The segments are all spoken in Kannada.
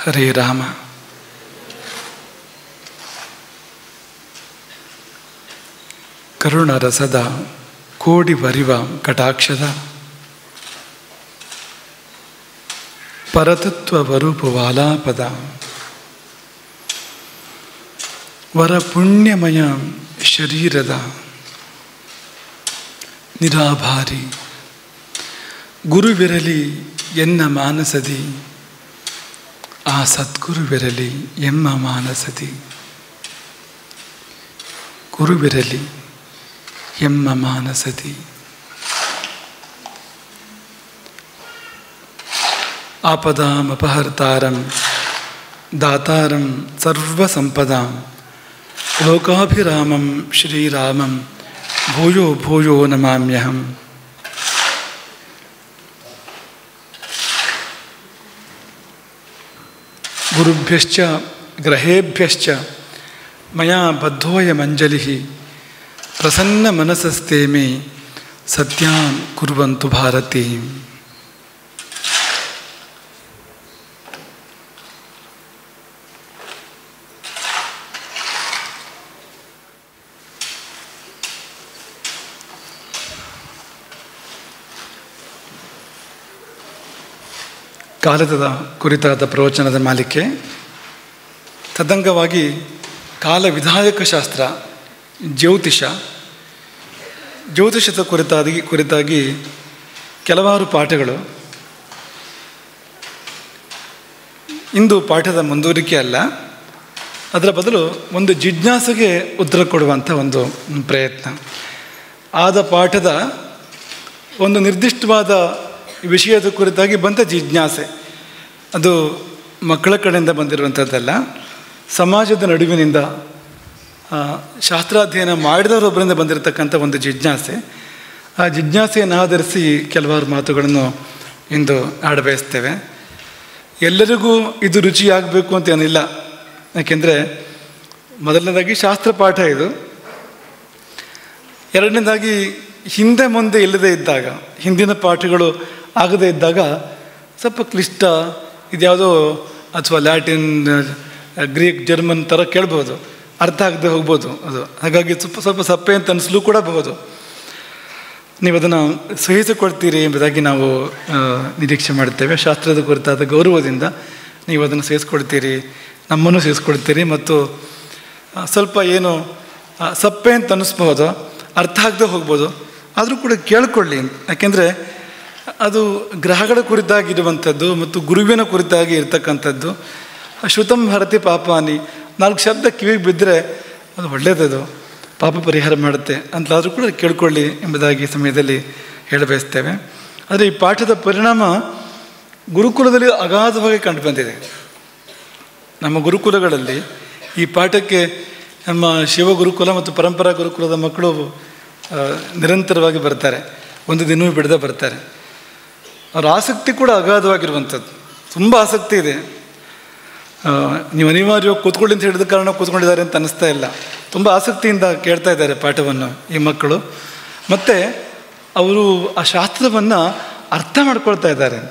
ಹರೇ ರಾಮ ಕರುಣರಸದ ಕೋಡಿ ಬರಿವ ಕಟಾಕ್ಷದ ಪರತತ್ವ ವರೂಪವಾಲಾಪದ ವರ ಪುಣ್ಯಮಯ ಶರೀರದ ನಿರಾಭಾರಿ ಗುರುವಿರಲಿ ಎನ್ನ ಮಾನಸದಿ ಆ ಸದ್ಗುರುವಿರಲಿ ಎಮ್ಮ ಮಾನಸದಿ ಗುರುವಿರಲಿ ಎಮ್ಮ ಮಾನಸದಿ ಆಪದಾಮಪಹರ್ತಾರಂ ದಾತಾರಂ ಸರ್ವಸಂಪದಾಂ ಲೋಕಾಭಿರಾಮಂ ಶ್ರೀರಾಮಂ ಭೂಯೋ ಭೂಯೋ ನಮಾಮ್ಯಹಂ ಗುರುಭ್ಯಶ್ಚ ಗ್ರಹೇಭ್ಯಶ್ಚ ಮಯಾ ಬದ್ಧೋಯಮಂಜಲಿ ಪ್ರಸನ್ನ ಮನಸಸ್ತೆ ಮೇ ಸತ್ಯಾಂ ಕುರ್ವಂತು ಭಾರತಿ ಕಾಲದ ಕುರಿತಾದ ಪ್ರವಚನದ ಮಾಲಿಕೆ ತದಂಗವಾಗಿ ಕಾಲ ವಿಧಾಯಕ ಶಾಸ್ತ್ರ ಜ್ಯೋತಿಷ ಜ್ಯೋತಿಷದ ಕುರಿತಾಗಿ ಕುರಿತಾಗಿ ಕೆಲವಾರು ಪಾಠಗಳು ಇಂದು ಪಾಠದ ಮುಂದುವರಿಕೆ ಅಲ್ಲ ಅದರ ಬದಲು ಒಂದು ಜಿಜ್ಞಾಸೆಗೆ ಉತ್ತರ ಕೊಡುವಂಥ ಒಂದು ಪ್ರಯತ್ನ ಆದ ಪಾಠದ ಒಂದು ನಿರ್ದಿಷ್ಟವಾದ ವಿಷಯದ ಕುರಿತಾಗಿ ಬಂದ ಜಿಜ್ಞಾಸೆ ಅದು ಮಕ್ಕಳ ಕಡೆಯಿಂದ ಬಂದಿರುವಂಥದ್ದಲ್ಲ ಸಮಾಜದ ನಡುವಿನಿಂದ ಆ, ಶಾಸ್ತ್ರಾಧ್ಯಯನ ಮಾಡಿದವರೊಬ್ಬರಿಂದ ಬಂದಿರತಕ್ಕಂಥ ಒಂದು ಜಿಜ್ಞಾಸೆ ಆ ಜಿಜ್ಞಾಸೆಯನ್ನು ಆಧರಿಸಿ ಕೆಲವಾರು ಮಾತುಗಳನ್ನು ಇಂದು ಆಡಬಯಸ್ತೇವೆ ಎಲ್ಲರಿಗೂ ಇದು ರುಚಿಯಾಗಬೇಕು ಅಂತ ಏನಿಲ್ಲ ಯಾಕೆಂದರೆ ಮೊದಲನೇದಾಗಿ ಶಾಸ್ತ್ರ ಪಾಠ ಇದು ಎರಡನೇದಾಗಿ ಹಿಂದೆ ಮುಂದೆ ಇಲ್ಲದೇ ಇದ್ದಾಗ ಹಿಂದಿನ ಪಾಠಗಳು ಆಗದೇ ಇದ್ದಾಗ ಸ್ವಲ್ಪ ಕ್ಲಿಷ್ಟ ಇದ್ಯಾವುದೋ ಅಥವಾ ಲ್ಯಾಟಿನ್ ಗ್ರೀಕ್ ಜರ್ಮನ್ ಥರ ಕೇಳ್ಬೋದು ಅರ್ಥ ಆಗದೆ ಹೋಗ್ಬೋದು ಅದು ಹಾಗಾಗಿ ಸ್ವಲ್ಪ ಸ್ವಲ್ಪ ಸಪ್ಪೆ ಅಂತ ಅನಿಸ್ಲೂ ಕೂಡ ಬಹುದು ನೀವು ಅದನ್ನು ಸಹಿಸಿಕೊಳ್ತೀರಿ ಎಂಬುದಾಗಿ ನಾವು ಆ, ನಿರೀಕ್ಷೆ ಮಾಡ್ತೇವೆ ಶಾಸ್ತ್ರದ ಕುರಿತಾದ ಗೌರವದಿಂದ ನೀವು ಅದನ್ನು ಸಹಿಸ್ಕೊಳ್ತೀರಿ ನಮ್ಮನ್ನು ಸಹಿಸ್ಕೊಳ್ತೀರಿ ಮತ್ತು ಆ, ಸ್ವಲ್ಪ ಏನು ಆ, ಸಪ್ಪೆ ಅಂತ ಅನ್ನಿಸ್ಬೋದು ಅರ್ಥ ಆಗದೆ ಹೋಗ್ಬೋದು ಆದರೂ ಕೂಡ ಕೇಳ್ಕೊಳ್ಳಿ ಯಾಕೆಂದರೆ ಅದು ಗ್ರಹಗಳ ಕುರಿತಾಗಿರುವಂಥದ್ದು ಮತ್ತು ಗುರುವಿನ ಕುರಿತಾಗಿ ಇರ್ತಕ್ಕಂಥದ್ದು ಶ್ರುತಂ ಹರತಿ ಪಾಪಾನಿ ನಾಲ್ಕು ಶಬ್ದ ಕಿವಿಗೆ ಬಿದ್ದರೆ ಅದು ಒಳ್ಳೆಯದದು ಪಾಪ ಪರಿಹಾರ ಮಾಡುತ್ತೆ ಅಂತಲಾದರೂ ಕೂಡ ಕೇಳ್ಕೊಳ್ಳಿ ಎಂಬುದಾಗಿ ಈ ಸಮಯದಲ್ಲಿ ಹೇಳಬಯಸ್ತೇವೆ ಆದರೆ ಈ ಪಾಠದ ಪರಿಣಾಮ ಗುರುಕುಲದಲ್ಲಿ ಅಗಾಧವಾಗಿ ಕಂಡು ಬಂದಿದೆ ನಮ್ಮ ಗುರುಕುಲಗಳಲ್ಲಿ ಈ ಪಾಠಕ್ಕೆ ನಮ್ಮ ಶಿವ ಗುರುಕುಲ ಮತ್ತು ಪರಂಪರಾ ಗುರುಕುಲದ ಮಕ್ಕಳು ಆ, ನಿರಂತರವಾಗಿ ಬರ್ತಾರೆ ಒಂದು ದಿನವೂ ಬಿಡದೆ ಬರ್ತಾರೆ ಅವರ ಆಸಕ್ತಿ ಕೂಡ ಅಗಾಧವಾಗಿರುವಂಥದ್ದು ತುಂಬ ಆಸಕ್ತಿ ಇದೆ ಆ, ನೀವು ಅನಿವಾರ್ಯವಾಗಿ ಕೂತ್ಕೊಳ್ಳಿ ಅಂತ ಹೇಳಿದ ಕಾರಣ ಕೂತ್ಕೊಂಡಿದ್ದಾರೆ ಅಂತ ಅನ್ನಿಸ್ತಾ ಇಲ್ಲ ತುಂಬ ಆಸಕ್ತಿಯಿಂದ ಕೇಳ್ತಾ ಇದ್ದಾರೆ ಪಾಠವನ್ನು ಈ ಮಕ್ಕಳು ಮತ್ತು ಅವರು ಆ ಶಾಸ್ತ್ರವನ್ನು ಅರ್ಥ ಮಾಡ್ಕೊಳ್ತಾ ಇದ್ದಾರೆ ಅಂತ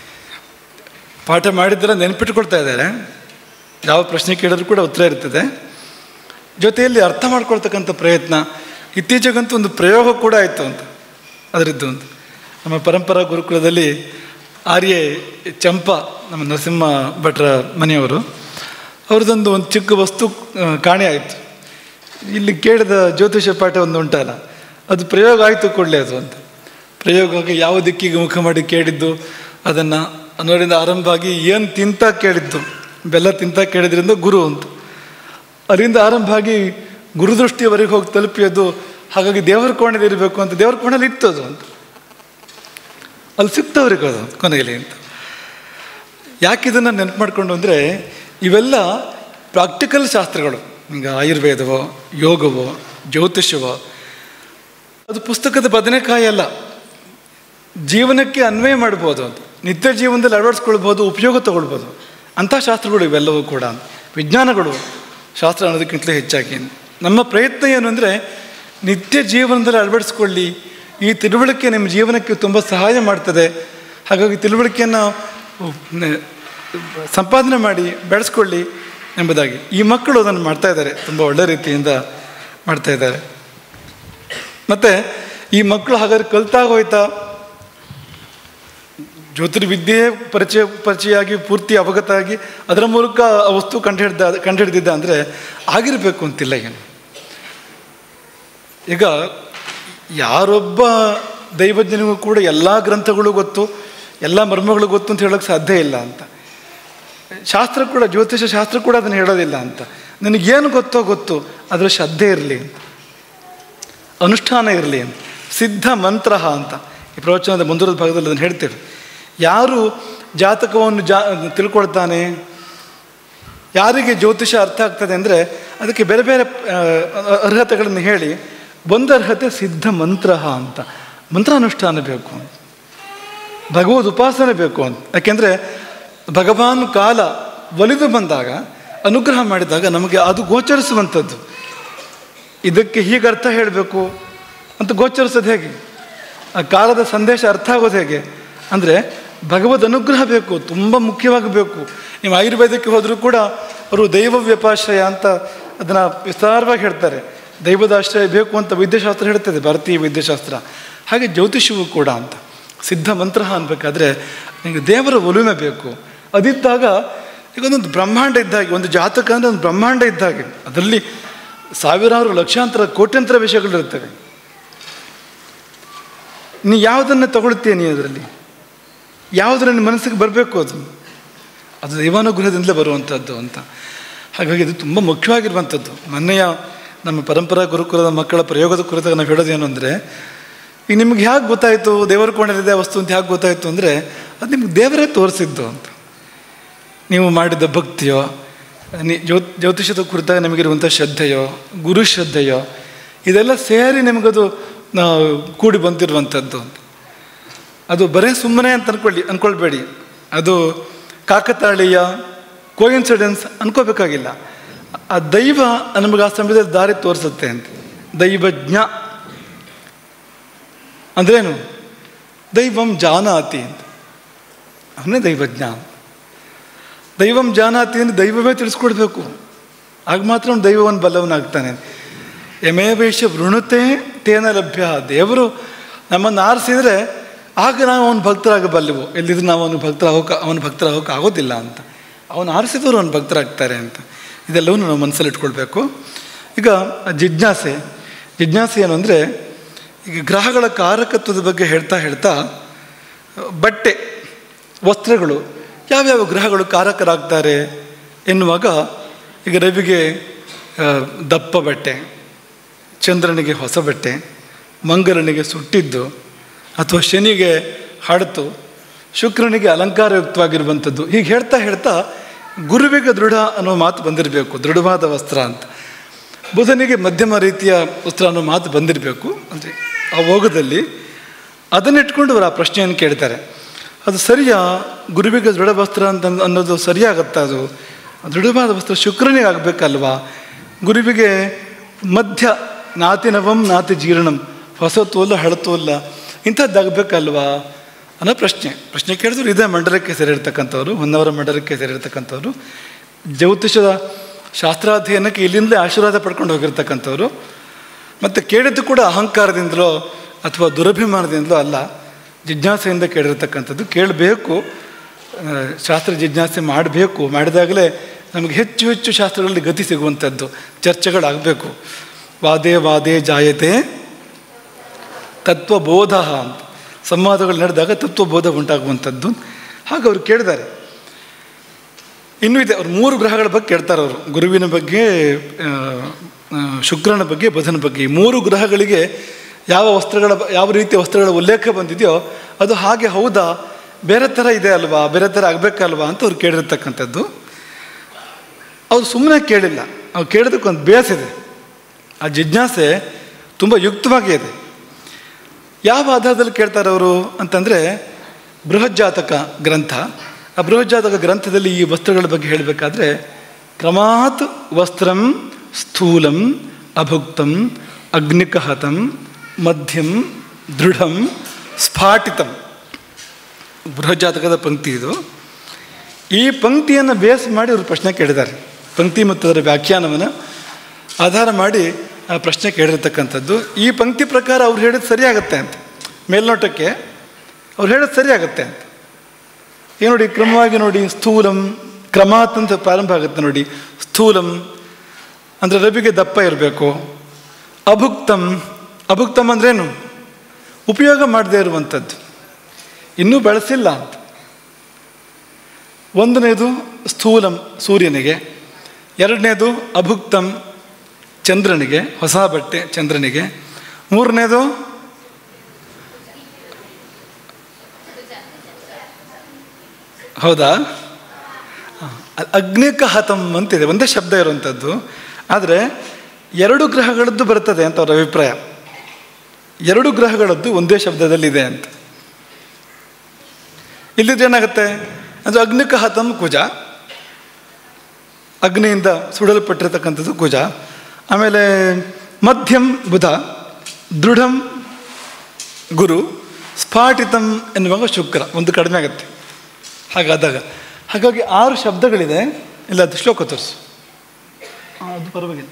ಪಾಠ ಮಾಡಿದ್ರೆ ನೆನಪಿಟ್ಕೊಳ್ತಾ ಇದ್ದಾರೆ ಯಾವ ಪ್ರಶ್ನೆ ಕೇಳಿದ್ರು ಕೂಡ ಉತ್ತರ ಇರ್ತದೆ ಜೊತೆಯಲ್ಲಿ ಅರ್ಥ ಮಾಡ್ಕೊಳ್ತಕ್ಕಂಥ ಪ್ರಯತ್ನ ಇತ್ತೀಚೆಗಂತೂ ಒಂದು ಪ್ರಯೋಗ ಕೂಡ ಆಯಿತು ಅಂತ ಅದರದ್ದು ಅಂತ ನಮ್ಮ ಪರಂಪರಾ ಗುರುಕುಲದಲ್ಲಿ ಆರ್ಯೆ ಚಂಪ ನಮ್ಮ ನರಸಿಂಹ ಭಟ್ರ ಮನೆಯವರು ಅವ್ರದ್ದೊಂದು ಒಂದು ಚಿಕ್ಕ ವಸ್ತು ಆ, ಕಾಣೆ ಆಯಿತು ಇಲ್ಲಿ ಕೇಳಿದ ಜ್ಯೋತಿಷ ಪಾಠ ಒಂದು ಉಂಟಲ್ಲ ಅದು ಪ್ರಯೋಗ ಆಯಿತು ಕೊಡಲಿ ಅದು ಅಂತ ಪ್ರಯೋಗವಾಗಿ ಯಾವ ದಿಕ್ಕಿಗೆ ಮುಖ ಮಾಡಿ ಕೇಳಿದ್ದು ಅದನ್ನು ಅನ್ನೋರಿಂದ ಆರಂಭ ಆಗಿ ಏನು ತಿಂತ ಕೇಳಿದ್ದು ಬೆಲ್ಲ ತಿಂತ ಕೇಳಿದ್ರಿಂದ ಗುರು ಅಂತ ಅದರಿಂದ ಆರಂಭ ಆಗಿ ಗುರುದೃಷ್ಟಿಯವರೆಗೆ ಹೋಗಿ ತಲುಪಿಯೋದು ಹಾಗಾಗಿ ದೇವರ ಕೋಣೆಯಲ್ಲಿ ಇರಬೇಕು ಅಂತ ದೇವರ ಕೋಣೆಯಲ್ಲಿ ಇತ್ತು ಅದು ಅಂತ ಅಲ್ಲಿ ಸಿಕ್ತವ್ರಿಗೆ ಅದು ಕೊನೆಯಲ್ಲಿ ಅಂತ ಯಾಕೆ ಇದನ್ನು ನೆನಪು ಮಾಡಿಕೊಂಡು ಅಂದರೆ ಇವೆಲ್ಲ ಪ್ರಾಕ್ಟಿಕಲ್ ಶಾಸ್ತ್ರಗಳು ಈಗ ಆಯುರ್ವೇದವೋ ಯೋಗವೋ ಜ್ಯೋತಿಷ್ಯವೋ ಅದು ಪುಸ್ತಕದ ಬದನೆಕಾಯಿ ಅಲ್ಲ ಜೀವನಕ್ಕೆ ಅನ್ವಯ ಮಾಡ್ಬೋದು ಅಂತ ನಿತ್ಯ ಜೀವನದಲ್ಲಿ ಅಳವಡಿಸ್ಕೊಳ್ಬೋದು ಉಪಯೋಗ ತಗೊಳ್ಬೋದು ಅಂಥ ಶಾಸ್ತ್ರಗಳು ಇವೆಲ್ಲವೂ ಕೂಡ ವಿಜ್ಞಾನಗಳು ಶಾಸ್ತ್ರ ಅನ್ನೋದಕ್ಕಿಂತಲೂ ಹೆಚ್ಚಾಗಿ ನಮ್ಮ ಪ್ರಯತ್ನ ಏನು ಅಂದರೆ ನಿತ್ಯ ಜೀವನದಲ್ಲಿ ಅಳವಡಿಸ್ಕೊಳ್ಳಿ ಈ ತಿಳುವಳಿಕೆ ನಿಮ್ಮ ಜೀವನಕ್ಕೆ ತುಂಬ ಸಹಾಯ ಮಾಡ್ತದೆ ಹಾಗಾಗಿ ತಿಳುವಳಿಕೆಯನ್ನು ಸಂಪಾದನೆ ಮಾಡಿ ಬೆಳೆಸ್ಕೊಳ್ಳಿ ಎಂಬುದಾಗಿ ಈ ಮಕ್ಕಳು ಅದನ್ನು ಮಾಡ್ತಾ ಇದ್ದಾರೆ ತುಂಬ ಒಳ್ಳೆ ರೀತಿಯಿಂದ ಮಾಡ್ತಾ ಇದ್ದಾರೆ ಮತ್ತು ಈ ಮಕ್ಕಳು ಹಾಗಾದ್ರೆ ಕಲ್ತಾಗ ಹೋಯ್ತಾ ಜ್ಯೋತಿರ್ವಿದ್ಯೆ ಪರಿಚಯ ಪರಿಚಯ ಆಗಿ ಪೂರ್ತಿ ಅವಗತ ಆಗಿ ಅದರ ಮೂಲಕ ಆ ವಸ್ತು ಕಂಡುಹಿಡ್ದ ಕಂಡುಹಿಡ್ದಿದ್ದ ಅಂದರೆ ಆಗಿರಬೇಕು ಅಂತಿಲ್ಲ ಏನು ಈಗ ಯಾರೊಬ್ಬ ದೈವಜ್ಞನಿಗೂ ಕೂಡ ಎಲ್ಲ ಗ್ರಂಥಗಳು ಗೊತ್ತು ಎಲ್ಲ ಮರ್ಮಗಳು ಗೊತ್ತು ಅಂತ ಹೇಳೋಕ್ಕೆ ಸಾಧ್ಯ ಇಲ್ಲ ಅಂತ ಶಾಸ್ತ್ರ ಕೂಡ ಜ್ಯೋತಿಷ ಶಾಸ್ತ್ರ ಕೂಡ ಅದನ್ನು ಹೇಳೋದಿಲ್ಲ ಅಂತ ನನಗೇನು ಗೊತ್ತೋ ಗೊತ್ತು ಅದರ ಶ್ರದ್ಧೆ ಇರಲಿ ಅಂತ ಅನುಷ್ಠಾನ ಇರಲಿ ಅಂತ ಸಿದ್ಧ ಮಂತ್ರ ಅಂತ ಈ ಪ್ರವಚನದ ಮುಂದುವರೆದ ಭಾಗದಲ್ಲಿ ಅದನ್ನು ಹೇಳ್ತೇವೆ ಯಾರು ಜಾತಕವನ್ನು ಜಾ ತಿಳ್ಕೊಳ್ತಾನೆ ಯಾರಿಗೆ ಜ್ಯೋತಿಷ ಅರ್ಥ ಆಗ್ತದೆ ಅಂದರೆ ಅದಕ್ಕೆ ಬೇರೆ ಬೇರೆ ಆ, ಅರ್ಹತೆಗಳನ್ನು ಹೇಳಿ ಒಂದು ಅರ್ಹತೆ ಸಿದ್ಧ ಮಂತ್ರ ಅಂತ ಮಂತ್ರಾನುಷ್ಠಾನ ಬೇಕು ಅಂತ ಭಗವದ್ ಉಪಾಸನೆ ಬೇಕು ಅಂತ ಯಾಕೆಂದರೆ ಭಗವಾನ್ ಕಾಲ ಒಲಿದು ಬಂದಾಗ ಅನುಗ್ರಹ ಮಾಡಿದಾಗ ನಮಗೆ ಅದು ಗೋಚರಿಸುವಂಥದ್ದು ಇದಕ್ಕೆ ಹೀಗೆ ಅರ್ಥ ಹೇಳಬೇಕು ಅಂತ ಗೋಚರಿಸೋದು ಹೇಗೆ ಆ ಕಾಲದ ಸಂದೇಶ ಅರ್ಥ ಆಗೋದು ಹೇಗೆ ಅಂದರೆ ಭಗವದ್ ಅನುಗ್ರಹ ಬೇಕು ತುಂಬ ಮುಖ್ಯವಾಗಿ ಬೇಕು ನೀವು ಆಯುರ್ವೇದಕ್ಕೆ ಹೋದರೂ ಕೂಡ ಅವರು ದೈವ ವ್ಯಪಾಶ್ರಯ ಅಂತ ಅದನ್ನು ವಿಸ್ತಾರವಾಗಿ ಹೇಳ್ತಾರೆ ದೈವದ ಆಶ್ರಯ ಬೇಕು ಅಂತ ವೈದ್ಯಶಾಸ್ತ್ರ ಹೇಳ್ತದೆ ಭಾರತೀಯ ವೈದ್ಯಶಾಸ್ತ್ರ ಹಾಗೆ ಜ್ಯೋತಿಷವು ಕೂಡ ಅಂತ ಸಿದ್ಧ ಮಂತ್ರ ಅನ್ಬೇಕಾದ್ರೆ ನಿಮಗೆ ದೇವರ ಒಲುಮೆ ಬೇಕು ಅದಿದ್ದಾಗ ಈಗ ಒಂದೊಂದು ಬ್ರಹ್ಮಾಂಡ ಇದ್ದಾಗೆ ಒಂದು ಜಾತಕ ಅಂದರೆ ಒಂದು ಬ್ರಹ್ಮಾಂಡ ಇದ್ದಾಗೆ ಅದರಲ್ಲಿ ಸಾವಿರಾರು ಲಕ್ಷಾಂತರ ಕೋಟ್ಯಂತರ ವಿಷಯಗಳಿರ್ತವೆ ನೀ ಯಾವುದನ್ನು ತಗೊಳ್ತೀಯ ನೀ ಅದರಲ್ಲಿ ಯಾವುದರ ನಿನ್ನ ಮನಸ್ಸಿಗೆ ಬರಬೇಕು ಅದು ಅದು ದೈವಾನುಗ್ರಹದಿಂದಲೇ ಬರುವಂಥದ್ದು ಅಂತ ಹಾಗಾಗಿ ಇದು ತುಂಬ ಮುಖ್ಯವಾಗಿರುವಂಥದ್ದು ಮೊನ್ನೆಯ ನಮ್ಮ ಪರಂಪರಾ ಗುರುಕುಲದ ಮಕ್ಕಳ ಪ್ರಯೋಗದ ಕುರಿತಾಗ ನಾವು ಹೇಳೋದೇನು ಅಂದರೆ ಈಗ ನಿಮ್ಗೆ ಹೇಗೆ ಗೊತ್ತಾಯಿತು ದೇವರ ಕೋಣೆಲಿದೆ ವಸ್ತು ಅಂತ ಹೇಗೆ ಗೊತ್ತಾಯಿತು ಅಂದರೆ ಅದು ನಿಮ್ಗೆ ದೇವರೇ ತೋರಿಸಿದ್ದು ಅಂತ ನೀವು ಮಾಡಿದ ಭಕ್ತಿಯೋ ನಿ ಜ್ಯೋ ಜ್ಯೋತಿಷದ ಕುರಿತಾಗ ನಿಮಗಿರುವಂಥ ಶ್ರದ್ಧೆಯೋ ಗುರು ಶ್ರದ್ಧೆಯೋ ಇದೆಲ್ಲ ಸೇರಿ ನಿಮಗದು ಆ, ಕೂಡಿ ಬಂದಿರುವಂಥದ್ದು ಅಂತ ಅದು ಬರೇ ಸುಮ್ಮನೆ ಅಂತ ಅನ್ಕೊಳ್ಳಿ ಅನ್ಕೊಳ್ಬೇಡಿ ಅದು ಕಾಕತಾಳೀಯ ಕೋಇನ್ಸಿಡೆನ್ಸ್ ಅನ್ಕೋಬೇಕಾಗಿಲ್ಲ ಆ ದೈವ ನಮಗೆ ಆ ಸಮಯದಲ್ಲಿ ದಾರಿ ತೋರಿಸುತ್ತೆ ಅಂತ ದೈವಜ್ಞ ಅಂದ್ರೇನು ದೈವಂ ಜಾನಾತಿ ಅಂತ ಅವನೇ ದೈವಜ್ಞ ದೈವಂ ಜಾನಾತಿ ಅಂದರೆ ದೈವವೇ ತಿಳಿಸ್ಕೊಡ್ಬೇಕು ಆಗ ಮಾತ್ರ ಅವ್ನು ದೈವವನ್ನು ಬಲ್ಲವನಾಗ್ತಾನೆ ಯಮೇವೇಶ ವೃಣುತೆ ತೇನ ಲಭ್ಯ ದೇವರು ನಮ್ಮನ್ನು ಆರಿಸಿದರೆ ಆಗ ನಾವು ಅವನ ಭಕ್ತರಾಗಬಲ್ಲೆವು ಎಲ್ಲಿದ್ರು ನಾವು ಅವನ ಭಕ್ತರಾಗೋಕೆ ಅವನ ಭಕ್ತರಾಗೋಕೆ ಆಗೋದಿಲ್ಲ ಅಂತ ಅವನು ಆರಿಸಿದವರು ಅವನ ಭಕ್ತರಾಗ್ತಾರೆ ಅಂತ ಇದೆಲ್ಲವೂ ನಾವು ಮನಸ್ಸಲ್ಲಿ ಇಟ್ಕೊಳ್ಬೇಕು ಈಗ ಜಿಜ್ಞಾಸೆ ಜಿಜ್ಞಾಸೆ ಏನು ಅಂದರೆ ಈಗ ಗ್ರಹಗಳ ಕಾರಕತ್ವದ ಬಗ್ಗೆ ಹೇಳ್ತಾ ಹೇಳ್ತಾ ಬಟ್ಟೆ ವಸ್ತ್ರಗಳು ಯಾವ್ಯಾವ ಗ್ರಹಗಳು ಕಾರಕರಾಗ್ತಾರೆ ಎನ್ನುವಾಗ ಈಗ ರವಿಗೆ ಆ, ದಪ್ಪ ಬಟ್ಟೆ ಚಂದ್ರನಿಗೆ ಹೊಸ ಬಟ್ಟೆ ಮಂಗಲನಿಗೆ ಸುಟ್ಟಿದ್ದು ಅಥವಾ ಶನಿಗೆ ಹಡತು ಶುಕ್ರನಿಗೆ ಅಲಂಕಾರಯುಕ್ತವಾಗಿರುವಂಥದ್ದು ಹೀಗೆ ಹೇಳ್ತಾ ಹೇಳ್ತಾ ಗುರುವಿಗೆ ದೃಢ ಅನ್ನೋ ಮಾತು ಬಂದಿರಬೇಕು ದೃಢವಾದ ವಸ್ತ್ರ ಅಂತ ಬುಧನಿಗೆ ಮಧ್ಯಮ ರೀತಿಯ ವಸ್ತ್ರ ಅನ್ನೋ ಮಾತು ಬಂದಿರಬೇಕು ಅಂದರೆ ಆ ಹೋಗದಲ್ಲಿ ಅದನ್ನಿಟ್ಕೊಂಡು ಅವರು ಆ ಪ್ರಶ್ನೆಯನ್ನು ಕೇಳ್ತಾರೆ ಅದು ಸರಿಯಾ ಗುರುವಿಗೆ ದೃಢ ವಸ್ತ್ರ ಅಂತ ಅನ್ನೋದು ಸರಿಯಾಗತ್ತಾ ಅದು ದೃಢವಾದ ವಸ್ತ್ರ ಶುಕ್ರನಿಗೆ ಆಗಬೇಕಲ್ವಾ ಗುರುವಿಗೆ ಮಧ್ಯ ನಾತಿನವಂ ನಾತಿ ಜೀರ್ಣಂ ಹೊಸತು ಅಲ್ಲ ಹಳತು ಅಲ್ಲ ಇಂಥದ್ದಾಗಬೇಕಲ್ವಾ ಅನ್ನೋ ಪ್ರಶ್ನೆ ಪ್ರಶ್ನೆ ಕೇಳಿದ್ರು ಇದೇ ಮಂಡಲಕ್ಕೆ ಸೇರಿರ್ತಕ್ಕಂಥವ್ರು ಹೊನ್ನವರ ಮಂಡಲಕ್ಕೆ ಸೇರಿರ್ತಕ್ಕಂಥವ್ರು ಜ್ಯೋತಿಷದ ಶಾಸ್ತ್ರಾಧ್ಯಯನಕ್ಕೆ ಇಲ್ಲಿಂದಲೇ ಆಶೀರ್ವಾದ ಪಡ್ಕೊಂಡು ಹೋಗಿರ್ತಕ್ಕಂಥವ್ರು ಮತ್ತು ಕೇಳಿದ್ದು ಕೂಡ ಅಹಂಕಾರದಿಂದಲೋ ಅಥವಾ ದುರಭಿಮಾನದಿಂದಲೋ ಅಲ್ಲ ಜಿಜ್ಞಾಸೆಯಿಂದ ಕೇಳಿರ್ತಕ್ಕಂಥದ್ದು ಕೇಳಬೇಕು ಆ, ಶಾಸ್ತ್ರ ಜಿಜ್ಞಾಸೆ ಮಾಡಬೇಕು ಮಾಡಿದಾಗಲೇ ನಮಗೆ ಹೆಚ್ಚು ಹೆಚ್ಚು ಶಾಸ್ತ್ರಗಳಲ್ಲಿ ಗತಿ ಸಿಗುವಂಥದ್ದು ಚರ್ಚೆಗಳಾಗಬೇಕು ವಾದೇ ವಾದೇ ಜಾಯತೆ ತತ್ವಬೋಧ ಅಂತ ಸಂವಾದಗಳು ನಡೆದಾಗ ತತ್ವಬೋಧ ಉಂಟಾಗುವಂಥದ್ದು ಹಾಗೆ ಅವರು ಕೇಳಿದ್ದಾರೆ ಇನ್ನೂ ಇದೆ ಅವ್ರು ಮೂರು ಗ್ರಹಗಳ ಬಗ್ಗೆ ಕೇಳ್ತಾರೆ ಅವರು ಗುರುವಿನ ಬಗ್ಗೆ ಆ, ಆ, ಶುಕ್ರನ ಬಗ್ಗೆ ಬುಧನ ಬಗ್ಗೆ ಈ ಮೂರು ಗ್ರಹಗಳಿಗೆ ಯಾವ ವಸ್ತ್ರಗಳ ಬ- ಯಾವ ರೀತಿಯ ವಸ್ತ್ರಗಳ ಉಲ್ಲೇಖ ಬಂದಿದೆಯೋ ಅದು ಹಾಗೆ ಹೌದಾ ಬೇರೆ ಥರ ಇದೆ ಅಲ್ವಾ ಬೇರೆ ಥರ ಆಗಬೇಕಲ್ವಾ ಅಂತ ಅವ್ರು ಕೇಳಿರ್ತಕ್ಕಂಥದ್ದು ಅವ್ರು ಸುಮ್ಮನೆ ಕೇಳಿಲ್ಲ ಅವ್ರು ಕೇಳೋದಕ್ಕೊಂದು ಬೇಸಿದೆ ಆ ಜಿಜ್ಞಾಸೆ ತುಂಬ ಯುಕ್ತವಾಗಿ ಇದೆ ಯಾವ ಆಧಾರದಲ್ಲಿ ಕೇಳ್ತಾರೆ ಅವರು ಅಂತಂದರೆ ಬೃಹಜ್ಜಾತಕ ಗ್ರಂಥ ಆ ಬೃಹಜ್ಜಾತಕ ಗ್ರಂಥದಲ್ಲಿ ಈ ವಸ್ತ್ರಗಳ ಬಗ್ಗೆ ಹೇಳಬೇಕಾದ್ರೆ ಕ್ರಮಾತ್ ವಸ್ತ್ರಂ ಸ್ಥೂಲಂ ಅಭುಕ್ತಂ ಅಗ್ನಿಕಹತಂ ಮಧ್ಯಂ ದೃಢಂ ಸ್ಫಾಟಿತಂ ಬೃಹಜ್ಜಾತಕದ ಪಂಕ್ತಿ ಇದು ಈ ಪಂಕ್ತಿಯನ್ನು ಬೇಸ್ ಮಾಡಿ ಅವರು ಪ್ರಶ್ನೆ ಕೇಳಿದ್ದಾರೆ ಪಂಕ್ತಿ ಮತ್ತು ಅದರ ವ್ಯಾಖ್ಯಾನವನ್ನು ಆಧಾರ ಮಾಡಿ ಆ ಪ್ರಶ್ನೆ ಕೇಳಿರ್ತಕ್ಕಂಥದ್ದು ಈ ಪಂಕ್ತಿ ಪ್ರಕಾರ ಅವ್ರು ಹೇಳಿದ್ದು ಸರಿಯಾಗತ್ತೆ ಅಂತ ಮೇಲ್ನೋಟಕ್ಕೆ ಅವ್ರು ಹೇಳೋದು ಸರಿಯಾಗತ್ತೆ ಅಂತ ಏನು ನೋಡಿ ಕ್ರಮವಾಗಿ ನೋಡಿ ಸ್ಥೂಲಂ ಕ್ರಮಾತ್ ಅಂತ ಪ್ರಾರಂಭ ಆಗುತ್ತೆ ನೋಡಿ ಸ್ಥೂಲಂ ಅಂದರೆ ರವಿಗೆ ದಪ್ಪ ಇರಬೇಕು ಅಭುಕ್ತಂ ಅಭುಕ್ತಂ ಅಂದ್ರೇನು ಉಪಯೋಗ ಮಾಡದೇ ಇರುವಂಥದ್ದು ಇನ್ನೂ ಬೆಳೆಸಿಲ್ಲ ಅಂತ ಒಂದನೇದು ಸ್ಥೂಲಂ ಸೂರ್ಯನಿಗೆ ಎರಡನೇದು ಅಭುಕ್ತಂ ಚಂದ್ರನಿಗೆ ಹೊಸ ಬಟ್ಟೆ ಚಂದ್ರನಿಗೆ ಮೂರನೇದು ಹೌದಾ ಅ- ಅಗ್ನಿಕ ಹತಂ ಅಂತಿದೆ ಒಂದೇ ಶಬ್ದ ಇರುವಂಥದ್ದು ಆದರೆ ಎರಡು ಗ್ರಹಗಳದ್ದು ಬರ್ತದೆ ಅಂತ ಅವರ ಅಭಿಪ್ರಾಯ ಎರಡು ಗ್ರಹಗಳದ್ದು ಒಂದೇ ಶಬ್ದದಲ್ಲಿದೆ ಅಂತ ಇಲ್ಲಿದ್ರೆ ಏನಾಗುತ್ತೆ ಅದು ಅಗ್ನಿಕ ಹತಂ ಕುಜ ಅಗ್ನಿಯಿಂದ ಸುಡಲ್ಪಟ್ಟಿರ್ತಕ್ಕಂಥದ್ದು ಕುಜ ಆಮೇಲೆ ಮಧ್ಯಂ ಬುಧ ದೃಢಂ ಗುರು ಸ್ಫಾಟಿತಂ ಎನ್ನುವಾಗ ಶುಕ್ರ ಒಂದು ಕಡಿಮೆ ಆಗುತ್ತೆ ಹಾಗಾದಾಗ ಹಾಗಾಗಿ ಆರು ಶಬ್ದಗಳಿದೆ ಇಲ್ಲ ಅದು ಶ್ಲೋಕ ತೋರಿಸು ಆ, ಅದು ಪರವಾಗಿಲ್ಲ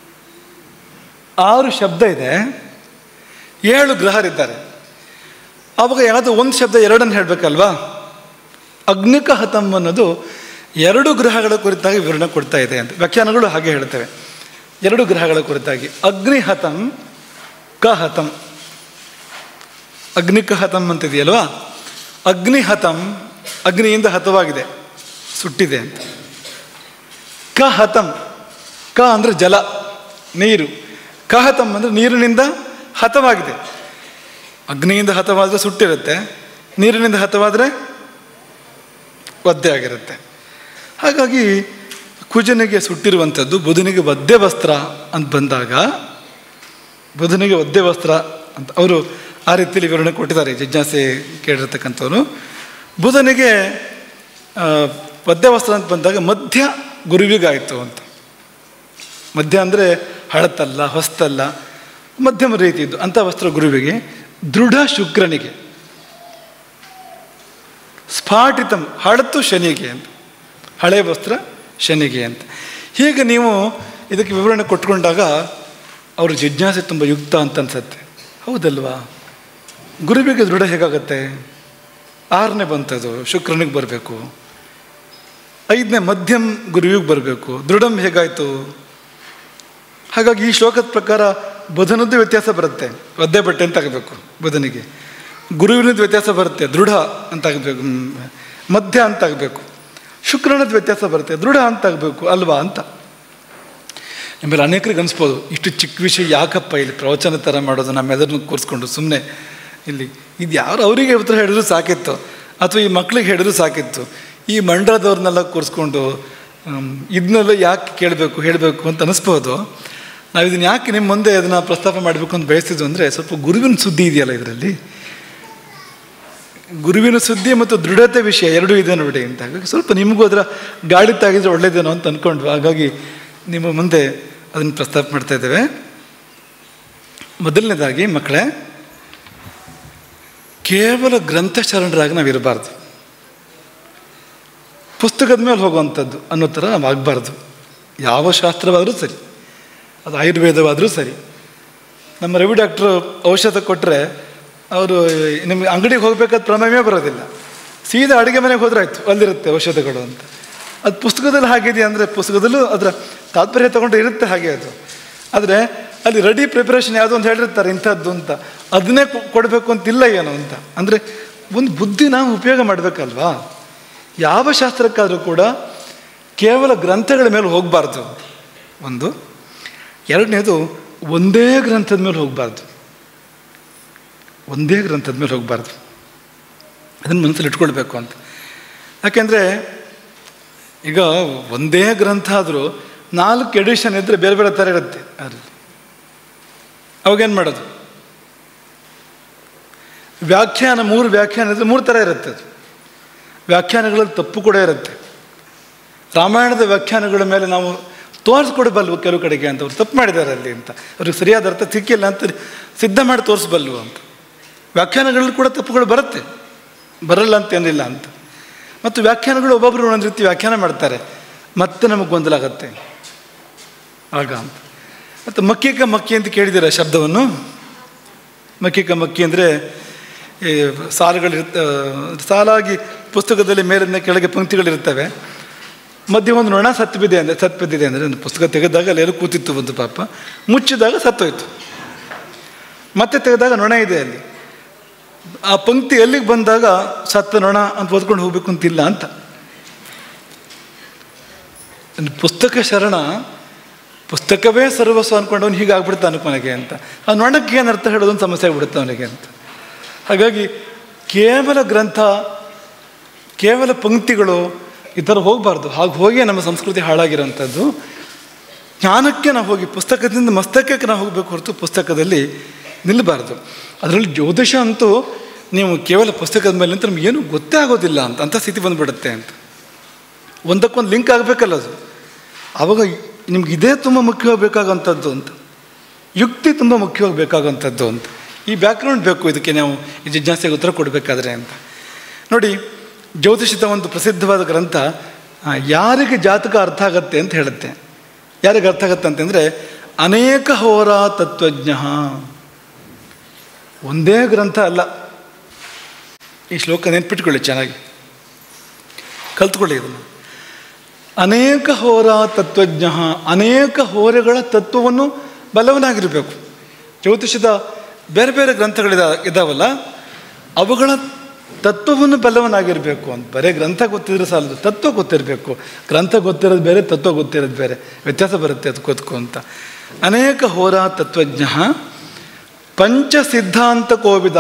ಆರು ಶಬ್ದ ಇದೆ ಏಳು ಗ್ರಹರಿದ್ದಾರೆ ಆವಾಗ ಯಾವುದೋ ಒಂದು ಶಬ್ದ ಎರಡನ್ನು ಹೇಳಬೇಕಲ್ವಾ ಅಗ್ನಿಕ ಹತಂ ಅನ್ನೋದು ಎರಡು ಗ್ರಹಗಳ ಕುರಿತಾಗಿ ವಿವರಣೆ ಕೊಡ್ತಾ ಇದೆ ಅಂತ ವ್ಯಾಖ್ಯಾನಗಳು ಹಾಗೆ ಹೇಳ್ತವೆ ಎರಡು ಗ್ರಹಗಳ ಕುರಿತಾಗಿ ಅಗ್ನಿಹತಂ ಕಹತಂ ಅಗ್ನಿಕಹತಂ ಅಂತಿದೆಯಲ್ವಾ ಅಗ್ನಿಹತಂ ಅಗ್ನಿಯಿಂದ ಹತವಾಗಿದೆ ಸುಟ್ಟಿದೆ ಅಂತ ಕಹತಂ ಕ ಅಂದರೆ ಜಲ ನೀರು ಕಹತಂ ಅಂದರೆ ನೀರಿನಿಂದ ಹತವಾಗಿದೆ ಅಗ್ನಿಯಿಂದ ಹತವಾದರೆ ಸುಟ್ಟಿರುತ್ತೆ ನೀರಿನಿಂದ ಹತವಾದರೆ ಒದ್ದೆ ಆಗಿರುತ್ತೆ ಹಾಗಾಗಿ ಕುಜನಿಗೆ ಸುಟ್ಟಿರುವಂಥದ್ದು ಬುಧನಿಗೆ ಒದ್ದೆ ವಸ್ತ್ರ ಅಂತ ಬಂದಾಗ ಬುಧನಿಗೆ ಒದ್ದೆ ವಸ್ತ್ರ ಅಂತ ಅವರು ಆ ರೀತಿಯಲ್ಲಿ ವಿವರಣೆ ಕೊಟ್ಟಿದ್ದಾರೆ ಜಿಜ್ಞಾಸೆ ಕೇಳಿರ್ತಕ್ಕಂಥವ್ರು ಬುಧನಿಗೆ ಆ, ಒದ್ದೆ ವಸ್ತ್ರ ಅಂತ ಬಂದಾಗ ಮಧ್ಯ ಗುರುವಿಗಾಯಿತು ಅಂತ ಮಧ್ಯ ಅಂದರೆ ಹಳತಲ್ಲ ಹೊಸ್ತಲ್ಲ ಮಧ್ಯಮ ರೀತಿಯದ್ದು ಅಂಥ ವಸ್ತ್ರ ಗುರುವಿಗೆ ದೃಢ ಶುಕ್ರನಿಗೆ ಸ್ಫಾಟಿತಂ ಹಳತು ಶನಿಗೆ ಅಂತ ಹಳೆ ವಸ್ತ್ರ ಶನಿಗೆ ಅಂತ ಹೀಗೆ ನೀವು ಇದಕ್ಕೆ ವಿವರಣೆ ಕೊಟ್ಕೊಂಡಾಗ ಅವ್ರ ಜಿಜ್ಞಾಸೆ ತುಂಬ ಯುಕ್ತ ಅಂತ ಅನ್ಸತ್ತೆ ಹೌದಲ್ವಾ ಗುರುವಿಗೆ ದೃಢ ಹೇಗಾಗತ್ತೆ ಆರನೇ ಬಂತದು ಶುಕ್ರನಿಗೆ ಬರಬೇಕು ಐದನೇ ಮಧ್ಯಮ್ ಗುರುವಿಗೆ ಬರಬೇಕು ದೃಢಂ ಹೇಗಾಯಿತು ಹಾಗಾಗಿ ಈ ಶ್ಲೋಕದ ಪ್ರಕಾರ ಬುಧನದ್ದು ವ್ಯತ್ಯಾಸ ಬರುತ್ತೆ ಒದ್ದೆ ಬಟ್ಟೆ ಅಂತ ಆಗಬೇಕು ಬುಧನಿಗೆ ಗುರುವಿನದ್ದು ವ್ಯತ್ಯಾಸ ಬರುತ್ತೆ ದೃಢ ಅಂತ ಆಗಬೇಕು ಮಧ್ಯ ಅಂತ ಆಗಬೇಕು ಶುಕ್ರನದ್ದು ವ್ಯತ್ಯಾಸ ಬರುತ್ತೆ ದೃಢ ಅಂತ ಆಗಬೇಕು ಅಲ್ವಾ ಅಂತ ನಿಮ್ಮಲ್ಲಿ ಅನೇಕರಿಗೆ ಅನಿಸ್ಬೋದು ಇಷ್ಟು ಚಿಕ್ಕ ವಿಷಯ ಯಾಕಪ್ಪ ಇಲ್ಲಿ ಪ್ರವಚನ ಥರ ಮಾಡೋದು ನಮ್ಮೆಲ್ಲರನ್ನು ಕೂರಿಸ್ಕೊಂಡು ಸುಮ್ಮನೆ ಇಲ್ಲಿ ಇದು ಯಾರು ಅವರಿಗೆ ಉತ್ತರ ಹೇಳಿದ್ರು ಸಾಕಿತ್ತು ಅಥವಾ ಈ ಮಕ್ಳಿಗೆ ಹೇಳಿದ್ರು ಸಾಕಿತ್ತು ಈ ಮಂಡಲದವ್ರನ್ನೆಲ್ಲ ಕೂರಿಸ್ಕೊಂಡು ಇದನ್ನೆಲ್ಲ ಯಾಕೆ ಕೇಳಬೇಕು ಹೇಳಬೇಕು ಅಂತ ಅನಿಸ್ಬೋದು ನಾವು ಇದನ್ನು ಯಾಕೆ ನಿಮ್ಮ ಮುಂದೆ ಅದನ್ನು ಪ್ರಸ್ತಾಪ ಮಾಡಬೇಕು ಅಂತ ಬಯಸ್ತಿದ್ವು ಅಂದರೆ ಸ್ವಲ್ಪ ಗುರುವಿನ ಸುದ್ದಿ ಇದೆಯಲ್ಲ ಇದರಲ್ಲಿ ಗುರುವಿನ ಸುದ್ದಿ ಮತ್ತು ದೃಢತೆ ವಿಷಯ ಎರಡೂ ಇದೆ ನೋಡಿ ಅಂತ ಹಾಗಾಗಿ ಸ್ವಲ್ಪ ನಿಮಗೂ ಅದರ ಗಾಳಿ ತಾಗಿದ್ರೆ ಒಳ್ಳೇದೇನೋ ಅಂತ ಅಂದ್ಕೊಂಡ್ವು ಹಾಗಾಗಿ ನಿಮ್ಮ ಮುಂದೆ ಅದನ್ನು ಪ್ರಸ್ತಾಪ ಮಾಡ್ತಾ ಇದ್ದೇವೆ ಮೊದಲನೇದಾಗಿ ಮಕ್ಕಳೇ ಕೇವಲ ಗ್ರಂಥ ಶರಣರಾಗಿ ನಾವು ಇರಬಾರ್ದು ಪುಸ್ತಕದ ಮೇಲೆ ಹೋಗುವಂಥದ್ದು ಅನ್ನೋ ಥರ ನಾವು ಆಗಬಾರ್ದು ಯಾವ ಶಾಸ್ತ್ರವಾದರೂ ಸರಿ ಅದು ಆಯುರ್ವೇದವಾದರೂ ಸರಿ ನಮ್ಮ ರವಿ ಡಾಕ್ಟ್ರು ಔಷಧ ಕೊಟ್ಟರೆ ಅವರು ನಿಮಗೆ ಅಂಗಡಿಗೆ ಹೋಗ್ಬೇಕಾದ ಪ್ರಮೇಯವೇ ಬರೋದಿಲ್ಲ ಸೀದಾ ಅಡುಗೆ ಮನೆಗೆ ಹೋದ್ರೆ ಆಯ್ತು ಅಲ್ಲಿರುತ್ತೆ ಔಷಧಗಳು ಅಂತ ಅದು ಪುಸ್ತಕದಲ್ಲಿ ಹಾಗಿದೆಯಾ ಅಂದರೆ ಪುಸ್ತಕದಲ್ಲೂ ಅದರ ತಾತ್ಪರ್ಯ ತಗೊಂಡು ಇರುತ್ತೆ ಹಾಗೆ ಅದು ಆದರೆ ಅಲ್ಲಿ ರೆಡಿ ಪ್ರಿಪ್ರೇಷನ್ ಯಾವುದೋ ಒಂದು ಹೇಳಿರ್ತಾರೆ ಇಂಥದ್ದು ಅಂತ ಅದನ್ನೇ ಕೊ- ಕೊಡಬೇಕು ಅಂತಿಲ್ಲ ಏನು ಅಂತ ಅಂದರೆ ಒಂದು ಬುದ್ಧಿ ನಾವು ಉಪಯೋಗ ಮಾಡಬೇಕಲ್ವಾ ಯಾವ ಶಾಸ್ತ್ರಕ್ಕಾದರೂ ಕೂಡ ಕೇವಲ ಗ್ರಂಥಗಳ ಮೇಲೆ ಹೋಗಬಾರ್ದು ಒಂದು ಎರಡನೇದು ಒಂದೇ ಗ್ರಂಥದ ಮೇಲೆ ಹೋಗಬಾರ್ದು ಒಂದೇ ಗ್ರಂಥದ ಮೇಲೆ ಹೋಗಬಾರ್ದು ಅದನ್ನು ಮನಸ್ಸಲ್ಲಿ ಇಟ್ಕೊಳ್ಬೇಕು ಅಂತ ಯಾಕೆಂದರೆ ಈಗ ಒಂದೇ ಗ್ರಂಥ ಆದರೂ ನಾಲ್ಕು ಎಡಿಷನ್ ಇದ್ದರೆ ಬೇರೆ ಬೇರೆ ಥರ ಇರುತ್ತೆ ಅದರಲ್ಲಿ ಅವಾಗೇನು ಮಾಡೋದು ವ್ಯಾಖ್ಯಾನ ಮೂರು ವ್ಯಾಖ್ಯಾನ ಇದ್ದರೆ ಮೂರು ಥರ ಇರುತ್ತೆ ಅದು ವ್ಯಾಖ್ಯಾನಗಳಲ್ಲಿ ತಪ್ಪು ಕೂಡ ಇರುತ್ತೆ ರಾಮಾಯಣದ ವ್ಯಾಖ್ಯಾನಗಳ ಮೇಲೆ ನಾವು ತೋರಿಸ್ಕೊಡ್ಬಲ್ವು ಕೆಲವು ಕಡೆಗೆ ಅಂತ ಅವ್ರು ತಪ್ಪು ಮಾಡಿದ್ದಾರೆ ಅಲ್ಲಿ ಅಂತ ಅವ್ರಿಗೆ ಸರಿಯಾದ ಅರ್ಥ ಸಿಕ್ಕಿಲ್ಲ ಅಂತ ಸಿದ್ಧ ಮಾಡಿ ತೋರಿಸ್ಬಲ್ವು ಅಂತ ವ್ಯಾಖ್ಯಾನಗಳಲ್ಲಿ ಕೂಡ ತಪ್ಪುಗಳು ಬರುತ್ತೆ ಬರಲ್ಲ ಅಂತ ಏನಿಲ್ಲ ಅಂತ ಮತ್ತು ವ್ಯಾಖ್ಯಾನಗಳು ಒಬ್ಬೊಬ್ಬರು ಒಂದೊಂದು ರೀತಿ ವ್ಯಾಖ್ಯಾನ ಮಾಡ್ತಾರೆ ಮತ್ತೆ ನಮಗೆ ಗೊಂದಲ ಆಗತ್ತೆ ಆಗ ಅಂತ ಮತ್ತು ಮಕ್ಕಿಕ ಮಕ್ಕಿ ಅಂತ ಕೇಳಿದ್ದೀರ ಶಬ್ದವನ್ನು ಮಕ್ಕಿಕ ಮಕ್ಕಿ ಅಂದರೆ ಈ ಸಾಲುಗಳಿರ್ತ ಸಾಲಾಗಿ ಪುಸ್ತಕದಲ್ಲಿ ಮೇಲಿಂದ ಕೆಳಗೆ ಪಂಕ್ತಿಗಳಿರ್ತವೆ ಮಧ್ಯೆ ಒಂದು ನೊಣ ಸತ್ತು ಬಿದ್ದೆ ಅಂದರೆ ಸತ್ತು ಬಿದ್ದಿದೆ ಅಂದರೆ ಒಂದು ಪುಸ್ತಕ ತೆಗೆದಾಗ ಅಲ್ಲಿ ಎಲ್ಲೋ ಕೂತಿತ್ತು ಒಂದು ಪಾಪ ಮುಚ್ಚಿದಾಗ ಸತ್ತೋಯ್ತು ಮತ್ತೆ ತೆಗೆದಾಗ ನೊಣ ಇದೆ ಅಲ್ಲಿ ಆ ಪಂಕ್ತಿ ಎಲ್ಲಿಗೆ ಬಂದಾಗ ಸತ್ತ ನೊಣ ಅಂತ ಓದ್ಕೊಂಡು ಹೋಗ್ಬೇಕು ಅಂತಿಲ್ಲ ಅಂತ ಒಂದು ಪುಸ್ತಕ ಶರಣ ಪುಸ್ತಕವೇ ಸರ್ವಸ್ವ ಅಂದ್ಕೊಂಡವನು ಹೀಗಾಗ್ಬಿಡ್ತಾನೆ ಕೊನೆಗೆ ಅಂತ ಆ ನೊಣಕ್ಕೆ ಏನು ಅರ್ಥ ಹೇಳೋದೊಂದು ಸಮಸ್ಯೆ ಆಗ್ಬಿಡುತ್ತೆ ಅವನಿಗೆ ಅಂತ ಹಾಗಾಗಿ ಕೇವಲ ಗ್ರಂಥ ಕೇವಲ ಪಂಕ್ತಿಗಳು ಈ ಥರ ಹೋಗಬಾರ್ದು ಹಾಗೆ ಹೋಗಿ ನಮ್ಮ ಸಂಸ್ಕೃತಿ ಹಾಳಾಗಿರೋಂಥದ್ದು ಜ್ಞಾನಕ್ಕೆ ನಾವು ಹೋಗಿ ಪುಸ್ತಕದಿಂದ ಮಸ್ತಕಕ್ಕೆ ನಾವು ಹೋಗಬೇಕು ಹೊರತು ಪುಸ್ತಕದಲ್ಲಿ ನಿಲ್ಲಬಾರ್ದು ಅದರಲ್ಲಿ ಜ್ಯೋತಿಷ ಅಂತೂ ನೀವು ಕೇವಲ ಪುಸ್ತಕದ ಮೇಲೆ ಅಂತ ನಮ್ಗೆ ಏನೂ ಗೊತ್ತೇ ಆಗೋದಿಲ್ಲ ಅಂತ ಅಂಥ ಸ್ಥಿತಿ ಬಂದುಬಿಡುತ್ತೆ ಅಂತ ಒಂದಕ್ಕೊಂದು ಲಿಂಕ್ ಆಗಬೇಕಲ್ಲ ಅದು ಆವಾಗ ನಿಮ್ಗೆ ಇದೇ ತುಂಬ ಮುಖ್ಯವಾಗಿ ಬೇಕಾಗೋಂಥದ್ದು ಅಂತ ಯುಕ್ತಿ ತುಂಬ ಮುಖ್ಯವಾಗಿ ಬೇಕಾಗೋಂಥದ್ದು ಅಂತ ಈ ಬ್ಯಾಕ್ಗ್ರೌಂಡ್ ಬೇಕು ಇದಕ್ಕೆ ನಾವು ಈ ಜಿಜ್ಞಾಸೆಗೆ ಉತ್ತರ ಕೊಡಬೇಕಾದ್ರೆ ಅಂತ ನೋಡಿ ಜ್ಯೋತಿಷದ ಒಂದು ಪ್ರಸಿದ್ಧವಾದ ಗ್ರಂಥ ಆ, ಯಾರಿಗೆ ಜಾತಕ ಅರ್ಥ ಆಗತ್ತೆ ಅಂತ ಹೇಳುತ್ತೆ ಯಾರಿಗೆ ಅರ್ಥ ಆಗತ್ತೆ ಅಂತಂದರೆ ಅನೇಕ ಹೋರ ತತ್ವಜ್ಞ ಒಂದೇ ಗ್ರಂಥ ಅಲ್ಲ ಈ ಶ್ಲೋಕ ನೆನ್ಪಿಟ್ಕೊಳ್ಳಿ ಚೆನ್ನಾಗಿ ಕಲ್ತ್ಕೊಳ್ಳಿ ಇದನ್ನು ಅನೇಕ ಹೋರ ತತ್ವಜ್ಞ ಅನೇಕ ಹೋರೆಗಳ ತತ್ವವನ್ನು ಬಲ್ಲವನಾಗಿರಬೇಕು ಜ್ಯೋತಿಷದ ಬೇರೆ ಬೇರೆ ಗ್ರಂಥಗಳಿದ ಇದಾವಲ್ಲ ಅವುಗಳ ತತ್ವವನ್ನು ಬಲ್ಲವನಾಗಿರಬೇಕು ಅಂತ ಬರೀ ಗ್ರಂಥ ಗೊತ್ತಿದ್ರೆ ಸಾಲದು ತತ್ವ ಗೊತ್ತಿರಬೇಕು ಗ್ರಂಥ ಗೊತ್ತಿರೋದು ಬೇರೆ ತತ್ವ ಗೊತ್ತಿರೋದು ಬೇರೆ ವ್ಯತ್ಯಾಸ ಬರುತ್ತೆ ಅದು ಗೊತ್ಕೊ ಅಂತ ಅನೇಕ ಹೋರ ತತ್ವಜ್ಞ ಪಂಚ ಸಿದ್ಧಾಂತ ಕೋವಿದ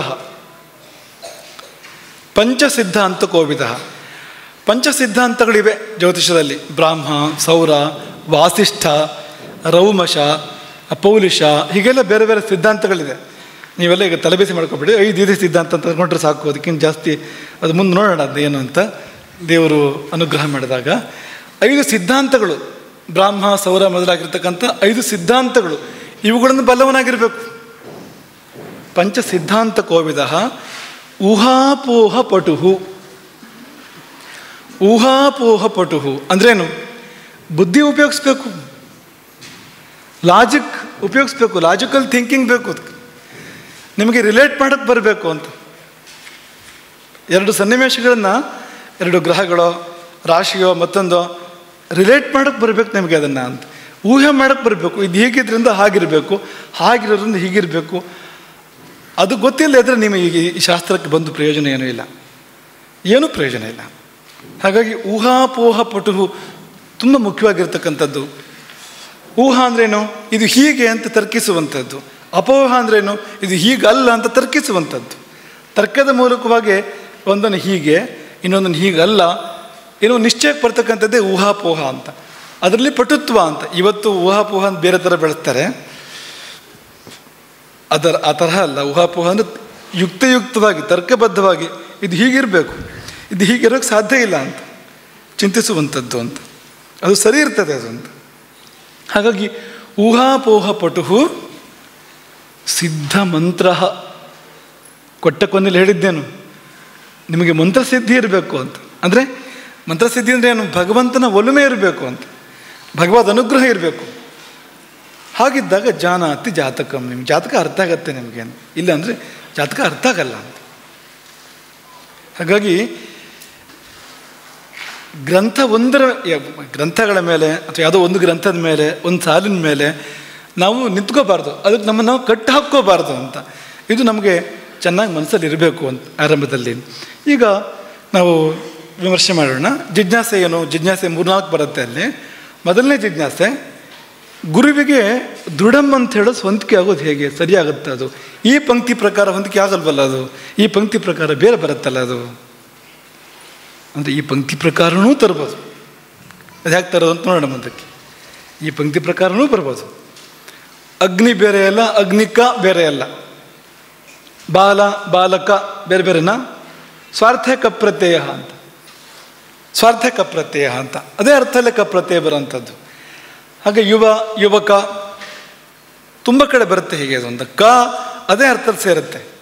ಪಂಚ ಸಿದ್ಧಾಂತ ಕೋವಿದ ಪಂಚ ಸಿದ್ಧಾಂತಗಳಿವೆ ಜ್ಯೋತಿಷದಲ್ಲಿ ಬ್ರಾಹ್ಮ ಸೌರ ವಾಸಿಷ್ಠ ರೌಮಶ ಪೌಲಿಶ ಹೀಗೆಲ್ಲ ಬೇರೆ ಬೇರೆ ಸಿದ್ಧಾಂತಗಳಿದೆ ನೀವೆಲ್ಲ ಈಗ ತಲೆಬಿಸಿ ಮಾಡ್ಕೊಬೇಡಿ ಐದು ಇದೆ ಸಿದ್ಧಾಂತ ಅಂತ ತಗೊಂಡ್ರೆ ಸಾಕು ಅದಕ್ಕಿಂತ ಜಾಸ್ತಿ ಅದು ಮುಂದೆ ನೋಡೋಣ ಅದು ಏನು ಅಂತ ದೇವರು ಅನುಗ್ರಹ ಮಾಡಿದಾಗ ಐದು ಸಿದ್ಧಾಂತಗಳು ಬ್ರಾಹ್ಮ ಸೌರ ಮೊದಲಾಗಿರ್ತಕ್ಕಂಥ ಐದು ಸಿದ್ಧಾಂತಗಳು ಇವುಗಳನ್ನು ಬಲ್ಲವನಾಗಿರಬೇಕು ಪಂಚ ಸಿದ್ಧಾಂತ ಕೋವಿದ ಊಹಾಪೋಹ ಪಟುಹು ಊಹಾಪೋಹ ಪಟುಹು ಅಂದ್ರೇನು ಬುದ್ಧಿ ಉಪಯೋಗಿಸ್ಬೇಕು ಲಾಜಿಕ್ ಉಪಯೋಗಿಸ್ಬೇಕು ಲಾಜಿಕಲ್ ಥಿಂಕಿಂಗ್ ಬೇಕು ಅದಕ್ಕೆ ನಿಮಗೆ ರಿಲೇಟ್ ಮಾಡೋಕ್ಕೆ ಬರಬೇಕು ಅಂತ ಎರಡು ಸನ್ನಿವೇಶಗಳನ್ನು ಎರಡು ಗ್ರಹಗಳೋ ರಾಶಿಯೋ ಮತ್ತೊಂದೋ ರಿಲೇಟ್ ಮಾಡೋಕ್ಕೆ ಬರಬೇಕು ನಿಮಗೆ ಅದನ್ನು ಅಂತ ಊಹೆ ಮಾಡೋಕ್ಕೆ ಬರಬೇಕು ಇದು ಹೀಗಿದ್ರಿಂದ ಹಾಗಿರಬೇಕು ಹಾಗಿರೋದ್ರಿಂದ ಹೀಗಿರಬೇಕು ಅದು ಗೊತ್ತಿಲ್ಲ ಇದ್ರೆ ನಿಮಗೆ ಈ ಈ ಶಾಸ್ತ್ರಕ್ಕೆ ಬಂದು ಪ್ರಯೋಜನ ಏನೂ ಇಲ್ಲ ಏನೂ ಪ್ರಯೋಜನ ಇಲ್ಲ ಹಾಗಾಗಿ ಊಹಾಪೋಹ ಪಟುಹು ತುಂಬ ಮುಖ್ಯವಾಗಿರ್ತಕ್ಕಂಥದ್ದು ಊಹಾ ಅಂದ್ರೇನು ಇದು ಹೀಗೆ ಅಂತ ತರ್ಕಿಸುವಂಥದ್ದು ಅಪೋಹ ಅಂದ್ರೇನು ಇದು ಹೀಗಲ್ಲ ಅಂತ ತರ್ಕಿಸುವಂಥದ್ದು ತರ್ಕದ ಮೂಲಕವಾಗಿ ಒಂದನ್ನು ಹೀಗೆ ಇನ್ನೊಂದನ್ನು ಹೀಗಲ್ಲ ಏನೋ ನಿಶ್ಚಯಕ್ಕೆ ಬರ್ತಕ್ಕಂಥದ್ದೇ ಊಹಾಪೋಹ ಅಂತ ಅದರಲ್ಲಿ ಪಟುತ್ವ ಅಂತ ಇವತ್ತು ಊಹಾಪೋಹ ಅಂತ ಬೇರೆ ಥರ ಬೆಳೆಸ್ತಾರೆ ಅದರ ಆ ತರಹ ಅಲ್ಲ ಊಹಾಪೋಹ ಅಂದರೆ ಯುಕ್ತಯುಕ್ತವಾಗಿ ತರ್ಕಬದ್ಧವಾಗಿ ಇದು ಹೀಗಿರಬೇಕು ಇದು ಹೀಗಿರೋಕ್ಕೆ ಸಾಧ್ಯ ಇಲ್ಲ ಅಂತ ಚಿಂತಿಸುವಂಥದ್ದು ಅಂತ ಅದು ಸರಿ ಇರ್ತದೆ ಅದು ಅಂತ ಹಾಗಾಗಿ ಊಹಾಪೋಹ ಪಟುಹು ಸಿದ್ಧ ಮಂತ್ರ ಕೊಟ್ಟ ಕೊನೆಯಲ್ಲಿ ಹೇಳಿದ್ದೇನು ನಿಮಗೆ ಮಂತ್ರಸಿದ್ಧಿ ಇರಬೇಕು ಅಂತ ಅಂದರೆ ಮಂತ್ರಸಿದ್ಧಿ ಅಂದರೆ ಏನು ಭಗವಂತನ ಒಲುಮೆ ಇರಬೇಕು ಅಂತ ಭಗವದ್ ಅನುಗ್ರಹ ಇರಬೇಕು ಹಾಗಿದ್ದಾಗ ಜಾನಾತಿ ಜಾತಕಂ ನಿಮ್ಗೆ ಜಾತಕ ಅರ್ಥ ಆಗತ್ತೆ ನಿಮಗೆ ಇಲ್ಲ ಅಂದರೆ ಜಾತಕ ಅರ್ಥ ಆಗಲ್ಲ ಅಂತ ಹಾಗಾಗಿ ಗ್ರಂಥ ಒಂದರ ಯ- ಗ್ರಂಥಗಳ ಮೇಲೆ ಅಥವಾ ಯಾವುದೋ ಒಂದು ಗ್ರಂಥದ ಮೇಲೆ ಒಂದು ಸಾಲಿನ ಮೇಲೆ ನಾವು ನಿಂತ್ಕೋಬಾರ್ದು ಅದಕ್ಕೆ ನಮ್ಮನ್ನು ನಾವು ಕಟ್ಟು ಹಾಕ್ಕೋಬಾರ್ದು ಅಂತ ಇದು ನಮಗೆ ಚೆನ್ನಾಗಿ ಮನಸ್ಸಲ್ಲಿ ಇರಬೇಕು ಅಂತ ಆರಂಭದಲ್ಲಿ ಈಗ ನಾವು ವಿಮರ್ಶೆ ಮಾಡೋಣ ಜಿಜ್ಞಾಸೆ ಏನು ಜಿಜ್ಞಾಸೆ ಮೂರ್ನಾಲ್ಕು ಬರುತ್ತೆ ಅಲ್ಲಿ ಮೊದಲನೇ ಜಿಜ್ಞಾಸೆ ಗುರುವಿಗೆ ದೃಢಂ ಅಂತ ಹೇಳೋದು ಹೊಂದಿಕೆ ಆಗೋದು ಹೇಗೆ ಸರಿಯಾಗುತ್ತೆ ಅದು ಈ ಪಂಕ್ತಿ ಪ್ರಕಾರ ಹೊಂದಿಕೆ ಆಗಲ್ವಲ್ಲ ಅದು ಈ ಪಂಕ್ತಿ ಪ್ರಕಾರ ಬೇರೆ ಬರುತ್ತಲ್ಲ ಅದು ಅಂದರೆ ಈ ಪಂಕ್ತಿ ಪ್ರಕಾರನೂ ತರ್ಬೋದು ಅದು ಯಾಕೆ ತರೋದು ಅಂತ ನೋಡೋಣ ಮುಂದಕ್ಕೆ ಈ ಪಂಕ್ತಿ ಪ್ರಕಾರನೂ ಬರ್ಬೋದು ಅಗ್ನಿ ಬೇರೆ ಅಲ್ಲ ಅಗ್ನಿಕ ಬೇರೆ ಅಲ್ಲ ಬಾಲ ಬಾಲಕ ಬೇರೆ ಬೇರೆನಾ ಸ್ವಾರ್ಥಕ ಪ್ರತ್ಯಯ ಅಂತ ಸ್ವಾರ್ಥಕ ಪ್ರತ್ಯಯ ಅಂತ ಅದೇ ಅರ್ಥಲ್ಲೇ ಕಪ್ರತ್ಯಯ ಬರೋಂಥದ್ದು ಹಾಗೆ ಯುವ ಯುವಕ ತುಂಬ ಕಡೆ ಬರುತ್ತೆ ಹೀಗೆ ಅದು ಅಂತ ಕ ಅದೇ ಅರ್ಥದಲ್ಲಿ ಸೇರುತ್ತೆ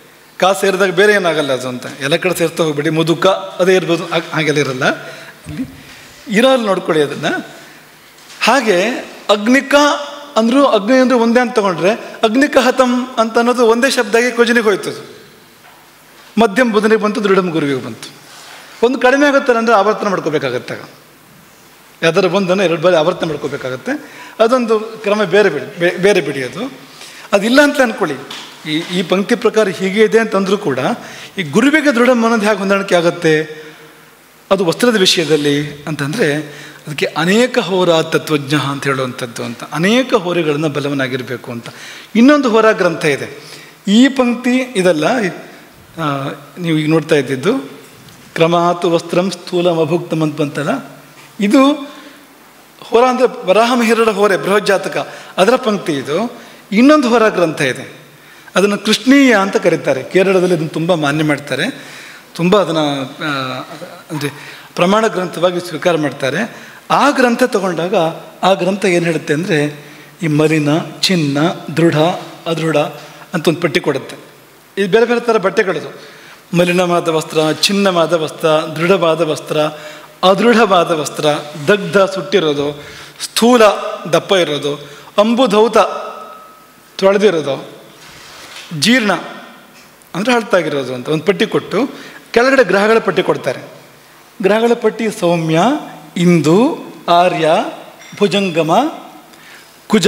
ಕಾ ಸೇರಿದಾಗ ಬೇರೆ ಏನಾಗಲ್ಲ ಅದು ಅಂತ ಎಲ್ಲ ಕಡೆ ಸೇರ್ತಾ ಹೋಗ್ಬೇಡಿ ಮುದುಕ ಅದೇ ಇರ್ಬೋದು ಹಾಗ್- ಹಾಗೆಲ್ಲ ಇರಲ್ಲ ಇಲ್ಲಿ ಇರೋಲ್ಲಿ ನೋಡ್ಕೊಳ್ಳಿ ಅದನ್ನು ಹಾಗೆ ಅಗ್ನಿಕ ಅಂದರೂ ಅಗ್ನಿ ಅಂದ್ರೆ ಒಂದೇ ಅಂತ ತಗೊಂಡ್ರೆ ಅಗ್ನಿಕ ಹತಂ ಅಂತ ಅನ್ನೋದು ಒಂದೇ ಶಬ್ದಕ್ಕೆ ಕೊಜನಿಗೆ ಹೋಯ್ತು ಅದು. ಮಧ್ಯಮ ಬುಧನಿಗೆ ಬಂತು ದೃಢಂ ಗುರುವಿಗೆ ಬಂತು ಒಂದು ಕಡಿಮೆ ಆಗುತ್ತೆ ಅಂದರೆ ಆವರ್ತನ ಮಾಡ್ಕೋಬೇಕಾಗತ್ತೆ ಆಗ. ಯಾವ್ದಾರು ಒಂದನ್ನು ಎರಡು ಬಾರಿ ಆವರ್ತನ ಮಾಡ್ಕೋಬೇಕಾಗತ್ತೆ ಅದೊಂದು ಕ್ರಮ ಬೇರೆ ಬಿಡಿ ಬೇ- ಬೇರೆ ಬಿಡಿ ಅದು ಅದಿಲ್ಲ ಅಂತ ಅಂದ್ಕೊಳ್ಳಿ ಈ ಈ ಪಂಕ್ತಿ ಪ್ರಕಾರ ಹೀಗೆ ಇದೆ ಅಂತಂದ್ರೂ ಕೂಡ ಈ ಗುರುವಿಗೆ ದೃಢ ಅನ್ನೋದು ಹೇಗೆ ಹೊಂದಾಣಿಕೆ ಆಗುತ್ತೆ ಅದು ವಸ್ತ್ರದ ವಿಷಯದಲ್ಲಿ ಅಂತಂದರೆ ಅದಕ್ಕೆ ಅನೇಕ ಹೋರ ತತ್ವಜ್ಞ ಅಂತ ಹೇಳುವಂಥದ್ದು ಅಂತ ಅನೇಕ ಹೋರೆಗಳನ್ನು ಬಲವನಾಗಿರಬೇಕು ಅಂತ ಇನ್ನೊಂದು ಹೋರ ಗ್ರಂಥ ಇದೆ ಈ ಪಂಕ್ತಿ ಇದಲ್ಲ ಆ, ನೀವು ಈಗ ನೋಡ್ತಾ ಇದ್ದಿದ್ದು ಕ್ರಮಾತು ವಸ್ತ್ರಂ ಸ್ಥೂಲಂ ಅಭುಕ್ತಂ ಅಂತ ಬಂತಲ್ಲ ಇದು ಹೋರ ಅಂದರೆ ವರಾಹಮಿಹಿರಡ ಹೋರೆ ಬೃಹಜ್ಜಾತಕ ಅದರ ಪಂಕ್ತಿ ಇದು ಇನ್ನೊಂದು ಹೊರ ಗ್ರಂಥ ಇದೆ ಅದನ್ನು ಕೃಷ್ಣೀಯ ಅಂತ ಕರೀತಾರೆ ಕೇರಳದಲ್ಲಿ ಅದನ್ನು ತುಂಬ ಮಾನ್ಯ ಮಾಡ್ತಾರೆ ತುಂಬ ಅದನ್ನು ಅಂದರೆ ಪ್ರಮಾಣ ಗ್ರಂಥವಾಗಿ ಸ್ವೀಕಾರ ಮಾಡ್ತಾರೆ ಆ ಗ್ರಂಥ ತಗೊಂಡಾಗ ಆ ಗ್ರಂಥ ಏನು ಹೇಳುತ್ತೆ ಅಂದರೆ ಈ ಮಲಿನ ಚಿನ್ನ ದೃಢ ಅದೃಢ ಅಂತ ಒಂದು ಪಟ್ಟಿ ಕೊಡುತ್ತೆ ಇದು ಬೇರೆ ಬೇರೆ ಥರ ಬಟ್ಟೆಗಳದು ಮಲಿನವಾದ ವಸ್ತ್ರ ಚಿನ್ನವಾದ ವಸ್ತ್ರ ದೃಢವಾದ ವಸ್ತ್ರ ಅದೃಢವಾದ ವಸ್ತ್ರ ದಗ್ಧ ಸುಟ್ಟಿರೋದು ಸ್ಥೂಲ ದಪ್ಪ ಇರೋದು ಅಂಬುಧೌತ ತೊಳೆದಿರೋದು ಜೀರ್ಣ ಅಂದರೆ ಹಳ್ತಾಗಿರೋದು ಅಂತ ಒಂದು ಪಟ್ಟಿ ಕೊಟ್ಟು ಕೆಳಗಡೆ ಗ್ರಹಗಳ ಪಟ್ಟಿ ಕೊಡ್ತಾರೆ ಗ್ರಹಗಳ ಪಟ್ಟಿ ಸೌಮ್ಯ ಇಂದು ಆರ್ಯ ಭುಜಂಗಮ ಕುಜ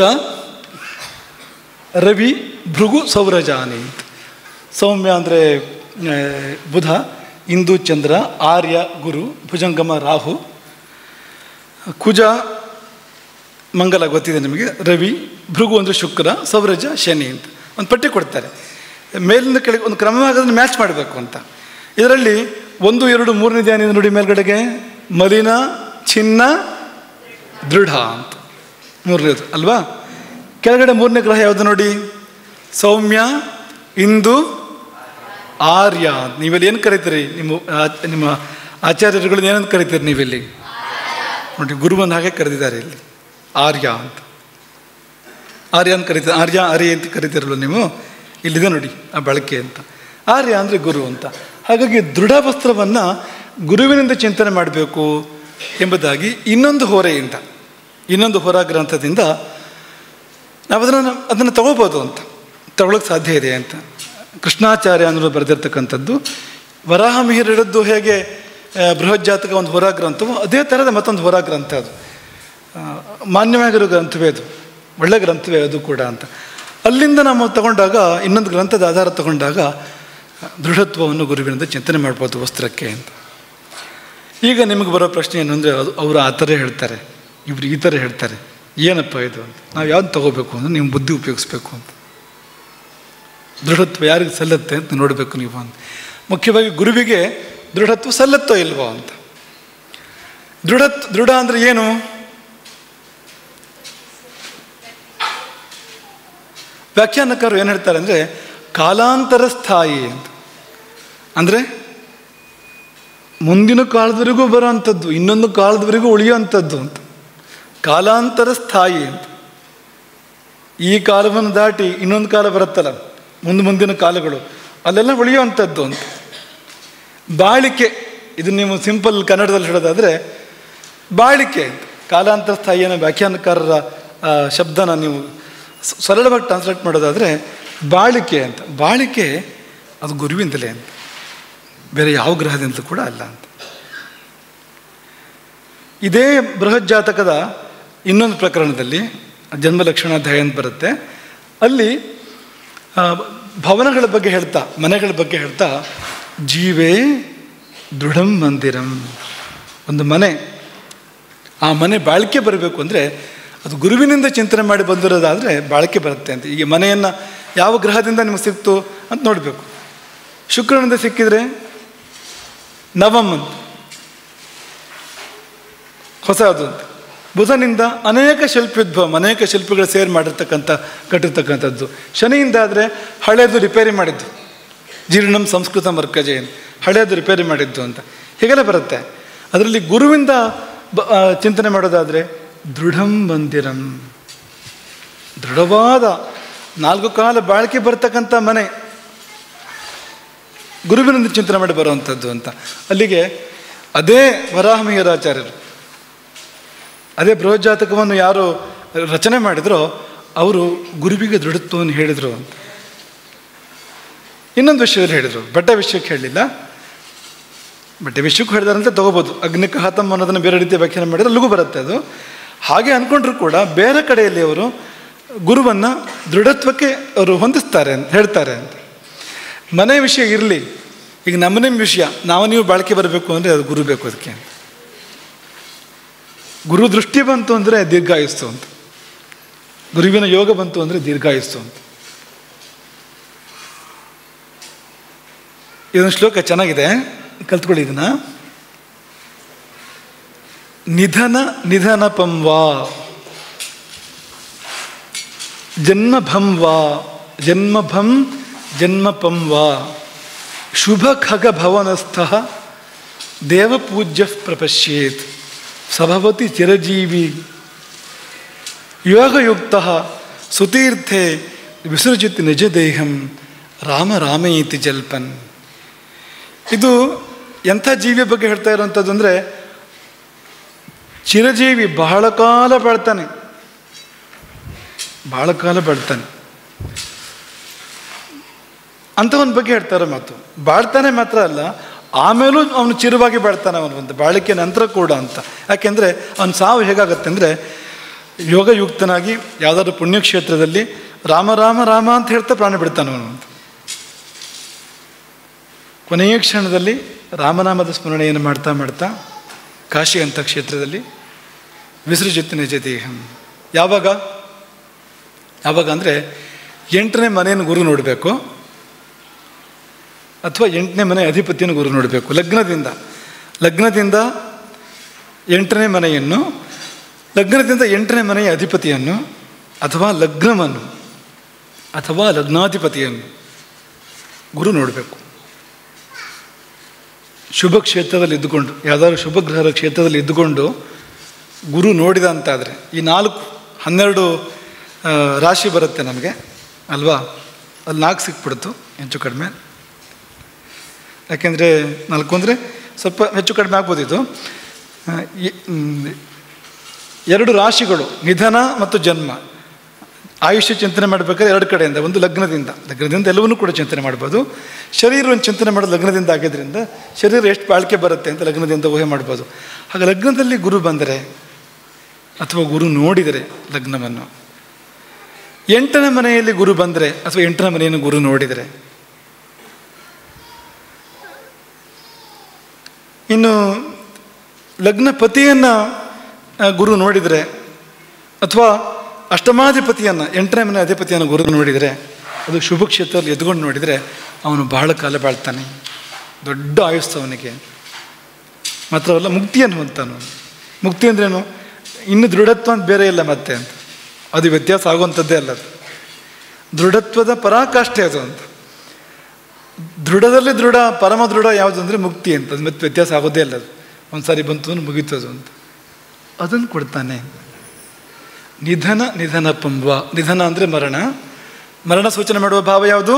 ರವಿ ಭೃಗು ಸೌರಜಾನಿ ಅಂತ ಸೌಮ್ಯ ಅಂದರೆ ಬುಧ ಇಂದು ಚಂದ್ರ ಆರ್ಯ ಗುರು ಭುಜಂಗಮ ರಾಹು ಕುಜ ಮಂಗಲ ಗೊತ್ತಿದೆ ನಿಮಗೆ ರವಿ ಭೃಗು ಅಂದರೆ ಶುಕ್ರ ಸೌರಜ ಶನಿ ಅಂತ ಒಂದು ಪಟ್ಟಿ ಕೊಡ್ತಾರೆ ಮೇಲಿಂದ ಕೆಳಗೆ ಒಂದು ಕ್ರಮವಾಗಿ ಅದನ್ನು ಮ್ಯಾಚ್ ಮಾಡಬೇಕು ಅಂತ ಇದರಲ್ಲಿ ಒಂದು ಎರಡು ಮೂರನೇ ಧ್ಯಾನ ನೋಡಿ ಮೇಲ್ಗಡೆಗೆ ಮಲಿನ ಚಿನ್ನ ದೃಢ ಅಂತ ಮೂರನೇದು ಅಲ್ವಾ ಕೆಳಗಡೆ ಮೂರನೇ ಗ್ರಹ ಯಾವುದು ನೋಡಿ ಸೌಮ್ಯ ಇಂದು ಆರ್ಯ ನೀವೆಲ್ಲಿ ಏನು ಕರಿತೀರಿ ನಿಮ್ಮ ಆ- ನಿಮ್ಮ ಆಚಾರ್ಯರುಗಳನ್ನ ಏನಂತ ಕರಿತೀರಿ ನೀವಿಲ್ಲಿ ನೋಡಿ ಗುರುವನ್ನು ಹಾಗೆ ಕರೆದಿದ್ದಾರೆ ಇಲ್ಲಿ ಆರ್ಯ ಅಂತ ಆರ್ಯ ಅಂತ ಕರಿತಾರೆ ಆರ್ಯ ಆರ್ಯ ಅಂತ ಕರಿತೀರಲ್ಲ ನೀವು ಇಲ್ಲಿದೆ ನೋಡಿ ಆ ಬಳಕೆ ಅಂತ ಆರ್ಯ ಅಂದರೆ ಗುರು ಅಂತ ಹಾಗಾಗಿ ದೃಢ ವಸ್ತ್ರವನ್ನು ಗುರುವಿನಿಂದ ಚಿಂತನೆ ಮಾಡಬೇಕು ಎಂಬುದಾಗಿ ಇನ್ನೊಂದು ಹೊರೆಯಿಂದ ಇನ್ನೊಂದು ಹೊರ ಗ್ರಂಥದಿಂದ ನಾವು ಅದನ್ನು ಅದನ್ನು ತಗೋಬೋದು ಅಂತ ತಗೊಳ್ಳೋಕೆ ಸಾಧ್ಯ ಇದೆ ಅಂತ ಕೃಷ್ಣಾಚಾರ್ಯ ಅನ್ನೋರು ಬರೆದಿರ್ತಕ್ಕಂಥದ್ದು ವರಾಹ ಮಿಹಿರಡದ್ದು ಹೇಗೆ ಆ, ಬೃಹಜ್ಜಾತಕ ಒಂದು ಹೊರ ಗ್ರಂಥವು ಅದೇ ಥರದ ಮತ್ತೊಂದು ಹೊರ ಗ್ರಂಥ ಅದು ಆ, ಮಾನ್ಯವಾಗಿರೋ ಗ್ರಂಥವೇ ಅದು ಒಳ್ಳೆ ಗ್ರಂಥವೇ ಅದು ಕೂಡ ಅಂತ ಅಲ್ಲಿಂದ ನಾವು ತಗೊಂಡಾಗ ಇನ್ನೊಂದು ಗ್ರಂಥದ ಆಧಾರ ತಗೊಂಡಾಗ ದೃಢತ್ವವನ್ನು ಗುರುವಿನಿಂದ ಚಿಂತನೆ ಮಾಡ್ಬೋದು ವಸ್ತ್ರಕ್ಕೆ ಅಂತ ಈಗ ನಿಮಗೆ ಬರೋ ಪ್ರಶ್ನೆ ಏನು ಅಂದರೆ ಅದು ಅವರು ಆ ಥರ ಹೇಳ್ತಾರೆ ಇವರು ಈ ಥರ ಹೇಳ್ತಾರೆ ಏನಪ್ಪ ಇದು ಅಂತ ನಾವು ಯಾವ್ದು ತಗೋಬೇಕು ಅಂದರೆ ನೀವು ಬುದ್ಧಿ ಉಪಯೋಗಿಸ್ಬೇಕು ಅಂತ ದೃಢತ್ವ ಯಾರಿಗೆ ಸಲ್ಲತ್ತೆ ಅಂತ ನೋಡಬೇಕು ನೀವು ಅಂತ ಮುಖ್ಯವಾಗಿ ಗುರುವಿಗೆ ದೃಢತ್ವ ಸಲ್ಲತ್ತೋ ಇಲ್ವೋ ಅಂತ ದೃಢತ್ ದೃಢ ಅಂದರೆ ಏನು ವ್ಯಾಖ್ಯಾನಕಾರರು ಏನು ಹೇಳ್ತಾರೆ ಅಂದರೆ ಕಾಲಾಂತರ ಸ್ಥಾಯಿ ಅಂತ ಅಂದರೆ ಮುಂದಿನ ಕಾಲದವರೆಗೂ ಬರೋವಂಥದ್ದು ಇನ್ನೊಂದು ಕಾಲದವರೆಗೂ ಉಳಿಯುವಂಥದ್ದು ಅಂತ ಕಾಲಾಂತರ ಸ್ಥಾಯಿ ಅಂತ ಈ ಕಾಲವನ್ನು ದಾಟಿ ಇನ್ನೊಂದು ಕಾಲ ಬರುತ್ತಲ್ಲ ಮುಂದೆ ಮುಂದಿನ ಕಾಲಗಳು ಅಲ್ಲೆಲ್ಲ ಉಳಿಯುವಂಥದ್ದು ಅಂತ ಬಾಳಿಕೆ ಇದು ನೀವು ಸಿಂಪಲ್ ಕನ್ನಡದಲ್ಲಿ ಹೇಳೋದಾದರೆ ಬಾಳಿಕೆ ಅಂತ ಕಾಲಾಂತರ ಸ್ಥಾಯಿಯನ್ನು ವ್ಯಾಖ್ಯಾನಕಾರರ ಆ, ಶಬ್ದನ ನೀವು ಸ- ಸರಳವಾಗಿ ಟ್ರಾನ್ಸ್ಲೇಟ್ ಮಾಡೋದಾದರೆ ಬಾಳಿಕೆ ಅಂತ ಬಾಳಿಕೆ ಅದು ಗುರುವಿಂದಲೇ ಅಂತ ಬೇರೆ ಯಾವ ಗ್ರಹದಿಂದಲೂ ಕೂಡ ಅಲ್ಲ ಅಂತ ಇದೇ ಬೃಹತ್ ಜಾತಕದ ಇನ್ನೊಂದು ಪ್ರಕರಣದಲ್ಲಿ ಜನ್ಮ ಲಕ್ಷಣಾಧ್ಯಾಯ ಅಂತ ಬರುತ್ತೆ ಅಲ್ಲಿ ಆ, ಭವನಗಳ ಬಗ್ಗೆ ಹೇಳ್ತಾ ಮನೆಗಳ ಬಗ್ಗೆ ಹೇಳ್ತಾ ಜೀವೇ ದೃಢಂ ಮಂದಿರಂ ಒಂದು ಮನೆ ಆ ಮನೆ ಬಾಳಿಕೆ ಬರಬೇಕು ಅಂದರೆ ಅದು ಗುರುವಿನಿಂದ ಚಿಂತನೆ ಮಾಡಿ ಬಂದಿರೋದಾದರೆ ಬಾಳಿಕೆ ಬರುತ್ತೆ ಅಂತ ಈಗ ಮನೆಯನ್ನು ಯಾವ ಗ್ರಹದಿಂದ ನಿಮಗೆ ಸಿಕ್ತು ಅಂತ ನೋಡಬೇಕು ಶುಕ್ರನಿಂದ ಸಿಕ್ಕಿದ್ರೆ ನವಮ್ ಅಂತ ಹೊಸದು ಅಂತ ಬುಧನಿಂದ ಅನೇಕ ಶಿಲ್ಪೋದ್ಭವ ಅನೇಕ ಶಿಲ್ಪಿಗಳು ಸೇರಿ ಮಾಡಿರ್ತಕ್ಕಂಥ ಕಟ್ಟಿರ್ತಕ್ಕಂಥದ್ದು ಶನಿಯಿಂದ ಆದರೆ ಹಳೆಯದು ರಿಪೇರಿ ಮಾಡಿದ್ದು ಜೀರ್ಣಂ ಸಂಸ್ಕೃತ ಮರ್ಕಜೆ ಅಂತ ಹಳೆಯದು ರಿಪೇರಿ ಮಾಡಿದ್ದು ಅಂತ ಹೀಗೆಲ್ಲ ಬರುತ್ತೆ ಅದರಲ್ಲಿ ಗುರುವಿಂದ ಬ- ಆ, ಚಿಂತನೆ ಮಾಡೋದಾದರೆ ದೃಢಂ ಮಂದಿರಂ ದೃಢವಾದ ನಾಲ್ಕು ಕಾಲ ಬಾಳಿಕೆ ಬರ್ತಕ್ಕಂಥ ಮನೆ ಗುರುವಿನಿಂದ ಚಿಂತನೆ ಮಾಡಿ ಬರುವಂಥದ್ದು ಅಂತ ಅಲ್ಲಿಗೆ ಅದೇ ವರಾಹಮಿಹಿರಾಚಾರ್ಯರು ಅದೇ ಬೃಹಜಾತಕವನ್ನು ಯಾರು ರಚನೆ ಮಾಡಿದ್ರೋ ಅವರು ಗುರುವಿಗೆ ದೃಢತ್ವವನ್ನು ಹೇಳಿದರು ಅಂತ ಇನ್ನೊಂದು ವಿಷಯದಲ್ಲಿ ಹೇಳಿದರು ಬಟ್ಟೆ ವಿಷಯಕ್ಕೆ ಹೇಳಲಿಲ್ಲ ಬಟ್ಟೆ ವಿಷಯಕ್ಕೆ ಹೇಳಿದಾರಂತೆ ತಗೋಬೋದು ಅಗ್ನಿಕ ಹತಮ್ ಅನ್ನೋದನ್ನು ಬೇರೆ ರೀತಿಯ ವ್ಯಾಖ್ಯಾನ ಮಾಡಿದ್ರೆ ಅಲ್ಲಿಗೂ ಬರುತ್ತೆ ಅದು ಹಾಗೆ ಅಂದ್ಕೊಂಡ್ರು ಕೂಡ ಬೇರೆ ಕಡೆಯಲ್ಲಿ ಅವರು ಗುರುವನ್ನು ದೃಢತ್ವಕ್ಕೆ ಅವರು ಹೊಂದಿಸ್ತಾರೆ ಅಂತ ಹೇಳ್ತಾರೆ ಅಂತ ಮನೆ ವಿಷಯ ಇರಲಿ ಈಗ ನಮ್ಮನೆ ವಿಷಯ ನಾವು ನೀವು ಬಾಳಿಕೆ ಬರಬೇಕು ಅಂದರೆ ಅದು ಗುರು ಬೇಕು ಅದಕ್ಕೆ ಗುರು ದೃಷ್ಟಿ ಬಂತು ಅಂದರೆ ದೀರ್ಘಾಯುಸ್ತು ಅಂತ ಗುರುವಿನ ಯೋಗ ಬಂತು ಅಂದರೆ ದೀರ್ಘಾಯುಸ್ತು ಅಂತ ಇದೊಂದು ಶ್ಲೋಕ ಚೆನ್ನಾಗಿದೆ ಕಲ್ತ್ಕೊಳ್ಳಿ ಇದನ್ನ ನಿಧನ ನಿಧನ ಪಂವಾ ಜನ್ಮಭಂ ವಾ ಜನ್ಮಭಂ ಜನ್ಮಪಂ ವಾ ಶುಭ ಖಗ ಭವನಸ್ಥ ದೇವಪೂಜ್ಯ ಪ್ರಪಶ್ಯೇತ್ ಸಭವತಿ ಚಿರಜೀವಿ ಯೋಗಯುಕ್ತ ಸುತೀರ್ಥೆ ವಿಸರ್ಜಿತ್ ನಿಜ ದೇಹಂ ರಾಮ ರಾಮೇತಿ ಜಲ್ಪನ್ ಇದು ಎಂಥ ಜೀವಿಯ ಬಗ್ಗೆ ಹೇಳ್ತಾ ಇರೋವಂಥದ್ದು ಅಂದರೆ ಚಿರಜೀವಿ ಬಹಳ ಕಾಲ ಬಾಳ್ತಾನೆ ಬಹಳ ಕಾಲ ಬಾಳ್ತಾನೆ ಅಂಥವನ ಬಗ್ಗೆ ಹೇಳ್ತಾರೆ ಮಾತು ಬಾಳ್ತಾನೆ ಮಾತ್ರ ಅಲ್ಲ ಆಮೇಲೂ ಅವನು ಚಿರವಾಗಿ ಬಾಳ್ತಾನೆ ಅವನು ಒಂದು ಬಾಳಿಕೆ ನಂತರ ಕೂಡ ಅಂತ ಯಾಕೆಂದರೆ ಅವನ ಸಾವು ಹೇಗಾಗತ್ತೆ ಅಂದರೆ ಯೋಗಯುಕ್ತನಾಗಿ ಯಾವುದಾದ್ರು ಪುಣ್ಯಕ್ಷೇತ್ರದಲ್ಲಿ ರಾಮ ರಾಮ ರಾಮ ಅಂತ ಹೇಳ್ತಾ ಪ್ರಾಣ ಬಿಡ್ತಾನೆ ಅವನು ಅಂತ ಕೊನೆಯ ಕ್ಷಣದಲ್ಲಿ ರಾಮನಾಮದ ಸ್ಮರಣೆಯನ್ನು ಮಾಡ್ತಾ ಮಾಡ್ತಾ ಕಾಶಿ ಅಂತ ಕ್ಷೇತ್ರದಲ್ಲಿ ವಿಸರ್ಜಿತ ನಿಜ ದೇಹಂ ಯಾವಾಗ ಯಾವಾಗ ಅಂದರೆ ಎಂಟನೇ ಮನೆಯನ್ನು ಗುರು ನೋಡಬೇಕು ಅಥವಾ ಎಂಟನೇ ಮನೆ ಅಧಿಪತಿಯನ್ನು ಗುರು ನೋಡಬೇಕು ಲಗ್ನದಿಂದ ಲಗ್ನದಿಂದ ಎಂಟನೇ ಮನೆಯನ್ನು ಲಗ್ನದಿಂದ ಎಂಟನೇ ಮನೆಯ ಅಧಿಪತಿಯನ್ನು ಅಥವಾ ಲಗ್ನವನ್ನು ಅಥವಾ ಲಗ್ನಾಧಿಪತಿಯನ್ನು ಗುರು ನೋಡಬೇಕು ಶುಭ ಕ್ಷೇತ್ರದಲ್ಲಿ ಇದ್ದುಕೊಂಡು ಯಾವುದಾದ್ರು ಶುಭ ಗ್ರಹದ ಕ್ಷೇತ್ರದಲ್ಲಿ ಇದ್ದುಕೊಂಡು ಗುರು ನೋಡಿದ ಅಂತಾದರೆ ಈ ನಾಲ್ಕು ಹನ್ನೆರಡು ಆ, ರಾಶಿ ಬರುತ್ತೆ ನಮಗೆ ಅಲ್ವಾ ಅಲ್ಲಿ ನಾಲ್ಕು ಸಿಕ್ಬಿಡ್ತು ಹೆಚ್ಚು ಕಡಿಮೆ ಯಾಕೆಂದರೆ ನಾಲ್ಕು ಅಂದರೆ ಸ್ವಲ್ಪ ಹೆಚ್ಚು ಕಡಿಮೆ ಆಗ್ಬೋದಿತ್ತು ಆ, ಈ- ಮ್, ಎರಡು ರಾಶಿಗಳು ನಿಧನ ಮತ್ತು ಜನ್ಮ ಆಯುಷ್ಯ ಚಿಂತನೆ ಮಾಡಬೇಕಾದ್ರೆ ಎರಡು ಕಡೆಯಿಂದ ಒಂದು ಲಗ್ನದಿಂದ ಲಗ್ನದಿಂದ ಎಲ್ಲವನ್ನೂ ಕೂಡ ಚಿಂತನೆ ಮಾಡ್ಬೋದು ಶರೀರವನ್ನು ಚಿಂತನೆ ಮಾಡೋದು ಲಗ್ನದಿಂದ ಆಗಿದ್ದರಿಂದ ಶರೀರ ಎಷ್ಟು ಬಾಳಿಕೆ ಬರುತ್ತೆ ಅಂತ ಲಗ್ನದಿಂದ ಊಹೆ ಮಾಡ್ಬೋದು ಹಾಗೆ ಲಗ್ನದಲ್ಲಿ ಗುರು ಬಂದರೆ ಅಥವಾ ಗುರು ನೋಡಿದರೆ ಲಗ್ನವನ್ನು ಎಂಟನೇ ಮನೆಯಲ್ಲಿ ಗುರು ಬಂದರೆ ಅಥವಾ ಎಂಟನೇ ಮನೆಯನ್ನು ಗುರು ನೋಡಿದರೆ ಇನ್ನು ಲಗ್ನ ಪತಿಯನ್ನು ಆ, ಗುರು ನೋಡಿದರೆ ಅಥವಾ ಅಷ್ಟಮಾಧಿಪತಿಯನ್ನು ಎಂಟನೇ ಮನೆ ಅಧಿಪತಿಯನ್ನು ಗುರು ನೋಡಿದರೆ ಅದು ಶುಭ ಕ್ಷೇತ್ರದಲ್ಲಿ ಎದ್ಕೊಂಡು ನೋಡಿದರೆ ಅವನು ಬಹಳ ಕಾಲ ಬಾಳ್ತಾನೆ ದೊಡ್ಡ ಆಯುಸ್ಸು ಅವನಿಗೆ ಮಾತ್ರವಲ್ಲ ಮುಕ್ತಿಯನ್ನು ಹೊಂತಾನು ಮುಕ್ತಿ ಅಂದ್ರೇನು ಇನ್ನು ದೃಢತ್ವ ಅಂತ ಬೇರೆ ಇಲ್ಲ ಮತ್ತೆ ಅಂತ ಅದು ವ್ಯತ್ಯಾಸ ಆಗುವಂಥದ್ದೇ ಅಲ್ಲ ಅದು ದೃಢತ್ವದ ಪರಾಕಾಷ್ಠೆ ಅದು ಅಂತ ದೃಢದಲ್ಲಿ ದೃಢ ಪರಮ ದೃಢ ಯಾವುದು ಅಂದರೆ ಮುಕ್ತಿ ಅಂತ ಅದು ಮತ್ತೆ ವ್ಯತ್ಯಾಸ ಆಗೋದೇ ಇಲ್ಲ ಅದು ಒಂದು ಸಾರಿ ಬಂತು ಅಂದ್ರೆ ಮುಗೀತು ಅದು ಅಂತ ಅದನ್ನು ಕೊಡ್ತಾನೆ ನಿಧನ ನಿಧನ ಪಂಬ ನಿಧನ ಅಂದರೆ ಮರಣ ಮರಣ ಸೂಚನೆ ಮಾಡುವ ಭಾವ ಯಾವುದು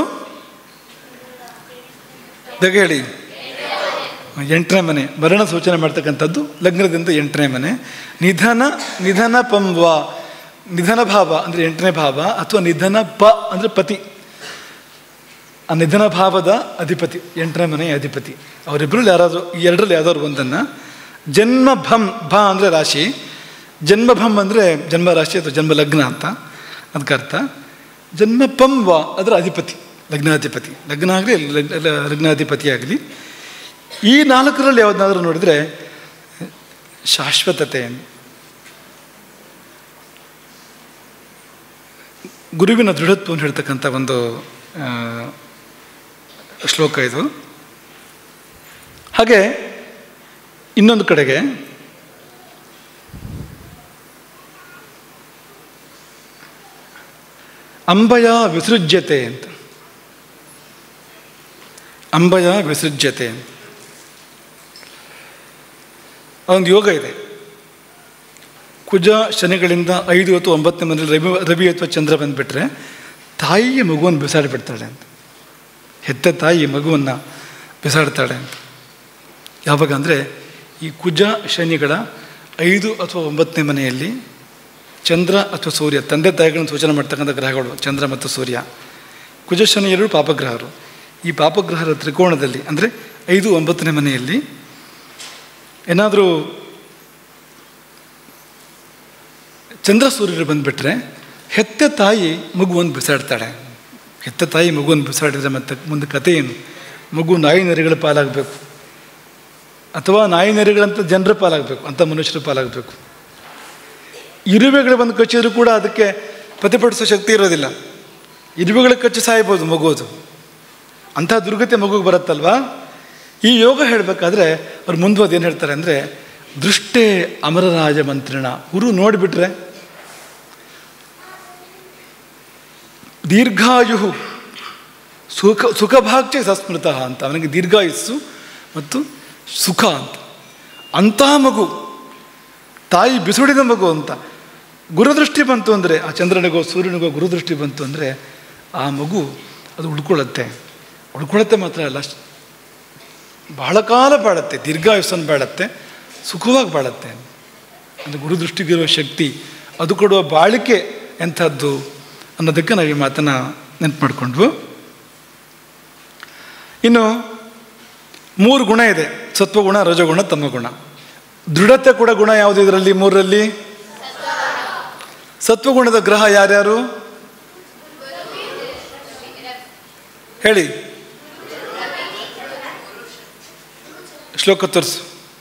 ಬೇಗ ಹೇಳಿ ಎಂಟನೇ ಮನೆ ಮರಣ ಸೂಚನೆ ಮಾಡ್ತಕ್ಕಂಥದ್ದು ಲಗ್ನದಿಂದ ಎಂಟನೇ ಮನೆ ನಿಧನ ನಿಧನ ಪಂವ ನಿಧನ ಭಾವ ಅಂದರೆ ಎಂಟನೇ ಭಾವ ಅಥವಾ ನಿಧನ ಪ ಅಂದರೆ ಪತಿ ಆ ನಿಧನ ಭಾವದ ಅಧಿಪತಿ ಎಂಟನೇ ಮನೆಯ ಅಧಿಪತಿ ಅವರಿಬ್ಬರಲ್ಲಿ ಯಾರಾದರೂ ಈ ಎರಡರಲ್ಲಿ ಯಾವ್ದಾದ್ರು ಒಂದನ್ನು ಜನ್ಮ ಭಂ ಭ ಅಂದರೆ ರಾಶಿ ಜನ್ಮ ಭಂ ಅಂದರೆ ಜನ್ಮ ರಾಶಿ ಅಥವಾ ಜನ್ಮ ಲಗ್ನ ಅಂತ ಅದಕ್ಕೆ ಅರ್ಥ ಜನ್ಮ ಪಂ ವ ಅದರ ಅಧಿಪತಿ ಲಗ್ನಾಧಿಪತಿ ಲಗ್ನ ಆಗಲಿ ಲಗ್ನಾಧಿಪತಿ ಆಗಲಿ ಈ ನಾಲ್ಕರಲ್ಲಿ ಯಾವುದಾದ್ರೂ ನೋಡಿದರೆ ಶಾಶ್ವತತೆ ಗುರುವಿನ ದೃಢತ್ವವನ್ನು ಹೇಳ್ತಕ್ಕಂಥ ಒಂದು ಆ, ಶ್ಲೋಕ ಇದು ಹಾಗೆ ಇನ್ನೊಂದು ಕಡೆಗೆ ಅಂಬಯ ವಿಸೃಜ್ಯತೆ ಅಂತ ಅಂಬಯ ವಿಸೃಜ್ಯತೆ ಒಂದು ಯೋಗ ಇದೆ ಕುಜ ಶನಿಗಳಿಂದ ಐದು ಅಥವಾ ಒಂಬತ್ತನೇ ಮನೇಲಿ ರವಿ ರವಿ ಅಥವಾ ಚಂದ್ರ ಬಂದುಬಿಟ್ರೆ ತಾಯಿಯ ಮಗುವನ್ನು ಬಿಸಾಡಿಬಿಡ್ತಾಳೆ ಅಂತ ಹೆತ್ತ ತಾಯಿ ಮಗುವನ್ನು ಬಿಸಾಡ್ತಾಳೆ ಅಂತ ಯಾವಾಗ ಅಂದರೆ ಈ ಕುಜ ಶನಿಗಳ ಐದು ಅಥವಾ ಒಂಬತ್ತನೇ ಮನೆಯಲ್ಲಿ ಚಂದ್ರ ಅಥವಾ ಸೂರ್ಯ ತಂದೆ ತಾಯಿಗಳನ್ನು ಸೂಚನೆ ಮಾಡ್ತಕ್ಕಂಥ ಗ್ರಹಗಳು ಚಂದ್ರ ಮತ್ತು ಸೂರ್ಯ ಕುಜ ಶನಿ ಎರಡು ಪಾಪಗ್ರಹರು ಈ ಪಾಪಗ್ರಹರ ತ್ರಿಕೋಣದಲ್ಲಿ ಅಂದರೆ ಐದು ಒಂಬತ್ತನೇ ಮನೆಯಲ್ಲಿ ಏನಾದರೂ ಚಂದ್ರ ಸೂರ್ಯರು ಬಂದುಬಿಟ್ರೆ ಹೆತ್ತ ತಾಯಿ ಮಗುವನ್ನು ಬಿಸಾಡ್ತಾಳೆ ಹೆತ್ತ ತಾಯಿ ಮಗುವನ್ನು ಬಿಸಾಡಿದರೆ ಮತ್ತೆ ಮುಂದೆ ಕಥೆ ಏನು ಮಗು ನಾಯಿ ನರಿಗಳ ಪಾಲಾಗಬೇಕು ಅಥವಾ ನಾಯಿ ನರಿಗಳಂತ ಜನರ ಪಾಲಾಗಬೇಕು ಅಂಥ ಮನುಷ್ಯರ ಪಾಲಾಗಬೇಕು ಇರುವೆಗಳು ಬಂದು ಕಚ್ಚಿದ್ರು ಕೂಡ ಅದಕ್ಕೆ ಪ್ರತಿಭಟಿಸೋ ಶಕ್ತಿ ಇರೋದಿಲ್ಲ ಇರುವೆಗಳು ಕಚ್ಚಿ ಸಾಯ್ಬೋದು ಮಗುವುದು ಅಂಥ ದುರ್ಗತಿ ಮಗುಗೆ ಬರುತ್ತಲ್ವಾ ಈ ಯೋಗ ಹೇಳಬೇಕಾದ್ರೆ ಅವ್ರು ಮುಂದುವರೆದು ಏನು ಹೇಳ್ತಾರೆ ಅಂದರೆ ದೃಷ್ಟೇ ಅಮರರಾಜ ಮಂತ್ರಿಣ ಗುರು ನೋಡಿಬಿಟ್ರೆ ದೀರ್ಘಾಯು ಸುಖ ಸುಖಭಾಗ್ಯ ಸಸ್ಮೃತ ಅಂತ ಅವನಿಗೆ ದೀರ್ಘಾಯುಸ್ಸು ಮತ್ತು ಸುಖ ಅಂತ ಅಂತಹ ಮಗು ತಾಯಿ ಬಿಸುಡಿದ ಮಗು ಅಂತ ಗುರುದೃಷ್ಟಿ ಬಂತು ಅಂದರೆ ಆ ಚಂದ್ರನಿಗೋ ಸೂರ್ಯನಿಗೋ ಗುರುದೃಷ್ಟಿ ಬಂತು ಅಂದರೆ ಆ ಮಗು ಅದು ಉಳ್ಕೊಳ್ಳುತ್ತೆ ಉಳ್ಕೊಳ್ಳುತ್ತೆ ಮಾತ್ರ ಅಲ್ಲ ಬಹಳ ಕಾಲ ಬಾಳುತ್ತೆ ದೀರ್ಘಾಯುಸ್ಸನ್ನು ಬಾಳುತ್ತೆ ಸುಖವಾಗಿ ಬಾಳುತ್ತೆ ಅದು ಗುರುದೃಷ್ಟಿಗಿರುವ ಶಕ್ತಿ ಅದು ಕೊಡುವ ಬಾಳಿಕೆ ಎಂಥದ್ದು ಅನ್ನೋದಕ್ಕೆ ನಾವು ಈ ಮಾತನ್ನು ನೆನಪು ಮಾಡಿಕೊಂಡ್ವು ಇನ್ನು ಮೂರು ಗುಣ ಇದೆ ಸತ್ವಗುಣ ರಜಗುಣ ತಮಗುಣ ದೃಢತೆ ಕೂಡ ಗುಣ ಯಾವುದು ಇದರಲ್ಲಿ ಮೂರರಲ್ಲಿ ಸತ್ವಗುಣದ ಗ್ರಹ ಯಾರ್ಯಾರು ಹೇಳಿ ಶ್ಲೋಕ ತೋರಿಸು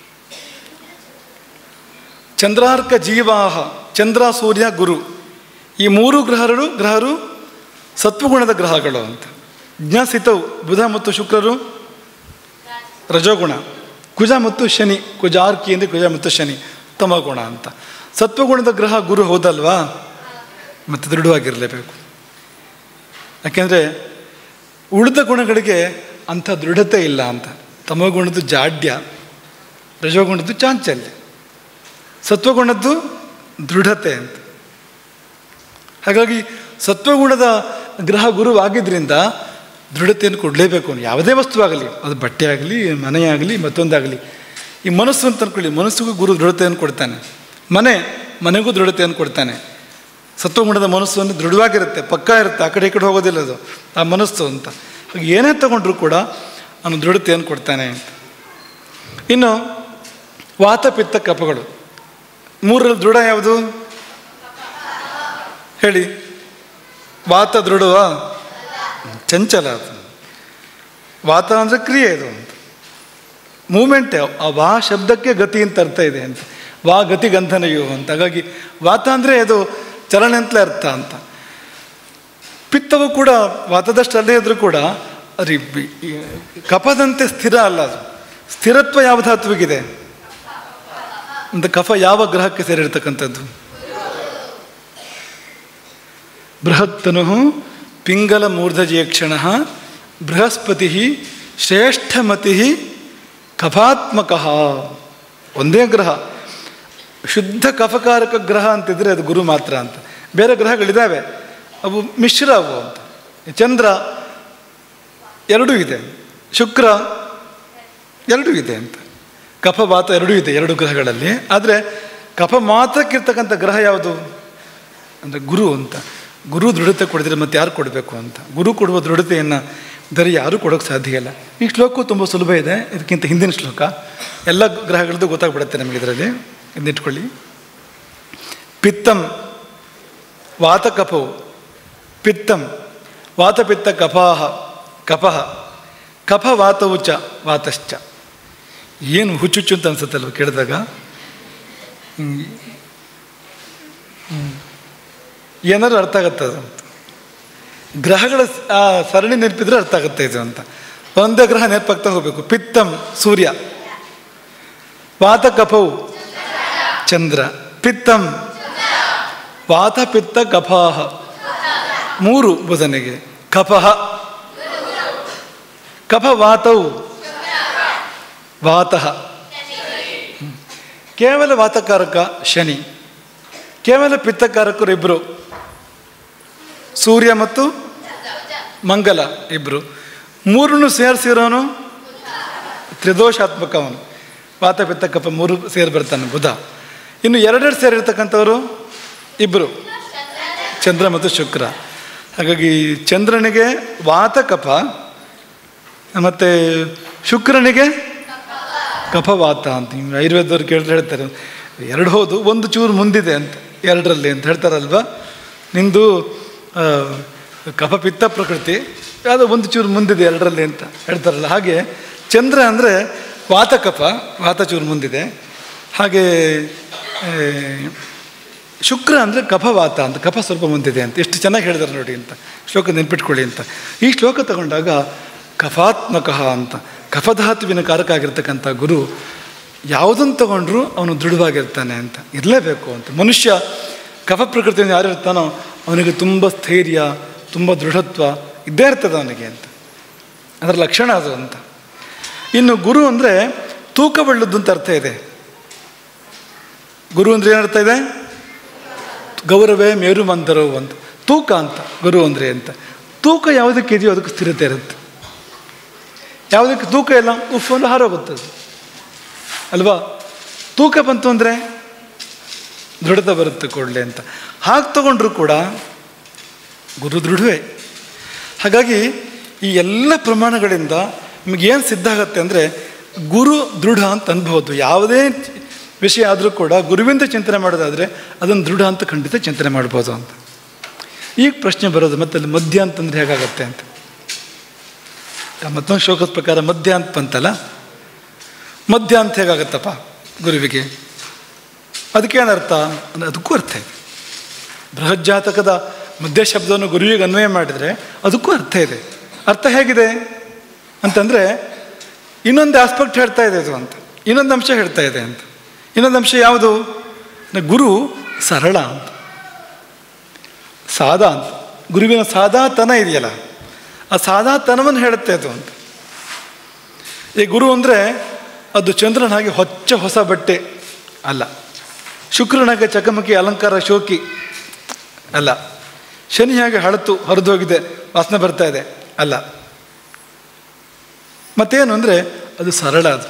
ಚಂದ್ರಾರ್ಕ ಜೀವಾಹ ಚಂದ್ರ ಸೂರ್ಯ ಗುರು ಈ ಮೂರು ಗ್ರಹಗಳು ಗ್ರಹರು ಸತ್ವಗುಣದ ಗ್ರಹಗಳು ಅಂತ ಜ್ಞಾಸಿತವು ಬುಧ ಮತ್ತು ಶುಕ್ರರು ರಜೋಗುಣ ಕುಜ ಮತ್ತು ಶನಿ ಕುಜಾರ್ಕಿ ಅಂದರೆ ಕುಜ ಮತ್ತು ಶನಿ ತಮಗುಣ ಅಂತ ಸತ್ವಗುಣದ ಗ್ರಹ ಗುರು ಹೌದಲ್ವಾ ಮತ್ತು ದೃಢವಾಗಿರಲೇಬೇಕು ಯಾಕೆಂದರೆ ಉಳಿದ ಗುಣಗಳಿಗೆ ಅಂಥ ದೃಢತೆ ಇಲ್ಲ ಅಂತ ತಮಗುಣದ್ದು ಜಾಡ್ಯ ರಜೋಗುಣದ್ದು ಚಾಂಚಲ್ಯ ಸತ್ವಗುಣದ್ದು ದೃಢತೆ ಅಂತ ಹಾಗಾಗಿ ಸತ್ವಗುಣದ ಗ್ರಹ ಗುರುವಾಗಿದ್ದರಿಂದ ದೃಢತೆಯನ್ನು ಕೊಡಲೇಬೇಕು ಯಾವುದೇ ವಸ್ತುವಾಗಲಿ ಅದು ಬಟ್ಟೆ ಆಗಲಿ ಮನೆಯಾಗಲಿ ಮತ್ತೊಂದಾಗಲಿ ಈ ಮನಸ್ಸು ಅಂತ ಅಂದ್ಕೊಳ್ಳಿ ಮನಸ್ಸಿಗೂ ಗುರು ದೃಢತೆಯನ್ನು ಕೊಡ್ತಾನೆ ಮನೆ ಮನೆಗೂ ದೃಢತೆಯನ್ನು ಕೊಡ್ತಾನೆ ಸತ್ವಗುಣದ ಮನಸ್ಸು ಅಂದರೆ ದೃಢವಾಗಿರುತ್ತೆ ಪಕ್ಕ ಇರುತ್ತೆ ಆ ಕಡೆ ಈ ಕಡೆ ಹೋಗೋದಿಲ್ಲ ಅದು ಆ ಮನಸ್ಸು ಅಂತ ಹಾಗೆ ಏನೇ ತಗೊಂಡ್ರೂ ಕೂಡ ಅವನು ದೃಢತೆಯನ್ನು ಕೊಡ್ತಾನೆ ಅಂತ ಇನ್ನು ವಾತ ಪಿತ್ತ ಕಫಗಳು ಮೂರರಲ್ಲಿ ದೃಢ ಯಾವುದು ಹೇಳಿ ವಾತ ದೃಢವಾ ಚಂಚಲ ಅದು ವಾತ ಅಂದರೆ ಕ್ರಿಯೆ ಇದು ಅಂತ ಮೂಮೆಂಟ್ ಆ ವಾ ಶಬ್ದಕ್ಕೆ ಗತಿ ಅಂತ ಅರ್ಥ ಇದೆ ಅಂತ ವಾ ಗತಿ ಗಂಧನಯು ಅಂತ ಹಾಗಾಗಿ ವಾತ ಅಂದರೆ ಅದು ಚಲನೆ ಅಂತಲೇ ಅರ್ಥ ಅಂತ ಪಿತ್ತವು ಕೂಡ ವಾತದಷ್ಟು ಅಲ್ಲೇ ಇದ್ರೂ ಕೂಡ ಅದು ಈ- ಈ ಕಫದಂತೆ ಸ್ಥಿರ ಅಲ್ಲ ಅದು ಸ್ಥಿರತ್ವ ಯಾವ ಧಾತುವಿಗಿದೆ ಅಂತ ಕಫ ಯಾವ ಗ್ರಹಕ್ಕೆ ಸೇರಿರ್ತಕ್ಕಂಥದ್ದು ಬೃಹತ್ತನು ಪಿಂಗಲ ಮೂರ್ಧಜೇಕ್ಷಣ ಬೃಹಸ್ಪತಿ ಶ್ರೇಷ್ಠಮತಿ ಕಫಾತ್ಮಕ ಒಂದೇ ಗ್ರಹ ಶುದ್ಧ ಕಫಕಾರಕ ಗ್ರಹ ಅಂತಿದ್ರೆ ಅದು ಗುರು ಮಾತ್ರ ಅಂತ ಬೇರೆ ಗ್ರಹಗಳಿದ್ದಾವೆ ಅವು ಮಿಶ್ರ ಅವು ಅಂತ ಚಂದ್ರ ಎರಡೂ ಇದೆ ಶುಕ್ರ ಎರಡೂ ಇದೆ ಅಂತ ಕಫ ವಾತ ಎರಡೂ ಇದೆ ಎರಡು ಗ್ರಹಗಳಲ್ಲಿ ಆದರೆ ಕಫ ಮಾತ್ರಕ್ಕಿರ್ತಕ್ಕಂಥ ಗ್ರಹ ಯಾವುದು ಅಂದರೆ ಗುರು ಅಂತ ಗುರು ದೃಢತೆ ಕೊಡಿದ್ರೆ ಮತ್ತೆ ಯಾರು ಕೊಡಬೇಕು ಅಂತ ಗುರು ಕೊಡುವ ದೃಢತೆಯನ್ನು ಬೇರೆ ಯಾರೂ ಕೊಡೋಕ್ಕೆ ಸಾಧ್ಯ ಇಲ್ಲ ಈ ಶ್ಲೋಕವು ತುಂಬ ಸುಲಭ ಇದೆ ಇದಕ್ಕಿಂತ ಹಿಂದಿನ ಶ್ಲೋಕ ಎಲ್ಲ ಗ್ರಹಗಳದ್ದು ಗೊತ್ತಾಗ್ಬಿಡುತ್ತೆ ನಮಗೆ ಇದರಲ್ಲಿ ಇದನ್ನಿಟ್ಕೊಳ್ಳಿ ಪಿತ್ತಂ ವಾತಕಫವು ಪಿತ್ತಂ ವಾತಪಿತ್ತ ಕಫಾಹ ಕಫಃ ಕಫ ವಾತವು ಚ ವಾತಶ್ಚ ಏನು ಹುಚ್ಚುಚ್ಚು ಅಂತ ಅನ್ಸುತ್ತಲ್ವ ಕೇಳಿದಾಗ ಹ್ಮ್. ಹ್ಮ್. ಏನಾದ್ರು ಅರ್ಥ ಆಗತ್ತೆ ಅದು ಅಂತ ಗ್ರಹಗಳ ಸ- ಆ ಸರಣಿ ನೆನಪಿದ್ರೆ ಅರ್ಥ ಆಗುತ್ತೆ ಇದು ಅಂತ ಒಂದೇ ಗ್ರಹ ನೆನಪಾಗ್ತಾ ಹೋಗಬೇಕು ಪಿತ್ತಂ ಸೂರ್ಯ ವಾತ ಕಫವು ಚಂದ್ರ ಪಿತ್ತಂ ವಾತ ಪಿತ್ತ ಕಫಾಹ ಮೂರು ಬುಧನಿಗೆ ಕಫಃ ಕಫ ವಾತವು ವಾತಃ ಹ್ಮ್. ಕೇವಲ ವಾತಕಾರಕ ಶನಿ ಕೇವಲ ಪಿತ್ತಕಾರಕರು ಇಬ್ಬರು ಸೂರ್ಯ ಮತ್ತು ಮಂಗಲ ಇಬ್ಬರು ಮೂರನ್ನು ಸೇರಿಸಿರೋನು ತ್ರಿದೋಷಾತ್ಮಕ ಅವನು ವಾತ ಪಿತ್ತ ಕಫ ಮೂರು ಸೇರಿ ಬರ್ತಾನೆ ಬುಧ ಇನ್ನು ಎರಡೆರಡು ಸೇರಿರ್ತಕ್ಕಂಥವರು ಇಬ್ಬರು ಚಂದ್ರ ಮತ್ತು ಶುಕ್ರ ಹಾಗಾಗಿ ಚಂದ್ರನಿಗೆ ವಾತ ಕಫ ಮತ್ತು ಶುಕ್ರನಿಗೆ ಕಫವಾತ ಅಂತ ಹಿಂಗೆ ಆಯುರ್ವೇದವ್ರು ಕೇಳಿದ್ರೆ ಹೇಳ್ತಾರೆ ಎರಡು ಹೌದು ಒಂದು ಚೂರು ಮುಂದಿದೆ ಅಂತ ಎರಡರಲ್ಲಿ ಅಂತ ಹೇಳ್ತಾರಲ್ವ ನಿಂದು ಆ, ಕಫ ಪಿತ್ತ ಪ್ರಕೃತಿ ಯಾವುದೋ ಒಂದು ಚೂರು ಮುಂದಿದೆ ಎರಡರಲ್ಲಿ ಅಂತ ಹೇಳ್ತಾರಲ್ಲ ಹಾಗೆ ಚಂದ್ರ ಅಂದರೆ ವಾತ ಕಫ ವಾತ ಚೂರು ಮುಂದಿದೆ ಹಾಗೆ ಆ, ಶುಕ್ರ ಅಂದರೆ ಕಫವಾತ ಅಂತ ಕಫ ಸ್ವಲ್ಪ ಮುಂದಿದೆ ಅಂತ ಎಷ್ಟು ಚೆನ್ನಾಗಿ ಹೇಳಿದಾರೆ ನೋಡಿ ಅಂತ ಶ್ಲೋಕ ನೆನ್ಪಿಟ್ಕೊಳ್ಳಿ ಅಂತ ಈ ಶ್ಲೋಕ ತಗೊಂಡಾಗ ಕಫಾತ್ಮಕ ಅಂತ ಕಫಧಾತುವಿನ ಕಾರಕ ಆಗಿರ್ತಕ್ಕಂಥ ಗುರು ಯಾವುದನ್ನು ತಗೊಂಡ್ರೂ ಅವನು ದೃಢವಾಗಿರ್ತಾನೆ ಅಂತ ಇರಲೇಬೇಕು ಅಂತ ಮನುಷ್ಯ ಕಫ ಪ್ರಕೃತಿಯಿಂದ ಯಾರು ಇರ್ತಾನೋ ಅವನಿಗೆ ತುಂಬ ಸ್ಥೈರ್ಯ ತುಂಬ ದೃಢತ್ವ ಇದ್ದೇ ಇರ್ತದೆ ಅವನಿಗೆ ಅಂತ ಅದರ ಲಕ್ಷಣ ಅದು ಅಂತ ಇನ್ನು ಗುರು ಅಂದರೆ ತೂಕಬಳ್ಳದ್ದು ಅಂತ ಅರ್ಥ ಇದೆ ಗುರು ಅಂದರೆ ಏನರ್ಥ ಇದೆ ಗೌರವೇ ಮೇರು ಮಂದರವು ಅಂತ ತೂಕ ಅಂತ ಗುರು ಅಂದರೆ ಅಂತ ತೂಕ ಯಾವುದಕ್ಕೆ ಇದೆಯೋ ಅದಕ್ಕೆ ಸ್ಥಿರತೆ ಇರುತ್ತೆ ಯಾವುದಕ್ಕೆ ತೂಕ ಇಲ್ಲ ಉಫ್ ಒಂದು ಹಾರೋಗುತ್ತೆ ಅದು ಅಲ್ವಾ ತೂಕ ಬಂತು ಅಂದರೆ ದೃಢತೆ ಬರುತ್ತೆ ಕೊಡಲೆ ಅಂತ ಹಾಗೆ ತಗೊಂಡ್ರು ಕೂಡ ಗುರು ದೃಢವೇ ಹಾಗಾಗಿ ಈ ಎಲ್ಲ ಪ್ರಮಾಣಗಳಿಂದ ನಿಮಗೇನು ಸಿದ್ಧ ಆಗತ್ತೆ ಅಂದರೆ ಗುರು ದೃಢ ಅಂತ ಅನ್ಬೋದು ಯಾವುದೇ ವಿಷಯ ಆದರೂ ಕೂಡ ಗುರುವಿಂದ ಚಿಂತನೆ ಮಾಡೋದಾದರೆ ಅದನ್ನು ದೃಢ ಅಂತ ಖಂಡಿತ ಚಿಂತನೆ ಮಾಡ್ಬೋದು ಅಂತ ಈಗ ಪ್ರಶ್ನೆ ಬರೋದು ಮತ್ತೆ ಅಲ್ಲಿ ಮಧ್ಯ ಅಂತಂದ್ರೆ ಹೇಗಾಗತ್ತೆ ಅಂತ ಆ ಮತ್ತೊಂದು ಶ್ಲೋಕದ ಪ್ರಕಾರ ಮಧ್ಯ ಅಂತ ಬಂತಲ್ಲ ಮಧ್ಯ ಅಂತ ಹೇಗಾಗತ್ತಪ್ಪ ಗುರುವಿಗೆ ಅದಕ್ಕೇನರ್ಥ ಅಂದ್ರೆ ಅದಕ್ಕೂ ಅರ್ಥ ಇದೆ ಬೃಹಜ್ಜಾತಕದ ಮಧ್ಯ ಶಬ್ದವನ್ನು ಗುರುವಿಗೆ ಅನ್ವಯ ಮಾಡಿದರೆ ಅದಕ್ಕೂ ಅರ್ಥ ಇದೆ ಅರ್ಥ ಹೇಗಿದೆ ಅಂತಂದರೆ ಇನ್ನೊಂದು ಆಸ್ಪೆಕ್ಟ್ ಹೇಳ್ತಾ ಇದೆ ಅದು ಅಂತ ಇನ್ನೊಂದು ಅಂಶ ಹೇಳ್ತಾ ಇದೆ ಅಂತ ಇನ್ನೊಂದು ಅಂಶ ಯಾವುದು ಅಂದ್ರೆ ಗುರು ಸರಳ ಅಂತ ಸಾದಾ ಅಂತ ಗುರುವಿನ ಸಾದಾತನ ಇದೆಯಲ್ಲ ಆ ಸಾದಾತನವನ್ನು ಹೇಳುತ್ತೆ ಅದು ಅಂತ ಈ ಗುರು ಅಂದರೆ ಅದು ಚಂದ್ರನ ಹಾಗೆ ಹೊಚ್ಚ ಹೊಸ ಬಟ್ಟೆ ಅಲ್ಲ ಶುಕ್ರನಾಗೆ ಚಕಮಕಿ ಅಲಂಕಾರ ಶೋಕಿ ಅಲ್ಲ ಶನಿ ಹಾಗೆ ಹಳತು ಹರಿದು ಹೋಗಿದೆ ವಾಸನೆ ಬರ್ತಾ ಇದೆ ಅಲ್ಲ ಮತ್ತೇನು ಅಂದರೆ ಅದು ಸರಳ ಅದು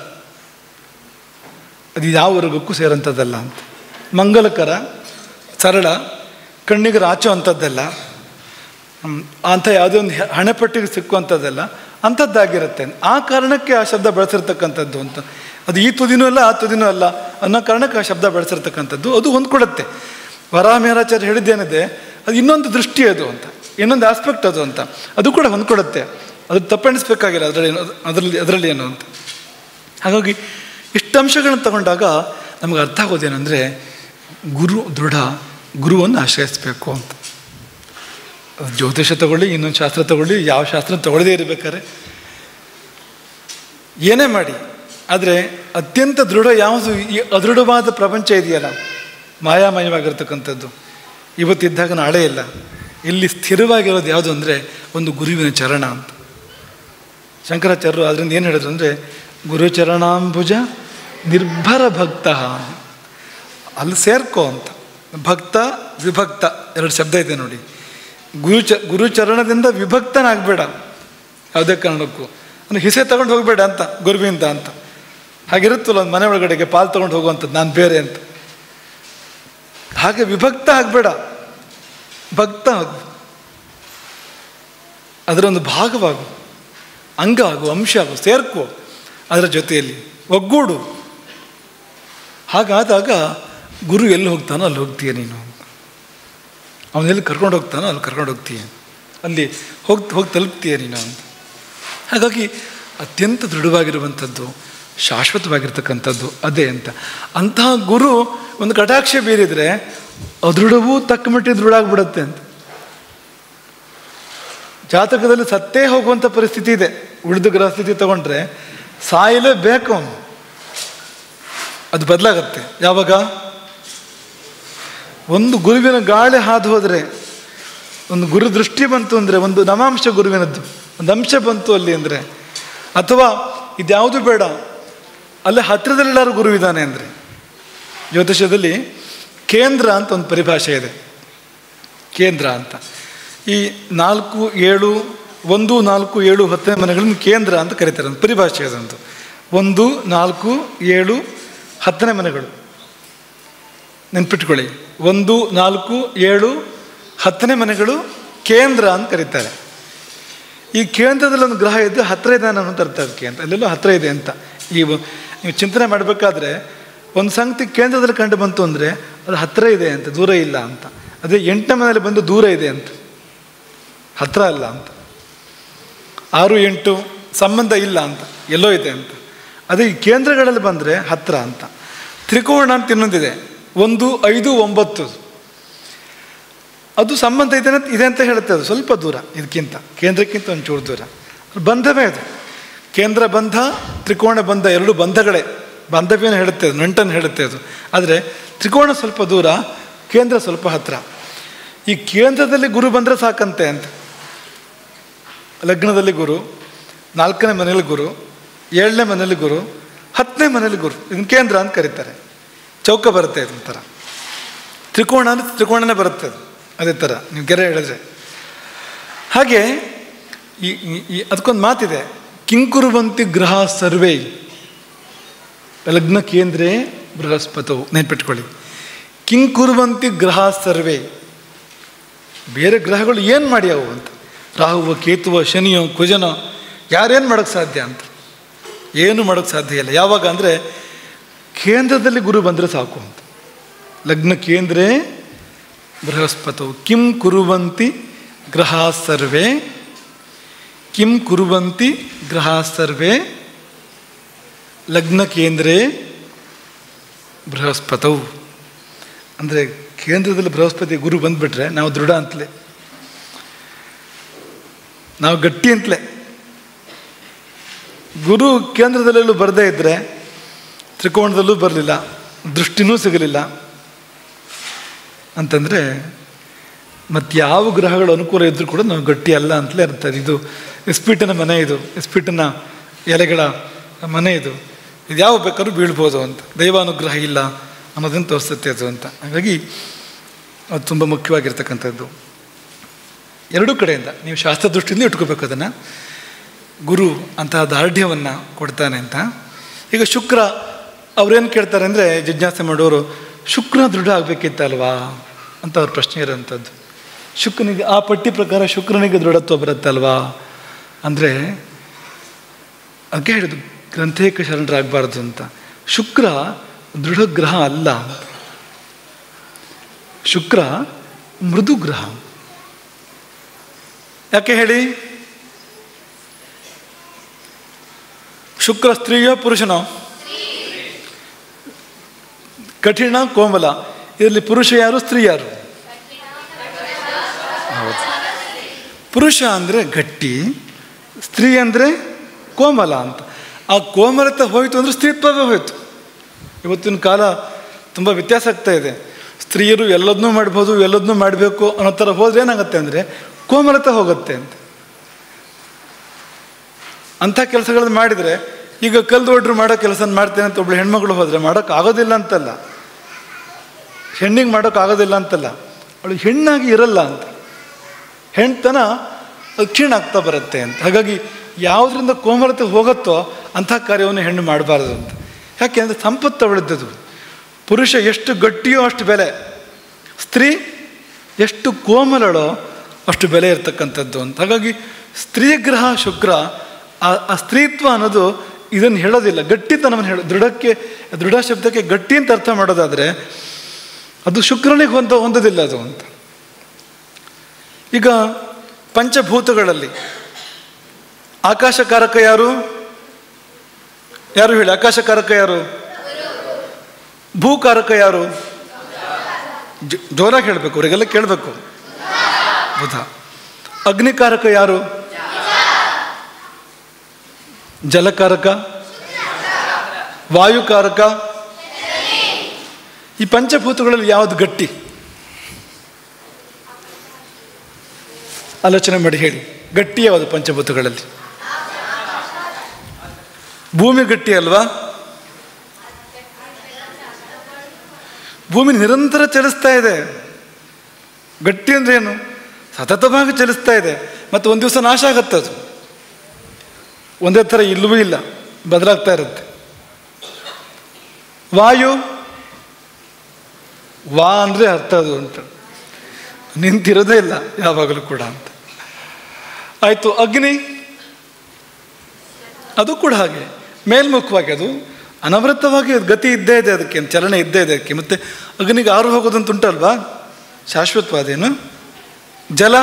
ಅದು ಯಾವ ವರ್ಗಕ್ಕೂ ಸೇರೋಂಥದ್ದಲ್ಲ ಅಂತ ಮಂಗಲಕರ ಸರಳ ಕಣ್ಣಿಗೆ ರಾಚೋ ಅಂಥದ್ದಲ್ಲ ಹ್ಮ್, ಅಂಥ ಯಾವುದೇ ಒಂದು ಹೆ- ಹಣೆಪಟ್ಟಿಗೆ ಸಿಕ್ಕುವಂಥದ್ದಲ್ಲ ಅಂಥದ್ದಾಗಿರುತ್ತೆ ಆ ಕಾರಣಕ್ಕೆ ಆ ಶಬ್ದ ಬಳಸಿರ್ತಕ್ಕಂಥದ್ದು ಅಂತ ಅದು ಈ ತುದಿನೂ ಅಲ್ಲ ಆ ತುದಿನೂ ಅಲ್ಲ ಅನ್ನೋ ಕಾರಣಕ್ಕೆ ಆ ಶಬ್ದ ಬಳಸಿರ್ತಕ್ಕಂಥದ್ದು ಅದು ಹೊಂದ್ಕೊಡುತ್ತೆ ವರಾಮೇರಾಚಾರ್ಯ ಹೇಳಿದ್ದೇನಿದೆ ಅದು ಇನ್ನೊಂದು ದೃಷ್ಟಿ ಅದು ಅಂತ ಇನ್ನೊಂದು ಆಸ್ಪೆಕ್ಟ್ ಅದು ಅಂತ ಅದು ಕೂಡ ಹೊಂದ್ಕೊಡುತ್ತೆ ಅದು ತಪ್ಪೆಣಿಸ್ಬೇಕಾಗಿಲ್ಲ ಅದರಲ್ಲಿ ಏನು ಅದರಲ್ಲಿ ಅದರಲ್ಲಿ ಏನು ಅಂತ ಹಾಗಾಗಿ ಇಷ್ಟು ಅಂಶಗಳನ್ನು ತಗೊಂಡಾಗ ನಮಗೆ ಅರ್ಥ ಆಗೋದೇನೆಂದರೆ ಗುರು ದೃಢ ಗುರುವನ್ನು ಆಶ್ರಯಿಸಬೇಕು ಅಂತ ಅದು ಜ್ಯೋತಿಷ ತಗೊಳ್ಳಿ ಇನ್ನೊಂದು ಶಾಸ್ತ್ರ ತಗೊಳ್ಳಿ ಯಾವ ಶಾಸ್ತ್ರ ತಗೊಳ್ಳದೇ ಇರಬೇಕಾದ್ರೆ ಏನೇ ಮಾಡಿ ಆದರೆ ಅತ್ಯಂತ ದೃಢ ಯಾವುದು ಈ ಅದೃಢವಾದ ಪ್ರಪಂಚ ಇದೆಯಲ್ಲ ಮಾಯಾಮಯವಾಗಿರ್ತಕ್ಕಂಥದ್ದು ಇವತ್ತಿದ್ದಾಗ ನಾಳೆ ಇಲ್ಲ ಇಲ್ಲಿ ಸ್ಥಿರವಾಗಿರೋದು ಯಾವುದು ಅಂದರೆ ಒಂದು ಗುರುವಿನ ಚರಣ ಅಂತ ಶಂಕರಾಚಾರ್ಯರು ಅದರಿಂದ ಏನು ಹೇಳಿದ್ರು ಅಂದರೆ ಗುರುಚರಣಾಂಬುಜ ನಿರ್ಭರ ಭಕ್ತ ಅಲ್ಲಿ ಸೇರ್ಕೋ ಅಂತ ಭಕ್ತ ವಿಭಕ್ತ ಎರಡು ಶಬ್ದ ಇದೆ ನೋಡಿ ಗುರು ಚ ಗುರುಚರಣದಿಂದ ವಿಭಕ್ತನಾಗಬೇಡ ಯಾವುದೇ ಕಾರಣಕ್ಕೂ ಅಂದ್ರೆ ಹಿಸೆ ತಗೊಂಡು ಹೋಗಬೇಡ ಅಂತ ಗುರುವಿಂದ ಅಂತ ಹಾಗಿರುತ್ತಲ್ಲ ಒಂದು ಮನೆ ಒಳಗಡೆಗೆ ಪಾಲು ತಗೊಂಡು ಹೋಗುವಂಥದ್ದು ನಾನು ಬೇರೆ ಅಂತ ಹಾಗೆ ವಿಭಕ್ತ ಆಗಬೇಡ ಭಕ್ತ ಆಗು ಅದರೊಂದು ಭಾಗವಾಗು ಅಂಗ ಆಗು ಅಂಶ ಆಗು ಸೇರ್ಕೋ ಅದರ ಜೊತೆಯಲ್ಲಿ ಒಗ್ಗೂಡು ಹಾಗಾದಾಗ ಗುರು ಎಲ್ಲಿ ಹೋಗ್ತಾನೋ ಅಲ್ಲಿ ಹೋಗ್ತೀಯ ನೀನು ಅವನೆಲ್ಲಿ ಕರ್ಕೊಂಡು ಹೋಗ್ತಾನೋ ಅಲ್ಲಿ ಕರ್ಕೊಂಡು ಹೋಗ್ತೀಯ ಅಲ್ಲಿ ಹೋಗಿ ಹೋಗಿ ತಲುಪ್ತೀಯ ನೀನು ಅಂತ ಹಾಗಾಗಿ ಅತ್ಯಂತ ದೃಢವಾಗಿರುವಂಥದ್ದು ಶಾಶ್ವತವಾಗಿರ್ತಕ್ಕಂಥದ್ದು ಅದೇ ಅಂತ ಅಂತಹ ಗುರು ಒಂದು ಕಟಾಕ್ಷ ಬೀರಿದರೆ ಅದೃಢವೂ ತಕ್ಕ ಮಟ್ಟಿಗೆ ದೃಢ ಆಗಿಬಿಡುತ್ತೆ ಅಂತ ಜಾತಕದಲ್ಲಿ ಸತ್ತೇ ಹೋಗುವಂಥ ಪರಿಸ್ಥಿತಿ ಇದೆ ಉಳಿದ ಗ್ರಹಸ್ಥಿತಿ ತಗೊಂಡ್ರೆ ಸಾಯಲೇಬೇಕು ಅವನು ಅದು ಬದಲಾಗತ್ತೆ ಯಾವಾಗ ಒಂದು ಗುರುವಿನ ಗಾಳಿ ಹಾದು ಹೋದರೆ ಒಂದು ಗುರು ದೃಷ್ಟಿ ಬಂತು ಅಂದರೆ ಒಂದು ನವಾಂಶ ಗುರುವಿನದ್ದು ಒಂದು ಅಂಶ ಬಂತು ಅಲ್ಲಿ ಅಂದರೆ ಅಥವಾ ಇದ್ಯಾವುದು ಬೇಡ ಅಲ್ಲಿ ಹತ್ತಿರದಲ್ಲೆಲ್ಲಾರು ಗುರುವಿದ್ದಾನೆ ಅಂದರೆ ಜ್ಯೋತಿಷದಲ್ಲಿ ಕೇಂದ್ರ ಅಂತ ಒಂದು ಪರಿಭಾಷೆ ಇದೆ ಕೇಂದ್ರ ಅಂತ ಈ ನಾಲ್ಕು ಏಳು ಒಂದು ನಾಲ್ಕು ಏಳು ಹತ್ತನೇ ಮನೆಗಳನ್ನು ಕೇಂದ್ರ ಅಂತ ಕರೀತಾರೆ ಒಂದು ಪರಿಭಾಷೆ ಅದಂತು ಒಂದು ನಾಲ್ಕು ಏಳು ಹತ್ತನೇ ಮನೆಗಳು ನೆನ್ಪಿಟ್ಕೊಳ್ಳಿ ಒಂದು ನಾಲ್ಕು ಏಳು ಹತ್ತನೇ ಮನೆಗಳು ಕೇಂದ್ರ ಅಂತ ಕರೀತಾರೆ ಈ ಕೇಂದ್ರದಲ್ಲಿ ಒಂದು ಗ್ರಹ ಇದ್ದು ಹತ್ತಿರ ಇದೆ ಅನ್ನೋ ಅರ್ಥ ಅದಕ್ಕೆ ಅಂತ ಅಲ್ಲೆಲ್ಲೋ ಹತ್ತಿರ ಇದೆ ಅಂತ ಈ ವ- ನೀವು ಚಿಂತನೆ ಮಾಡಬೇಕಾದ್ರೆ ಒಂದು ಸಂಗತಿ ಕೇಂದ್ರದಲ್ಲಿ ಕಂಡು ಬಂತು ಅಂದರೆ ಅದು ಹತ್ತಿರ ಇದೆ ಅಂತ ದೂರ ಇಲ್ಲ ಅಂತ ಅದೇ ಎಂಟನೇ ಮನೆಯಲ್ಲಿ ಬಂದು ದೂರ ಇದೆ ಅಂತ ಹತ್ತಿರ ಅಲ್ಲ ಅಂತ ಆರು ಎಂಟು ಸಂಬಂಧ ಇಲ್ಲ ಅಂತ ಎಲ್ಲೋ ಇದೆ ಅಂತ ಅದೇ ಈ ಕೇಂದ್ರಗಳಲ್ಲಿ ಬಂದರೆ ಹತ್ತಿರ ಅಂತ ತ್ರಿಕೋಣ ಅಂತ ಇನ್ನೊಂದಿದೆ ಒಂದು ಐದು ಒಂಬತ್ತು ಅದು ಸಂಬಂಧ ಇದೆ ಅಂತ ಇದೆ ಅಂತ ಹೇಳುತ್ತೆ ಅದು ಸ್ವಲ್ಪ ದೂರ ಇದಕ್ಕಿಂತ ಕೇಂದ್ರಕ್ಕಿಂತ ಒಂಚೂರು ದೂರ ಬಂಧವೇ ಅದು ಕೇಂದ್ರ ಬಂಧ ತ್ರಿಕೋಣ ಬಂಧ ಎರಡು ಬಂಧಗಳೇ ಬಾಂಧವ್ಯನ ಹೇಳುತ್ತೆ ಅದು ನಂಟನ್ನು ಹೇಳುತ್ತೆ ಅದು ಆದರೆ ತ್ರಿಕೋಣ ಸ್ವಲ್ಪ ದೂರ ಕೇಂದ್ರ ಸ್ವಲ್ಪ ಹತ್ತಿರ ಈ ಕೇಂದ್ರದಲ್ಲಿ ಗುರು ಬಂದರೆ ಸಾಕಂತೆ ಅಂತ ಲಗ್ನದಲ್ಲಿ ಗುರು ನಾಲ್ಕನೇ ಮನೇಲಿ ಗುರು ಏಳನೇ ಮನೇಲಿ ಗುರು ಹತ್ತನೇ ಮನೇಲಿ ಗುರು ಇದನ್ನು ಕೇಂದ್ರ ಅಂತ ಕರೀತಾರೆ ಚೌಕ ಬರುತ್ತೆ ಇದೊಂಥರ ತ್ರಿಕೋಣ ಅಂದರೆ ತ್ರಿಕೋಣನೇ ಬರುತ್ತೆ ಅದು ಅದೇ ಥರ ನೀವು ಗೆರೆ ಹೇಳಿದ್ರೆ ಹಾಗೆ ಈ ಈ- ಈ ಅದಕ್ಕೊಂದು ಮಾತಿದೆ ಕಿಂಕುರುವಂತಿ ಗ್ರಹ ಸರ್ವೇ ಲಗ್ನ ಕೇಂದ್ರೇ ಬೃಹಸ್ಪತವು ನೆನ್ಪಿಟ್ಕೊಳ್ಳಿ ಕಿಂಕುರುವಂತಿ ಗ್ರಹ ಸರ್ವೇ ಬೇರೆ ಗ್ರಹಗಳು ಏನು ಮಾಡ್ಯಾವು ಅಂತ ರಾಹುವ ಕೇತುವ ಶನಿಯೋ ಕುಜನೋ ಯಾರೇನು ಮಾಡೋಕ್ಕೆ ಸಾಧ್ಯ ಅಂತ ಏನು ಮಾಡೋಕ್ಕೆ ಸಾಧ್ಯ ಇಲ್ಲ ಯಾವಾಗ ಅಂದರೆ ಕೇಂದ್ರದಲ್ಲಿ ಗುರು ಬಂದರೆ ಸಾಕು ಅಂತ ಲಗ್ನ ಕೇಂದ್ರೇ ಬೃಹಸ್ಪತವು ಕಿಂ ಕುರುವಂತಿ ಗ್ರಹ ಸರ್ವೇ ಕಿಂ ಕುರುವಂತಿ ಗ್ರಹ ಸರ್ವೇ ಲಗ್ನ ಕೇಂದ್ರೇ ಬೃಹಸ್ಪತವು ಅಂದರೆ ಕೇಂದ್ರದಲ್ಲಿ ಬೃಹಸ್ಪತಿ ಗುರು ಬಂದುಬಿಟ್ರೆ ನಾವು ದೃಢ ಅಂತಲೇ ನಾವು ಗಟ್ಟಿ ಅಂತಲೇ ಗುರು ಕೇಂದ್ರದಲ್ಲೆಲ್ಲೂ ಬರದೇ ಇದ್ದರೆ ತ್ರಿಕೋಣದಲ್ಲೂ ಬರಲಿಲ್ಲ ದೃಷ್ಟಿನೂ ಸಿಗಲಿಲ್ಲ ಅಂತಂದರೆ ಮತ್ತು ಯಾವ ಗ್ರಹಗಳು ಅನುಕೂಲ ಇದ್ದರೂ ಕೂಡ ನಾವು ಗಟ್ಟಿ ಅಲ್ಲ ಅಂತಲೇ ಇರ್ತಾರೆ ಇದು ಇಸ್ಪೀಟಿನ ಮನೆ ಇದು ಇಸ್ಪೀಟಿನ ಎಲೆಗಳ ಮನೆ ಇದು ಇದು ಯಾವ ಬೇಕಾದ್ರೂ ಬೀಳ್ಬೋದು ಅಂತ ದೈವಾನುಗ್ರಹ ಇಲ್ಲ ಅನ್ನೋದನ್ನು ತೋರಿಸುತ್ತೆ ಅದು ಅಂತ ಹಾಗಾಗಿ ಅದು ತುಂಬ ಮುಖ್ಯವಾಗಿರ್ತಕ್ಕಂಥದ್ದು ಎರಡೂ ಕಡೆಯಿಂದ ನೀವು ಶಾಸ್ತ್ರ ದೃಷ್ಟಿಯಿಂದ ಇಟ್ಕೋಬೇಕು ಅದನ್ನು ಗುರು ಅಂತಹ ದಾರ್ಢ್ಯವನ್ನು ಕೊಡ್ತಾನೆ ಅಂತ ಈಗ ಶುಕ್ರ ಅವ್ರೇನು ಕೇಳ್ತಾರೆ ಅಂದರೆ ಜಿಜ್ಞಾಸೆ ಮಾಡೋರು ಶುಕ್ರ ದೃಢ ಆಗಬೇಕಿತ್ತಲ್ವಾ ಅಂತ ಅವ್ರ ಪ್ರಶ್ನೆ ಇರೋಂಥದ್ದು ಶುಕ್ರನಿಗೆ ಆ ಪಟ್ಟಿ ಪ್ರಕಾರ ಶುಕ್ರನಿಗೆ ದೃಢತ್ವ ಬರುತ್ತಲ್ವಾ ಅಂದರೆ ಅದಕ್ಕೆ ಹೇಳಿದ್ದು ಗ್ರಂಥೇಕ ಶರಣರಾಗಬಾರ್ದು ಅಂತ ಶುಕ್ರ ದೃಢ ಗ್ರಹ ಅಲ್ಲ ಶುಕ್ರ ಮೃದು ಗ್ರಹ ಯಾಕೆ ಹೇಳಿ ಶುಕ್ರ ಸ್ತ್ರೀಯೋ ಪುರುಷನೋ ಕಠಿಣ ಕೋಮಲ ಇದರಲ್ಲಿ ಪುರುಷ ಯಾರು ಸ್ತ್ರೀ ಯಾರು ಹೌದು ಪುರುಷ ಅಂದರೆ ಗಟ್ಟಿ ಸ್ತ್ರೀ ಅಂದರೆ ಕೋಮಲ ಅಂತ ಆ ಕೋಮಲತೆ ಹೋಯಿತು ಅಂದರೆ ಸ್ತ್ರೀತ್ವವೇ ಹೋಯಿತು ಇವತ್ತಿನ ಕಾಲ ತುಂಬ ವ್ಯತ್ಯಾಸ ಆಗ್ತಾ ಇದೆ ಸ್ತ್ರೀಯರು ಎಲ್ಲದನ್ನೂ ಮಾಡ್ಬೋದು ಎಲ್ಲದನ್ನೂ ಮಾಡಬೇಕು ಅನ್ನೋ ಥರ ಹೋದ್ರೆ ಏನಾಗುತ್ತೆ ಅಂದರೆ ಕೋಮಲತೆ ಹೋಗುತ್ತೆ ಅಂತ ಅಂಥ ಕೆಲಸಗಳನ್ನ ಮಾಡಿದರೆ ಈಗ ಕಲ್ಲು ಒಡ್ರು ಮಾಡೋ ಕೆಲಸ ಮಾಡ್ತೇನೆ ಅಂತ ಒಬ್ಳು ಹೆಣ್ಮಗಳು ಹೋದರೆ ಮಾಡೋಕೆ ಆಗೋದಿಲ್ಲ ಅಂತಲ್ಲ ಹೆಣ್ಣಿಗೆ ಮಾಡೋಕೆ ಆಗೋದಿಲ್ಲ ಅಂತಲ್ಲ ಅವಳು ಹೆಣ್ಣಾಗಿ ಇರಲ್ಲ ಅಂತ ಹೆಣ್ತನ ಅದು ಕ್ಷೀಣ ಆಗ್ತಾ ಬರುತ್ತೆ ಅಂತ ಹಾಗಾಗಿ ಯಾವುದರಿಂದ ಕೋಮಲತೆ ಹೋಗುತ್ತೋ ಅಂಥ ಕಾರ್ಯವನ್ನು ಹೆಣ್ಣು ಮಾಡಬಾರ್ದು ಅಂತ ಯಾಕೆ ಅಂದರೆ ಸಂಪತ್ತು ಅವಳಿದ್ದದು ಪುರುಷ ಎಷ್ಟು ಗಟ್ಟಿಯೋ ಅಷ್ಟು ಬೆಲೆ ಸ್ತ್ರೀ ಎಷ್ಟು ಕೋಮಲಳೋ ಅಷ್ಟು ಬೆಲೆ ಇರ್ತಕ್ಕಂಥದ್ದು ಅಂತ ಹಾಗಾಗಿ ಸ್ತ್ರೀ ಗ್ರಹ ಶುಕ್ರ ಆ ಆ ಸ್ತ್ರೀತ್ವ ಅನ್ನೋದು ಇದನ್ನು ಹೇಳೋದಿಲ್ಲ ಗಟ್ಟಿತನವನ್ನು ಹೇಳೋ ದೃಢಕ್ಕೆ ದೃಢ ಶಬ್ದಕ್ಕೆ ಗಟ್ಟಿ ಅಂತ ಅರ್ಥ ಮಾಡೋದಾದರೆ ಅದು ಶುಕ್ರನಿಗೆ ಹೊಂದ ಹೊಂದೋದಿಲ್ಲ ಅದು ಅಂತ ಈಗ ಪಂಚಭೂತಗಳಲ್ಲಿ ಆಕಾಶಕಾರಕ ಯಾರು ಯಾರು ಹೇಳಿ ಆಕಾಶಕಾರಕ ಯಾರು ಭೂಕಾರಕ ಯಾರು ಜ- ಜೋರಾಗಿ ಹೇಳಬೇಕು ಅವರಿಗೆಲ್ಲ ಕೇಳಬೇಕು ಬುಧ ಅಗ್ನಿಕಾರಕ ಯಾರು ಜಲಕಾರಕ ವಾಯುಕಾರಕ ಈ ಪಂಚಭೂತಗಳಲ್ಲಿ ಯಾವುದು ಗಟ್ಟಿ ಆಲೋಚನೆ ಮಾಡಿ ಹೇಳಿ ಗಟ್ಟಿ ಯಾವುದು ಪಂಚಭೂತಗಳಲ್ಲಿ ಭೂಮಿ ಗಟ್ಟಿ ಅಲ್ವಾ ಭೂಮಿ ನಿರಂತರ ಚಲಿಸ್ತಾ ಇದೆ ಗಟ್ಟಿ ಅಂದ್ರೆ ಏನು ಸತತವಾಗಿ ಚಲಿಸ್ತಾ ಇದೆ ಮತ್ತು ಒಂದು ದಿವಸ ನಾಶ ಆಗತ್ತೆ ಅದು ಒಂದೇ ಥರ ಇಲ್ಲವೂ ಇಲ್ಲ ಬದಲಾಗ್ತಾ ಇರುತ್ತೆ ವಾಯು ವಾ ಅಂದರೆ ಅರ್ಥ ಅದು ಅಂತ ನಿಂತಿರೋದೇ ಇಲ್ಲ ಯಾವಾಗಲೂ ಕೂಡ ಅಂತ ಆಯಿತು ಅಗ್ನಿ ಅದು ಕೂಡ ಹಾಗೆ ಮೇಲ್ಮುಖವಾಗಿ ಅದು ಅನವೃತವಾಗಿ ಗತಿ ಇದ್ದೇ ಇದೆ ಅದಕ್ಕೆ ಚಲನೆ ಇದ್ದೇ ಇದೆ ಅದಕ್ಕೆ ಮತ್ತು ಅಗ್ನಿಗೆ ಆರು ಹೋಗೋದಂತ ಉಂಟಲ್ವಾ ಶಾಶ್ವತವಾದೇನು ಜಲ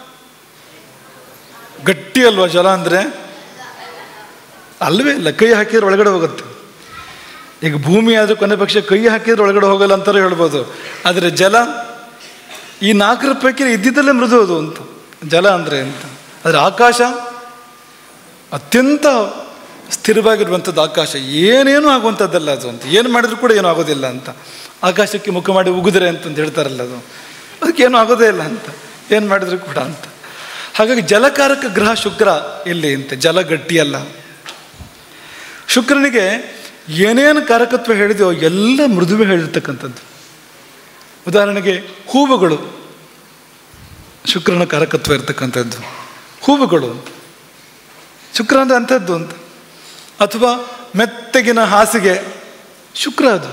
ಗಟ್ಟಿ ಅಲ್ವಾ ಜಲ ಅಂದರೆ ಅಲ್ವೇ ಇಲ್ಲ ಕೈ ಹಾಕಿದ್ರೆ ಒಳಗಡೆ ಹೋಗುತ್ತೆ ಈಗ ಭೂಮಿ ಆದರೂ ಕೊನೆ ಪಕ್ಷ ಕೈ ಹಾಕಿದ್ರೆ ಒಳಗಡೆ ಹೋಗಲ್ಲ ಅಂತಾರೆ ಹೇಳ್ಬೋದು ಆದರೆ ಜಲ ಈ ನಾಲ್ಕರ ಪೈಕಿ ಇದ್ದಿದ್ದಲ್ಲೇ ಮೃದು ಅದು ಅಂತ ಜಲ ಅಂದರೆ ಅಂತ ಆದರೆ ಆಕಾಶ ಅತ್ಯಂತ ಸ್ಥಿರವಾಗಿರುವಂಥದ್ದು ಆಕಾಶ ಏನೇನೂ ಆಗುವಂಥದ್ದಲ್ಲ ಅದು ಅಂತ ಏನು ಮಾಡಿದ್ರು ಕೂಡ ಏನೂ ಆಗೋದಿಲ್ಲ ಅಂತ ಆಕಾಶಕ್ಕೆ ಮುಖ ಮಾಡಿ ಉಗಿದ್ರೆ ಅಂತಂದು ಹೇಳ್ತಾರಲ್ಲ ಅದು ಅದಕ್ಕೇನು ಆಗೋದೇ ಇಲ್ಲ ಅಂತ ಏನು ಮಾಡಿದ್ರು ಕೂಡ ಅಂತ ಹಾಗಾಗಿ ಜಲಕಾರಕ ಗ್ರಹ ಶುಕ್ರ ಇಲ್ಲಿ ಅಂತ ಜಲ ಗಟ್ಟಿಯಲ್ಲ ಶುಕ್ರನಿಗೆ ಏನೇನು ಕಾರಕತ್ವ ಹೇಳಿದೆಯೋ ಎಲ್ಲ ಮೃದುವೆ ಹೇಳಿರ್ತಕ್ಕಂಥದ್ದು ಉದಾಹರಣೆಗೆ ಹೂವುಗಳು ಶುಕ್ರನ ಕಾರಕತ್ವ ಇರ್ತಕ್ಕಂಥದ್ದು ಹೂವುಗಳು ಅಂತ ಶುಕ್ರ ಅಂದರೆ ಅಂಥದ್ದು ಅಂತ ಅಥವಾ ಮೆತ್ತಗಿನ ಹಾಸಿಗೆ ಶುಕ್ರ ಅದು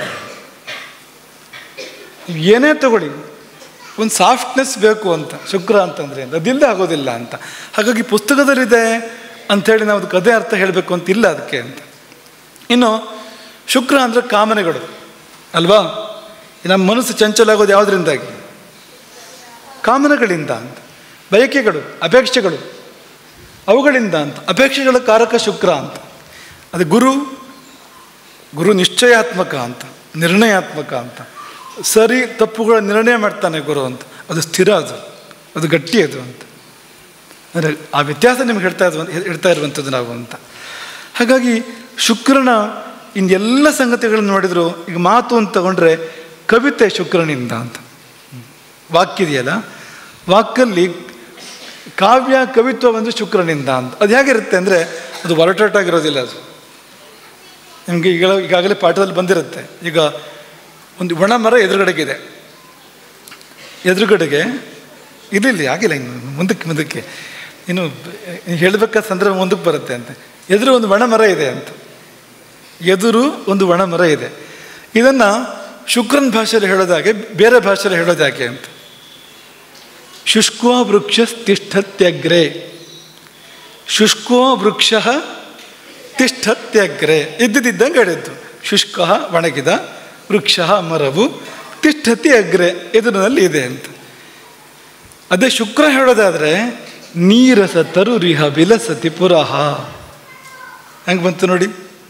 ನೀವು ಏನೇ ತಗೊಳ್ಳಿ ಒಂದು ಸಾಫ್ಟ್ನೆಸ್ ಬೇಕು ಅಂತ ಶುಕ್ರ ಅಂತಂದರೆ ಅದಿಲ್ಲ ಆಗೋದಿಲ್ಲ ಅಂತ ಹಾಗಾಗಿ ಪುಸ್ತಕದಲ್ಲಿದೆ ಅಂಥೇಳಿ ನಾವು ಅದಕ್ಕೆ ಅದೇ ಅರ್ಥ ಹೇಳಬೇಕು ಅಂತ ಇಲ್ಲ ಅದಕ್ಕೆ ಅಂತ ಇನ್ನು ಶುಕ್ರ ಅಂದರೆ ಕಾಮನೆಗಳು ಅಲ್ವಾ ಈ ನಮ್ಮ ಮನಸ್ಸು ಚಂಚಲ ಆಗೋದು ಯಾವುದರಿಂದಾಗಿ ಕಾಮನೆಗಳಿಂದ ಅಂತ ಬಯಕೆಗಳು ಅಪೇಕ್ಷೆಗಳು ಅವುಗಳಿಂದ ಅಂತ ಅಪೇಕ್ಷೆಗಳ ಕಾರಕ ಶುಕ್ರ ಅಂತ ಅದು ಗುರು ಗುರು ನಿಶ್ಚಯಾತ್ಮಕ ಅಂತ ನಿರ್ಣಯಾತ್ಮಕ ಅಂತ ಸರಿ ತಪ್ಪುಗಳ ನಿರ್ಣಯ ಮಾಡ್ತಾನೆ ಗುರು ಅಂತ ಅದು ಸ್ಥಿರ ಅದು ಅದು ಗಟ್ಟಿ ಅದು ಅಂತ ಅಂದರೆ ಆ ವ್ಯತ್ಯಾಸ ನಿಮ್ಗೆ ಹೇಳ್ತಾ ಇರುವಂತ ಹೇಳ್ತಾ ಇರುವಂಥದ್ದು ನಾವು ಅಂತ ಹಾಗಾಗಿ ಶುಕ್ರನ ಇನ್ನೆಲ್ಲ ಸಂಗತಿಗಳನ್ನು ನೋಡಿದ್ರು ಈಗ ಮಾತು ಅಂತ ತಗೊಂಡ್ರೆ ಕವಿತೆ ಶುಕ್ರನಿಂದ ಅಂತ ವಾಕ್ಯದೆಯಲ್ಲ ವಾಕಲ್ಲಿ ಕಾವ್ಯ ಕವಿತ್ವ ಬಂದು ಶುಕ್ರನಿಂದ ಅಂತ ಅದು ಹೇಗಿರುತ್ತೆ ಅಂದರೆ ಅದು ಒರಟಾಗಿರೋದಿಲ್ಲ ಅದು ನಿಮಗೆ ಈಗ ಈಗಾಗಲೇ ಪಾಠದಲ್ಲಿ ಬಂದಿರುತ್ತೆ ಈಗ ಒಂದು ಒಣ ಮರ ಎದುರುಗಡೆಗಿದೆ ಎದುರುಗಡೆಗೆ ಇಲ್ಲಿಲ್ಲ ಆಗಿಲ್ಲ ಇನ್ನು ಮುಂದಕ್ಕೆ ಮುಂದಕ್ಕೆ ಇನ್ನು ಹೇಳಬೇಕಾದ ಸಂದರ್ಭ ಮುಂದಕ್ಕೆ ಬರುತ್ತೆ ಅಂತ ಎದುರು ಒಂದು ಒಣ ಮರ ಇದೆ ಅಂತ ಎದುರು ಒಂದು ಒಣ ಮರ ಇದೆ ಇದನ್ನು ಶುಕ್ರನ್ ಭಾಷೆಯಲ್ಲಿ ಹೇಳೋದಾಗೆ ಬೇರೆ ಭಾಷೆಯಲ್ಲಿ ಹೇಳೋದಾಗೆ ಅಂತ ಶುಷ್ಕೋ ವೃಕ್ಷ ತಿಷ್ಠತ್ಯಗ್ರೆ ಶುಷ್ಕೋ ವೃಕ್ಷ ತಿಷ್ಠತ್ಯಗ್ರೆ ಇದ್ದಿದ್ದಂಗೆ ಹೇಳಿದ್ದು ಶುಷ್ಕ ಒಣಗಿದ ವೃಕ್ಷ ಮರವು ತಿಷ್ಠತಿ ಅಗ್ರೆ ಎದುರಿನಲ್ಲಿ ಇದೆ ಅಂತ ಅದೇ ಶುಕ್ರ ಹೇಳೋದಾದ್ರೆ ನೀರಸ ತರುರಿಹ ವಿಲಸತಿ ಪುರಹ ಹೆಂಗೆ ಬಂತು ನೋಡಿ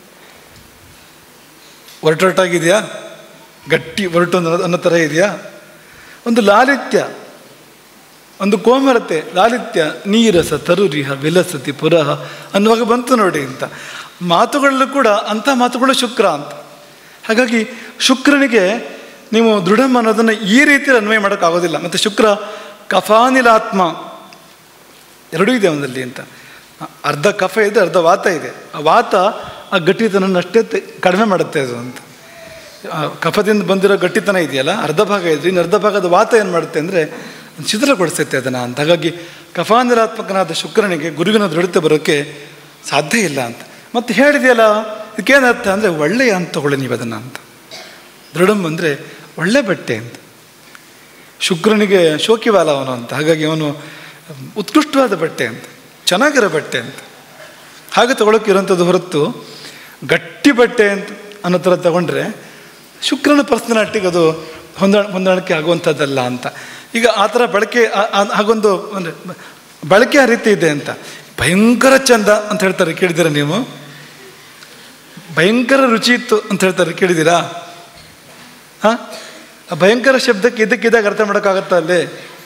ಒರಟೊರಟಾಗಿದೆಯಾ ಗಟ್ಟಿ ಒರಟು ಅನ್ನೋ ಅನ್ನೋ ಥರ ಇದೆಯಾ ಒಂದು ಲಾಲಿತ್ಯ ಒಂದು ಕೋಮರತೆ ಲಾಲಿತ್ಯ ನೀರಸ ತರುರಿಹ ವಿಲಸತಿ ಪುರಹ ಅನ್ನುವಾಗ ಬಂತು ನೋಡಿ ಅಂತ ಮಾತುಗಳಲ್ಲೂ ಕೂಡ ಅಂಥ ಮಾತುಗಳು ಶುಕ್ರ ಅಂತ ಹಾಗಾಗಿ ಶುಕ್ರನಿಗೆ ನೀವು ದೃಢಂ ಅನ್ನೋದನ್ನು ಈ ರೀತಿಯಲ್ಲಿ ಅನ್ವಯ ಮಾಡೋಕ್ಕಾಗೋದಿಲ್ಲ ಮತ್ತು ಶುಕ್ರ ಕಫಾನಿಲಾತ್ಮ ಎರಡೂ ಇದೆ ಅವನಲ್ಲಿ ಅಂತ ಅರ್ಧ ಕಫ ಇದೆ ಅರ್ಧ ವಾತ ಇದೆ ಆ ವಾತ ಆ ಗಟ್ಟಿತನ ಅಷ್ಟೇ ತೆ- ಕಡಿಮೆ ಮಾಡುತ್ತೆ ಅದು ಅಂತ ಆ ಕಫದಿಂದ ಬಂದಿರೋ ಗಟ್ಟಿತನ ಇದೆಯಲ್ಲ ಅರ್ಧ ಭಾಗ ಇದೆ ಇನ್ನು ಅರ್ಧ ಭಾಗದ ವಾತ ಏನು ಮಾಡುತ್ತೆ ಅಂದರೆ ಶಿಥಿಲಗೊಳಿಸುತ್ತೆ ಅದನ್ನು ಅಂತ ಹಾಗಾಗಿ ಕಫಾನಿಲಾತ್ಮಕನಾದ ಶುಕ್ರನಿಗೆ ಗುರುವಿನ ದೃಢತೆ ಬರೋಕ್ಕೆ ಸಾಧ್ಯ ಇಲ್ಲ ಅಂತ ಮತ್ತು ಹೇಳಿದೆಯಲ್ಲ ಇದಕ್ಕೇನು ಅರ್ಥ ಅಂದರೆ ಒಳ್ಳೆಯ ಅಂತ ತಗೊಳ್ಳಿ ನೀವು ಅದನ್ನು ಅಂತ ದೃಢಂ ಅಂದರೆ ಒಳ್ಳೆ ಬಟ್ಟೆ ಅಂತ ಶುಕ್ರನಿಗೆ ಶೋಕಿವಾಲ ಅವನು ಅಂತ ಹಾಗಾಗಿ ಅವನು ಉತ್ಕೃಷ್ಟವಾದ ಬಟ್ಟೆ ಅಂತ ಚೆನ್ನಾಗಿರೋ ಬಟ್ಟೆ ಅಂತ ಹಾಗೆ ತಗೊಳಕ್ಕೆ ಇರೋಂಥದ್ದು ಹೊರತು ಗಟ್ಟಿ ಬಟ್ಟೆ ಅಂತ ಅನ್ನೋ ಥರ ತಗೊಂಡ್ರೆ ಶುಕ್ರನ ಪರ್ಸನಾಲಿಟಿಗೆ ಅದು ಹೊಂದ ಹೊಂದಾಣಿಕೆ ಆಗುವಂಥದ್ದಲ್ಲ ಅಂತ ಈಗ ಆ ಥರ ಬಳಕೆ ಆ- ಆ- ಹಾಗೊಂದು ಅಂದರೆ ಬಳಕೆ ಆ ರೀತಿ ಇದೆ ಅಂತ ಭಯಂಕರ ಚಂದ ಅಂತ ಹೇಳ್ತಾರೆ ಕೇಳಿದ್ದೀರಾ ನೀವು ಭಯಂಕರ ರುಚಿ ಇತ್ತು ಅಂತ ಹೇಳ್ತಾರೆ ಕೇಳಿದ್ದೀರಾ ಹಾಂ ಆ ಭಯಂಕರ ಶಬ್ದಕ್ಕೆ ಇದಕ್ಕಿದ್ದಾಗ ಅರ್ಥ ಮಾಡೋಕ್ಕಾಗತ್ತಾ ಅಲ್ಲಿ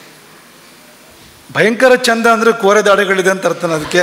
ಭಯಂಕರ ಚಂದ ಅಂದರೆ ಕೋರೆ ದಾಡೆಗಳಿದೆ ಅಂತ ಅರ್ಥನ ಅದಕ್ಕೆ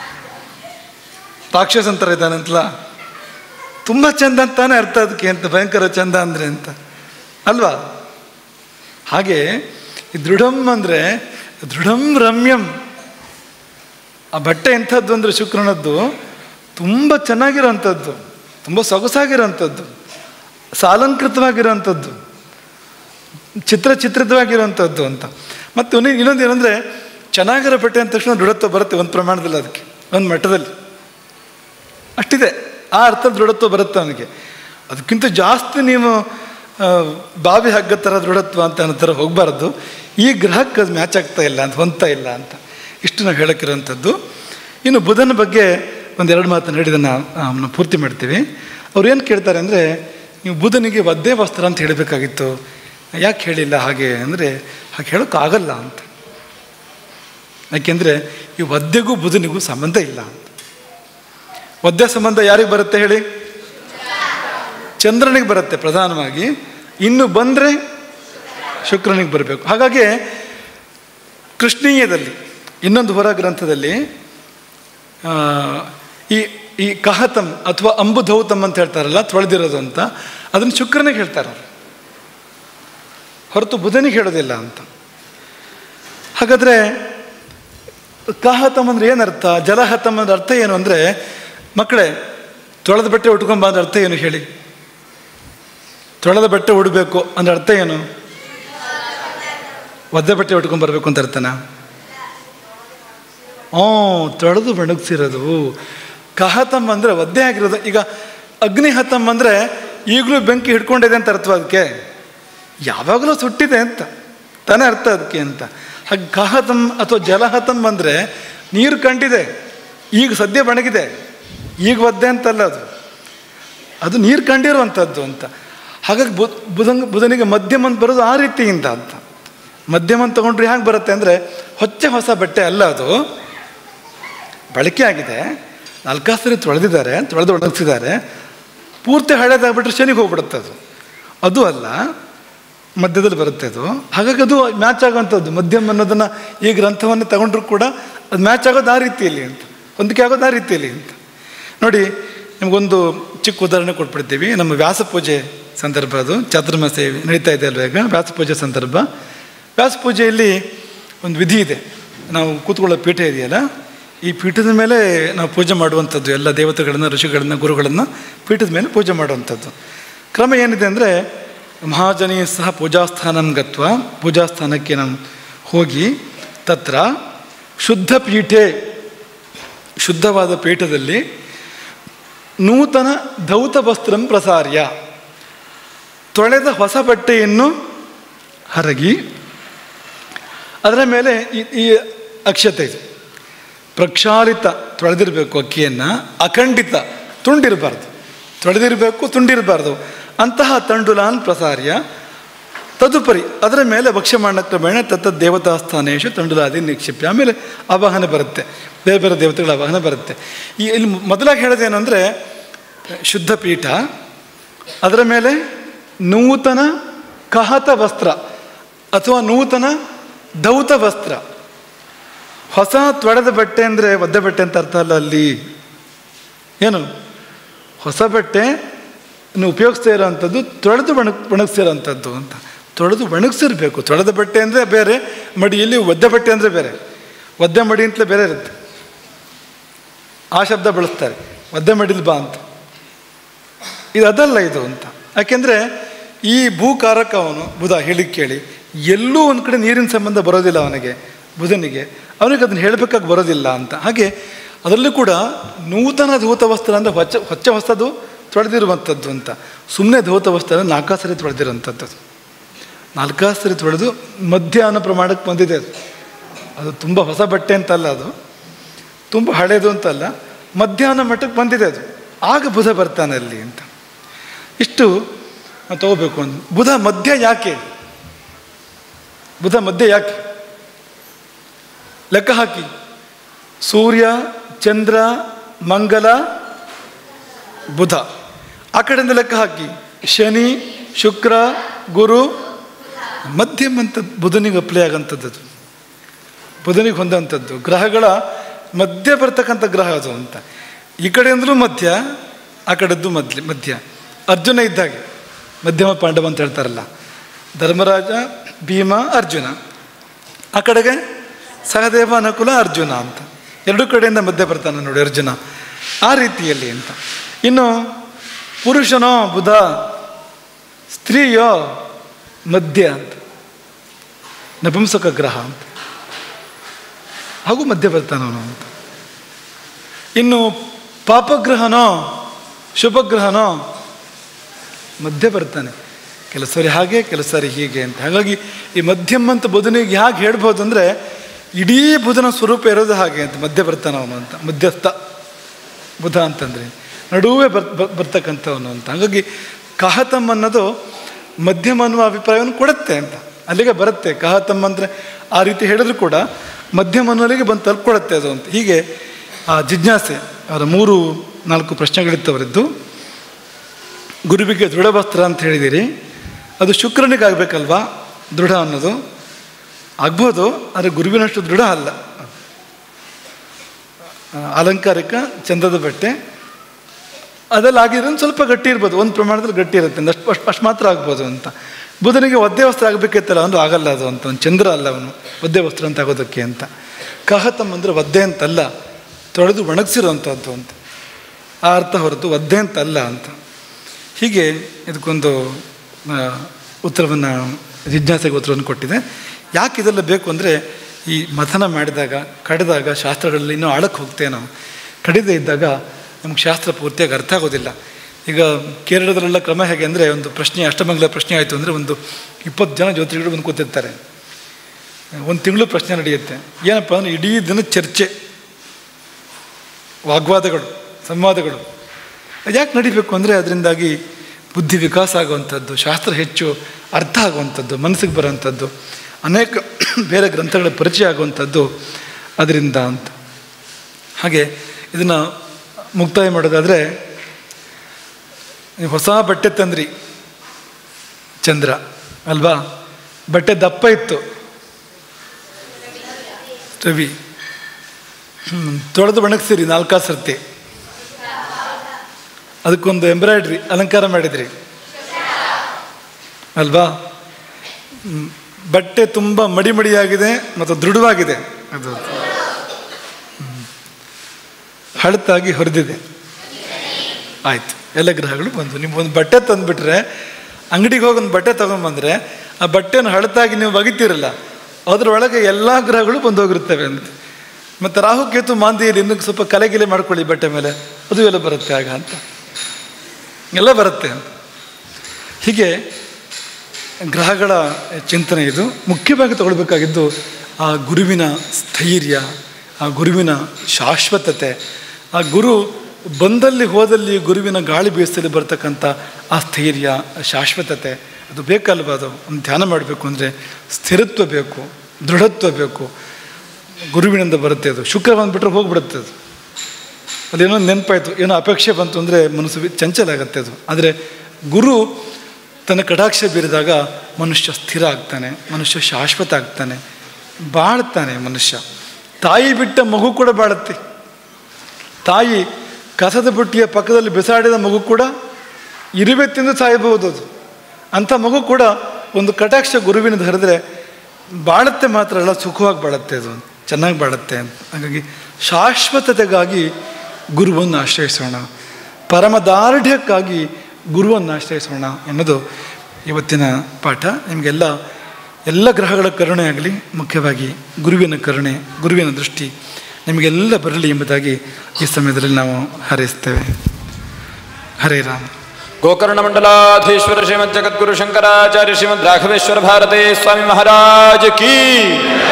ರಾಕ್ಷಸ ಅಂತಾರೆ ಇದ್ದಾನಂತಲ್ಲ ತುಂಬ ಚಂದ ಅಂತಾನೆ ಅರ್ಥ ಅದಕ್ಕೆ ಅಂತ ಭಯಂಕರ ಚಂದ ಅಂದರೆ ಅಂತ ಅಲ್ವಾ ಹಾಗೆ ಈ ದೃಢಂ ಅಂದರೆ ದೃಢಂ ರಮ್ಯಂ ಆ ಬಟ್ಟೆ ಎಂಥದ್ದು ಅಂದರೆ ಶುಕ್ರನದ್ದು ತುಂಬ ಚೆನ್ನಾಗಿರೋಂಥದ್ದು ತುಂಬ ಸೊಗಸಾಗಿರೋಂಥದ್ದು ಸಾಲಂಕೃತವಾಗಿರೋಂಥದ್ದು ಚಿತ್ರ ಚಿತ್ರಿತವಾಗಿರೋಂಥದ್ದು ಅಂತ ಮತ್ತು ಇನ್ನೊಂದು ಇನ್ನೊಂದು ಏನಂದರೆ ಚೆನ್ನಾಗಿರೋ ಬಟ್ಟೆ ಅಂದ ತಕ್ಷಣ ದೃಢತ್ವ ಬರುತ್ತೆ ಒಂದು ಪ್ರಮಾಣದಲ್ಲಿ ಅದಕ್ಕೆ ಒಂದು ಮಟ್ಟದಲ್ಲಿ ಅಷ್ಟಿದೆ ಆ ಅರ್ಥ ದೃಢತ್ವ ಬರುತ್ತೆ ಅವನಿಗೆ ಅದಕ್ಕಿಂತ ಜಾಸ್ತಿ ನೀವು ಆ, ಬಾವಿ ಹಗ್ಗ ಥರ ದೃಢತ್ವ ಅಂತ ಅನ್ನೋ ಥರ ಹೋಗಬಾರ್ದು ಈ ಗ್ರಹಕ್ಕೆ ಅದು ಮ್ಯಾಚ್ ಆಗ್ತಾ ಇಲ್ಲ ಅಂತ ಹೊಂದ್ತಾ ಇಲ್ಲ ಅಂತ ಇಷ್ಟು ನಾವು ಹೇಳಕ್ಕಿರೋಂಥದ್ದು ಇನ್ನು ಬುಧನ ಬಗ್ಗೆ ಒಂದೆರಡು ಮಾತನ್ನು ಹೇಳಿದನ್ನು ನಾವು ಪೂರ್ತಿ ಮಾಡ್ತೀವಿ ಅವ್ರು ಏನು ಕೇಳ್ತಾರೆ ಅಂದರೆ ನೀವು ಬುಧನಿಗೆ ಒದ್ದೆ ವಸ್ತ್ರ ಅಂತ ಹೇಳಬೇಕಾಗಿತ್ತು ಯಾಕೆ ಹೇಳಿಲ್ಲ ಹಾಗೆ ಅಂದರೆ ಹಾಗೆ ಹೇಳೋಕ್ಕಾಗಲ್ಲ ಅಂತ ಯಾಕೆಂದರೆ ಈ ಒದ್ದೆಗೂ ಬುಧನಿಗೂ ಸಂಬಂಧ ಇಲ್ಲ ಅಂತ ಒದ್ದೆ ಸಂಬಂಧ ಯಾರಿಗೆ ಬರುತ್ತೆ ಹೇಳಿ ಚಂದ್ರನಿಗೆ ಬರುತ್ತೆ ಪ್ರಧಾನವಾಗಿ ಇನ್ನು ಬಂದರೆ ಶುಕ್ರನಿಗೆ ಬರಬೇಕು ಹಾಗಾಗಿ ಕೃಷ್ಣೀಯದಲ್ಲಿ ಇನ್ನೊಂದು ಹೊರ ಗ್ರಂಥದಲ್ಲಿ ಆ, ಈ ಈ ಕಹತಂ ಅಥವಾ ಅಂಬುಧೌತಮ್ ಅಂತ ಹೇಳ್ತಾರಲ್ಲ ತೊಳೆದಿರೋದು ಅಂತ ಅದನ್ನು ಶುಕ್ರನಿಗೆ ಹೇಳ್ತಾರೆ ಅವ್ರು. ಹೊರತು ಬುಧನಿಗೆ ಹೇಳೋದಿಲ್ಲ ಅಂತ ಹಾಗಾದರೆ ಕಹತಮ್ ಅಂದ್ರೆ ಏನರ್ಥ ಜಲಹತಮ್ ಅಂದ್ರೆ ಅರ್ಥ ಏನು ಅಂದರೆ ಮಕ್ಕಳೇ ತೊಳೆದ ಬಟ್ಟೆ ಉಟ್ಕೊಂಬ ಅಂದ್ರೆ ಅರ್ಥ ಏನು ಹೇಳಿ ತೊಳೆದ ಬಟ್ಟೆ ಉಡಬೇಕು ಅಂದ್ರೆ ಅರ್ಥ ಏನು ಒದ್ದೆ ಬಟ್ಟೆ ಉಟ್ಕೊಂಡ್ಬರ್ಬೇಕು ಅಂತ ಅರ್ಥನಾ ಹ್ಞೂ ತೊಳೆದು ಬಣಗಿಸಿರೋದು ಕಹತಮ್ ಅಂದರೆ ಒದ್ದೆ ಆಗಿರೋದು ಈಗ ಅಗ್ನಿಹತಮ್ ಅಂದರೆ ಈಗಲೂ ಬೆಂಕಿ ಹಿಡ್ಕೊಂಡಿದೆ ಅಂತ ಅರ್ಥ ಅದಕ್ಕೆ ಯಾವಾಗಲೂ ಸುಟ್ಟಿದೆ ಅಂತ ತಾನೇ ಅರ್ಥ ಅದಕ್ಕೆ ಅಂತ ಹಾಗೆ ಕಹತಮ್ ಅಥವಾ ಜಲಹತಮ್ ಅಂದರೆ ನೀರು ಕಂಡಿದೆ ಈಗ ಸದ್ಯ ಬಣಗಿದೆ ಈಗ ಒದ್ದೆ ಅಂತಲ್ಲ ಅದು ಅದು ನೀರು ಕಂಡಿರುವಂಥದ್ದು ಅಂತ ಹಾಗಾಗಿ ಬು ಬುಧಂಗ ಬುಧನಿಗೆ ಮಧ್ಯಮ ಅಂತ ಬರೋದು ಆ ರೀತಿಯಿಂದ ಅಂತ ಮಧ್ಯಮ ಅಂತ ತಗೊಂಡ್ರೆ ಹೇಗೆ ಬರುತ್ತೆ ಅಂದರೆ ಹೊಚ್ಚ ಹೊಸ ಬಟ್ಟೆ ಅಲ್ಲ ಅದು ಬಳಕೆ ಆಗಿದೆ ನಾಲ್ಕಾರು ಸರಿ ತೊಳೆದಿದ್ದಾರೆ ತೊಳೆದು ಒಣಗಿಸಿದ್ದಾರೆ ಪೂರ್ತಿ ಹಳೇದಾಗ್ಬಿಟ್ರೆ ಶನಿಗೆ ಹೋಗ್ಬಿಡುತ್ತೆ ಅದು ಅದು ಅಲ್ಲ ಮಧ್ಯದಲ್ಲಿ ಬರುತ್ತೆ ಅದು ಹಾಗಾಗಿ ಅದು ಮ್ಯಾಚ್ ಆಗುವಂಥದ್ದು ಮಧ್ಯಮ ಅನ್ನೋದನ್ನು ಈ ಗ್ರಂಥವನ್ನು ತಗೊಂಡ್ರು ಕೂಡ ಅದು ಮ್ಯಾಚ್ ಆಗೋದು ಆ ರೀತಿಯಲ್ಲಿ ಅಂತ ಹೊಂದಿಕೆ ಆಗೋದು ಆ ರೀತಿಯಲ್ಲಿ ಅಂತ ನೋಡಿ ನಿಮಗೊಂದು ಚಿಕ್ಕ ಉದಾಹರಣೆ ಕೊಟ್ಬಿಡ್ತೀವಿ ನಮ್ಮ ವ್ಯಾಸ ಪೂಜೆ ಸಂದರ್ಭ ಅದು ಚಾತುರ್ಮಾಸ ನಡೀತಾ ಇದೆ ಅಲ್ವ ಈಗ ವ್ಯಾಸ ಪೂಜೆ ಸಂದರ್ಭ ವ್ಯಾಸ ಪೂಜೆಯಲ್ಲಿ ಒಂದು ವಿಧಿ ಇದೆ ನಾವು ಕೂತ್ಕೊಳ್ಳೋ ಪೀಠ ಇದೆಯಲ್ಲ ಈ ಪೀಠದ ಮೇಲೆ ನಾವು ಪೂಜೆ ಮಾಡುವಂಥದ್ದು ಎಲ್ಲ ದೇವತೆಗಳನ್ನು ಋಷಿಗಳನ್ನು ಗುರುಗಳನ್ನು ಪೀಠದ ಮೇಲೆ ಪೂಜೆ ಮಾಡುವಂಥದ್ದು ಕ್ರಮ ಏನಿದೆ ಅಂದರೆ ಮಹಾಜನಿ ಸಹ ಪೂಜಾಸ್ಥಾನಂ ಗತ್ವ ಪೂಜಾಸ್ಥಾನಕ್ಕೆ ನಾವು ಹೋಗಿ ತತ್ರ ಶುದ್ಧ ಪೀಠೆ ಶುದ್ಧವಾದ ಪೀಠದಲ್ಲಿ ನೂತನ ಧೌತ ವಸ್ತ್ರಂ ಪ್ರಸಾರ್ಯ ತೊಳೆದ ಹೊಸ ಬಟ್ಟೆಯನ್ನು ಹರಗಿ ಅದರ ಮೇಲೆ ಈ ಈ ಅಕ್ಷತೆ ಇದೆ ಪ್ರಕ್ಷಾಳಿತ ತೊಳೆದಿರಬೇಕು ಅಕ್ಕಿಯನ್ನು ಅಖಂಡಿತ ತುಂಡಿರಬಾರ್ದು ತೊಳೆದಿರಬೇಕು ತುಂಡಿರಬಾರ್ದು ಅಂತಹ ತಂಡುಲಾನ್ ಪ್ರಸಾರ್ಯ ತದುಪರಿ ಅದರ ಮೇಲೆ ಭಕ್ಷ್ಯಮಾಣ ಕ್ರಮೇಣ ತತ್ತ ದೇವತಾಸ್ಥಾನೇಶು ತಂಡುಲಾದಿ ನಿಕ್ಷಿಪ್ಯ ಆಮೇಲೆ ಆವಾಹನೆ ಬರುತ್ತೆ ಬೇರೆ ಬೇರೆ ದೇವತೆಗಳ ಆವಾಹನೆ ಬರುತ್ತೆ ಈ ಇಲ್ಲಿ ಮೊದಲಾಗಿ ಹೇಳೋದೇನು ಅಂದರೆ ಶುದ್ಧ ಪೀಠ ಅದರ ಮೇಲೆ ನೂತನ ಕಹತ ವಸ್ತ್ರ ಅಥವಾ ನೂತನ ದೌತ ವಸ್ತ್ರ ಹೊಸ ತೊಳೆದ ಬಟ್ಟೆ ಅಂದರೆ ಒದ್ದೆ ಬಟ್ಟೆ ಅಂತ ಅರ್ಥ ಅಲ್ಲ ಅಲ್ಲಿ ಏನು ಹೊಸ ಬಟ್ಟೆ ಉಪಯೋಗಿಸ್ತಾ ಇರೋವಂಥದ್ದು ತೊಳೆದು ಒಣಗ್ ಒಣಗಿಸಿರೋವಂಥದ್ದು ಅಂತ ತೊಳೆದು ಒಣಗಿಸಿರ್ಬೇಕು ತೊಳೆದ ಬಟ್ಟೆ ಅಂದರೆ ಬೇರೆ ಮಡಿಯಲ್ಲಿ ಒದ್ದೆ ಬಟ್ಟೆ ಅಂದರೆ ಬೇರೆ ಒದ್ದೆ ಮಡಿ ಅಂತಲೇ ಬೇರೆ ಇರುತ್ತೆ ಆ ಶಬ್ದ ಬಳಸ್ತಾರೆ ಒದ್ದೆ ಮಡಿಲ್ ಬಾ ಅಂತ ಇದು ಅದಲ್ಲ ಇದು ಅಂತ ಯಾಕೆಂದರೆ ಈ ಭೂಕಾರಕ ಅವನು ಬುಧ ಹೇಳಿ ಕೇಳಿ ಎಲ್ಲೂ ಒಂದು ಕಡೆ ನೀರಿನ ಸಂಬಂಧ ಬರೋದಿಲ್ಲ ಅವನಿಗೆ ಬುಧನಿಗೆ ಅವನಿಗೆ ಅದನ್ನು ಹೇಳಬೇಕಾಗಿ ಬರೋದಿಲ್ಲ ಅಂತ ಹಾಗೆ ಅದರಲ್ಲೂ ಕೂಡ ನೂತನ ಧೂತ ವಸ್ತ್ರ ಅಂದರೆ ಹೊಚ್ಚ ಹೊಚ್ಚ ಹೊಸದು ತೊಳೆದಿರುವಂಥದ್ದು ಅಂತ ಸುಮ್ಮನೆ ಧೌತ ವಸ್ತ್ರ ನಾಲ್ಕಾರು ಸರಿ ತೊಳೆದಿರೋಂಥದ್ದು ನಾಲ್ಕಾರು ಸರಿ ತೊಳೆದು ಮಧ್ಯಾಹ್ನ ಪ್ರಮಾಣಕ್ಕೆ ಬಂದಿದೆ ಅದು ಅದು ತುಂಬ ಹೊಸ ಬಟ್ಟೆ ಅಂತಲ್ಲ ಅದು ತುಂಬ ಹಳೇದು ಅಂತಲ್ಲ ಮಧ್ಯಾಹ್ನ ಮಟ್ಟಕ್ಕೆ ಬಂದಿದೆ ಅದು ಆಗ ಬುಧ ಬರ್ತಾನೆ ಅಲ್ಲಿ ಅಂತ ಇಷ್ಟು ನಾವು ತಗೋಬೇಕು ಅಂತ ಬುಧ ಮಧ್ಯ ಯಾಕೆ ಬುಧ ಮಧ್ಯ ಯಾಕೆ ಲೆಕ್ಕ ಹಾಕಿ ಸೂರ್ಯ ಚಂದ್ರ ಮಂಗಲ ಬುಧ ಆ ಕಡೆಯಿಂದ ಲೆಕ್ಕ ಹಾಕಿ ಶನಿ ಶುಕ್ರ ಗುರು ಮಧ್ಯಮ ಅಂತ ಬುಧನಿಗೆ ಅಪ್ಲೈ ಆಗೋಂಥದ್ದು ಅದು ಬುಧನಿಗೆ ಹೊಂದಂಥದ್ದು ಗ್ರಹಗಳ ಮಧ್ಯ ಬರ್ತಕ್ಕಂಥ ಗ್ರಹ ಅದು ಅಂತ ಈ ಕಡೆಯಿಂದಲೂ ಮಧ್ಯ ಆ ಕಡೆದ್ದು ಮಧ್ಯ ಮಧ್ಯ ಅರ್ಜುನ ಇದ್ದಾಗೆ ಮಧ್ಯಮ ಪಾಂಡವ ಅಂತ ಹೇಳ್ತಾರಲ್ಲ ಧರ್ಮರಾಜ ಭೀಮ ಅರ್ಜುನ ಆ ಕಡೆಗೆ ಸಹದೇವ ನಕುಲ ಅರ್ಜುನ ಅಂತ ಎರಡೂ ಕಡೆಯಿಂದ ಮಧ್ಯೆ ಬರ್ತಾನೆ ನೋಡಿ ಅರ್ಜುನ ಆ ರೀತಿಯಲ್ಲಿ ಅಂತ ಇನ್ನು ಪುರುಷನೋ ಬುಧ ಸ್ತ್ರೀಯೋ ಮಧ್ಯ ಅಂತ ನಪುಂಸಕ ಗ್ರಹ ಅಂತ ಹಾಗೂ ಮಧ್ಯ ಬರ್ತಾನವನು ಅಂತ ಇನ್ನು ಪಾಪಗ್ರಹನೋ ಶುಭಗ್ರಹನೋ ಮಧ್ಯೆ ಬರ್ತಾನೆ ಕೆಲವು ಸಾರಿ ಹಾಗೆ ಕೆಲವು ಸಾರಿ ಹೀಗೆ ಅಂತ ಹಾಗಾಗಿ ಈ ಮಧ್ಯಮ ಅಂತ ಬುಧನಿಗೆ ಹೇಗೆ ಹೇಳ್ಬೋದು ಅಂದರೆ ಇಡೀ ಬುಧನ ಸ್ವರೂಪ ಇರೋದು ಹಾಗೆ ಅಂತ ಮಧ್ಯೆ ಬರ್ತಾನೆ ಅವನು ಅಂತ ಮಧ್ಯಸ್ಥ ಬುಧ ಅಂತಂದರೆ ನಡುವೆ ಬರ್ ಬರ್- ಬರ್ತಕ್ಕಂಥವನು ಅಂತ ಹಾಗಾಗಿ ಕಹತಮ್ ಅನ್ನೋದು ಮಧ್ಯಮ ಅನ್ನುವ ಅಭಿಪ್ರಾಯವನ್ನು ಕೊಡುತ್ತೆ ಅಂತ ಅಲ್ಲಿಗೆ ಬರುತ್ತೆ ಕಹತಮ್ ಅಂದರೆ ಆ ರೀತಿ ಹೇಳಿದ್ರು ಕೂಡ ಮಧ್ಯಮ ಅನ್ನೋರಿಗೆ ಬಂದು ತಲುಪ್ಕೊಡುತ್ತೆ ಅದು ಅಂತ ಹೀಗೆ ಆ ಜಿಜ್ಞಾಸೆ ಅವರ ಮೂರು ನಾಲ್ಕು ಪ್ರಶ್ನೆಗಳಿತ್ತವರದ್ದು ಗುರುವಿಗೆ ದೃಢವಸ್ತ್ರ ಅಂತ ಹೇಳಿದ್ದೀರಿ ಅದು ಶುಕ್ರನಿಗೆ ಆಗಬೇಕಲ್ವಾ ದೃಢ ಅನ್ನೋದು ಆಗ್ಬೋದು ಆದರೆ ಗುರುವಿನಷ್ಟು ದೃಢ ಅಲ್ಲ ಆ, ಅಲಂಕಾರಿಕ ಚಂದದ ಬಟ್ಟೆ ಅದೆಲ್ಲ ಆಗಿದ್ರೆ ಒಂದು ಸ್ವಲ್ಪ ಗಟ್ಟಿ ಇರ್ಬೋದು ಒಂದು ಪ್ರಮಾಣದಲ್ಲಿ ಗಟ್ಟಿ ಇರುತ್ತೆ ಒಂದು ಅಷ್ಟು ಅಷ್ಟು ಅಷ್ಟು ಮಾತ್ರ ಆಗ್ಬೋದು ಅಂತ ಬುಧನಿಗೆ ಒದ್ದೆ ವಸ್ತ್ರ ಆಗಬೇಕಿತ್ತಲ್ಲ ಅಂದು ಆಗಲ್ಲ ಅದು ಅಂತ ಒಂದು ಚಂದ್ರ ಅಲ್ಲ ಅವನು ಒದ್ದೆ ವಸ್ತ್ರ ಅಂತ ಆಗೋದಕ್ಕೆ ಅಂತ ಕಹತಮ್ ಅಂದರೆ ಒದ್ದೆ ಅಂತಲ್ಲ ತೊಳೆದು ಒಣಗಿಸಿರೋಂಥದ್ದು ಅಂತ ಆ ಅರ್ಥ ಹೊರತು ಒದ್ದೆ ಅಂತಲ್ಲ ಅಂತ ಹೀಗೆ ಇದಕ್ಕೊಂದು ಆ, ಉತ್ತರವನ್ನು ಜಿಜ್ಞಾಸೆಗೆ ಉತ್ತರವನ್ನು ಕೊಟ್ಟಿದೆ ಯಾಕೆ ಇದೆಲ್ಲ ಬೇಕು ಅಂದರೆ ಈ ಮಥನ ಮಾಡಿದಾಗ ಕಡಿದಾಗ ಶಾಸ್ತ್ರಗಳಲ್ಲಿ ಇನ್ನೂ ಆಳಕ್ಕೆ ಹೋಗ್ತೇವೆ ನಾವು ಕಡಿದೇ ಇದ್ದಾಗ ನಮ್ಗೆ ಶಾಸ್ತ್ರ ಪೂರ್ತಿಯಾಗಿ ಅರ್ಥ ಆಗೋದಿಲ್ಲ ಈಗ ಕೇರಳದಲ್ಲೆಲ್ಲ ಕ್ರಮ ಹೇಗೆ ಅಂದರೆ ಒಂದು ಪ್ರಶ್ನೆ ಅಷ್ಟಮಂಗಲ ಪ್ರಶ್ನೆ ಆಯಿತು ಅಂದರೆ ಒಂದು ಇಪ್ಪತ್ತು ಜನ ಜ್ಯೋತಿಗಳು ಬಂದು ಕೂತಿರ್ತಾರೆ ಒಂದು ತಿಂಗಳು ಪ್ರಶ್ನೆ ನಡೆಯುತ್ತೆ ಏನಪ್ಪ ಅಂದರೆ ಇಡೀ ದಿನ ಚರ್ಚೆ ವಾಗ್ವಾದಗಳು ಸಂವಾದಗಳು ಯಾಕೆ ನಡಿಬೇಕು ಅಂದರೆ ಅದರಿಂದಾಗಿ ಬುದ್ಧಿ ವಿಕಾಸ ಆಗುವಂಥದ್ದು ಶಾಸ್ತ್ರ ಹೆಚ್ಚು ಅರ್ಥ ಆಗುವಂಥದ್ದು ಮನಸ್ಸಿಗೆ ಬರೋವಂಥದ್ದು ಅನೇಕ ಬೇರೆ ಗ್ರಂಥಗಳ ಪರಿಚಯ ಆಗುವಂಥದ್ದು ಅದರಿಂದ ಅಂತ ಹಾಗೆ ಇದನ್ನು ಮುಕ್ತಾಯ ಮಾಡೋದಾದರೆ ನೀವು ಹೊಸ ಬಟ್ಟೆ ತಂದ್ರಿ ಚಂದ್ರ ಅಲ್ವಾ ಬಟ್ಟೆ ದಪ್ಪ ಇತ್ತು ರವಿ ಹ್ಮ್, ತೊಳೆದು ಒಣಗಿಸಿರಿ ನಾಲ್ಕಾರು ಸರ್ತಿ ಅದಕ್ಕೊಂದು ಎಂಬ್ರಾಯ್ಡ್ರಿ ಅಲಂಕಾರ ಮಾಡಿದ್ರಿ ಅಲ್ವಾ ಹ್ಮ್, ಬಟ್ಟೆ ತುಂಬ ಮಡಿ ಮಡಿಯಾಗಿದೆ ಮತ್ತು ದೃಢವಾಗಿದೆ ಅದು ಹ್ಮ್. ಹಳತಾಗಿ ಹೊರದಿದೆ ಆಯ್ತು ಎಲ್ಲ ಗ್ರಹಗಳು ಬಂದು ನೀವು ಒಂದು ಬಟ್ಟೆ ತಂದುಬಿಟ್ರೆ ಅಂಗಡಿಗೆ ಹೋಗಿ ಒಂದು ಬಟ್ಟೆ ತೊಗೊಂಬಂದ್ರೆ ಆ ಬಟ್ಟೆಯನ್ನು ಹಳತಾಗಿ ನೀವು ಒಗಿತೀರಲ್ಲ ಅದರೊಳಗೆ ಎಲ್ಲ ಗ್ರಹಗಳು ಬಂದು ಹೋಗಿರ್ತವೆ ಅಂತ ಮತ್ತು ರಾಹು ಕೇತು ಮಾಂದಿಯಲ್ಲಿ ಇನ್ನೂ ಸ್ವಲ್ಪ ಕಲೆಗಿಲೆ ಮಾಡ್ಕೊಳ್ಳಿ ಬಟ್ಟೆ ಮೇಲೆ ಅದು ಎಲ್ಲ ಬರುತ್ತೆ ಆಗ ಅಂತ ಎಲ್ಲ ಬರುತ್ತೆ ಅಂತ ಹೀಗೆ ಗ್ರಹಗಳ ಚಿಂತನೆ ಇದು ಮುಖ್ಯವಾಗಿ ತಗೊಳ್ಬೇಕಾಗಿದ್ದು ಆ ಗುರುವಿನ ಸ್ಥೈರ್ಯ ಆ ಗುರುವಿನ ಶಾಶ್ವತತೆ ಆ ಗುರು ಬಂದಲ್ಲಿ ಹೋದಲ್ಲಿ ಗುರುವಿನ ಗಾಳಿ ಬೀಸಲ್ಲಿ ಬರ್ತಕ್ಕಂಥ ಆ ಸ್ಥೈರ್ಯ ಆ ಶಾಶ್ವತತೆ ಅದು ಬೇಕಲ್ವ ಅದು ಒಂದು ಧ್ಯಾನ ಮಾಡಬೇಕು ಅಂದರೆ ಸ್ಥಿರತ್ವ ಬೇಕು ದೃಢತ್ವ ಬೇಕು ಗುರುವಿನಿಂದ ಬರುತ್ತೆ ಅದು ಶುಕ್ರ ಬಂದುಬಿಟ್ರೆ ಹೋಗ್ಬಿಡುತ್ತೆ ಅದು ಅದೇನೋ ನೆನಪಾಯಿತು ಏನೋ ಅಪೇಕ್ಷೆ ಬಂತು ಅಂದರೆ ಮನಸ್ಸು ವಿ- ಚಂಚಲ ಆಗುತ್ತೆ ಅದು ಆದರೆ ಗುರು ತನ್ನ ಕಟಾಕ್ಷ ಬೀರಿದಾಗ ಮನುಷ್ಯ ಸ್ಥಿರ ಆಗ್ತಾನೆ ಮನುಷ್ಯ ಶಾಶ್ವತ ಆಗ್ತಾನೆ ಬಾಳ್ತಾನೆ ಮನುಷ್ಯ ತಾಯಿ ಬಿಟ್ಟ ಮಗು ಕೂಡ ಬಾಳುತ್ತೆ ತಾಯಿ ಕಸದ ಬುಟ್ಟಿಯ ಪಕ್ಕದಲ್ಲಿ ಬಿಸಾಡಿದ ಮಗು ಕೂಡ ಇರುವೆ ತಿಂದು ಸಾಯಬಹುದು ಅದು ಅಂಥ ಮಗು ಕೂಡ ಒಂದು ಕಟಾಕ್ಷ ಗುರುವಿನ ಹರಿದ್ರೆ ಬಾಳುತ್ತೆ ಮಾತ್ರ ಅಲ್ಲ ಸುಖವಾಗಿ ಬಾಳುತ್ತೆ ಅದು ಚೆನ್ನಾಗಿ ಬಾಳುತ್ತೆ ಅಂತ ಹಾಗಾಗಿ ಶಾಶ್ವತತೆಗಾಗಿ ಗುರುವನ್ನು ಆಶ್ರಯಿಸೋಣ ಪರಮದಾರ್ಢ್ಯಕ್ಕಾಗಿ ಗುರುವನ್ನು ಆಶ್ರಯಿಸೋಣ ಎನ್ನುವುದು ಇವತ್ತಿನ ಪಾಠ ನಿಮಗೆಲ್ಲ ಎಲ್ಲ ಗ್ರಹಗಳ ಕರುಣೆ ಆಗಲಿ ಮುಖ್ಯವಾಗಿ ಗುರುವಿನ ಕರುಣೆ ಗುರುವಿನ ದೃಷ್ಟಿ ನಿಮಗೆಲ್ಲ ಬರಲಿ ಎಂಬುದಾಗಿ ಈ ಸಮಯದಲ್ಲಿ ನಾವು ಹಾರೈಸ್ತೇವೆ ಹರೇ ರಾಮ ಗೋಕರ್ಣ ಮಂಡಲಾಧೀಶ್ವರ ಶ್ರೀಮದ್ ಜಗದ್ಗುರು ಶಂಕರಾಚಾರ್ಯ ಶ್ರೀಮದ್ ರಾಘವೇಶ್ವರ ಭಾರತೀ ಸ್ವಾಮಿ ಮಹಾರಾಜ್ ಕೀ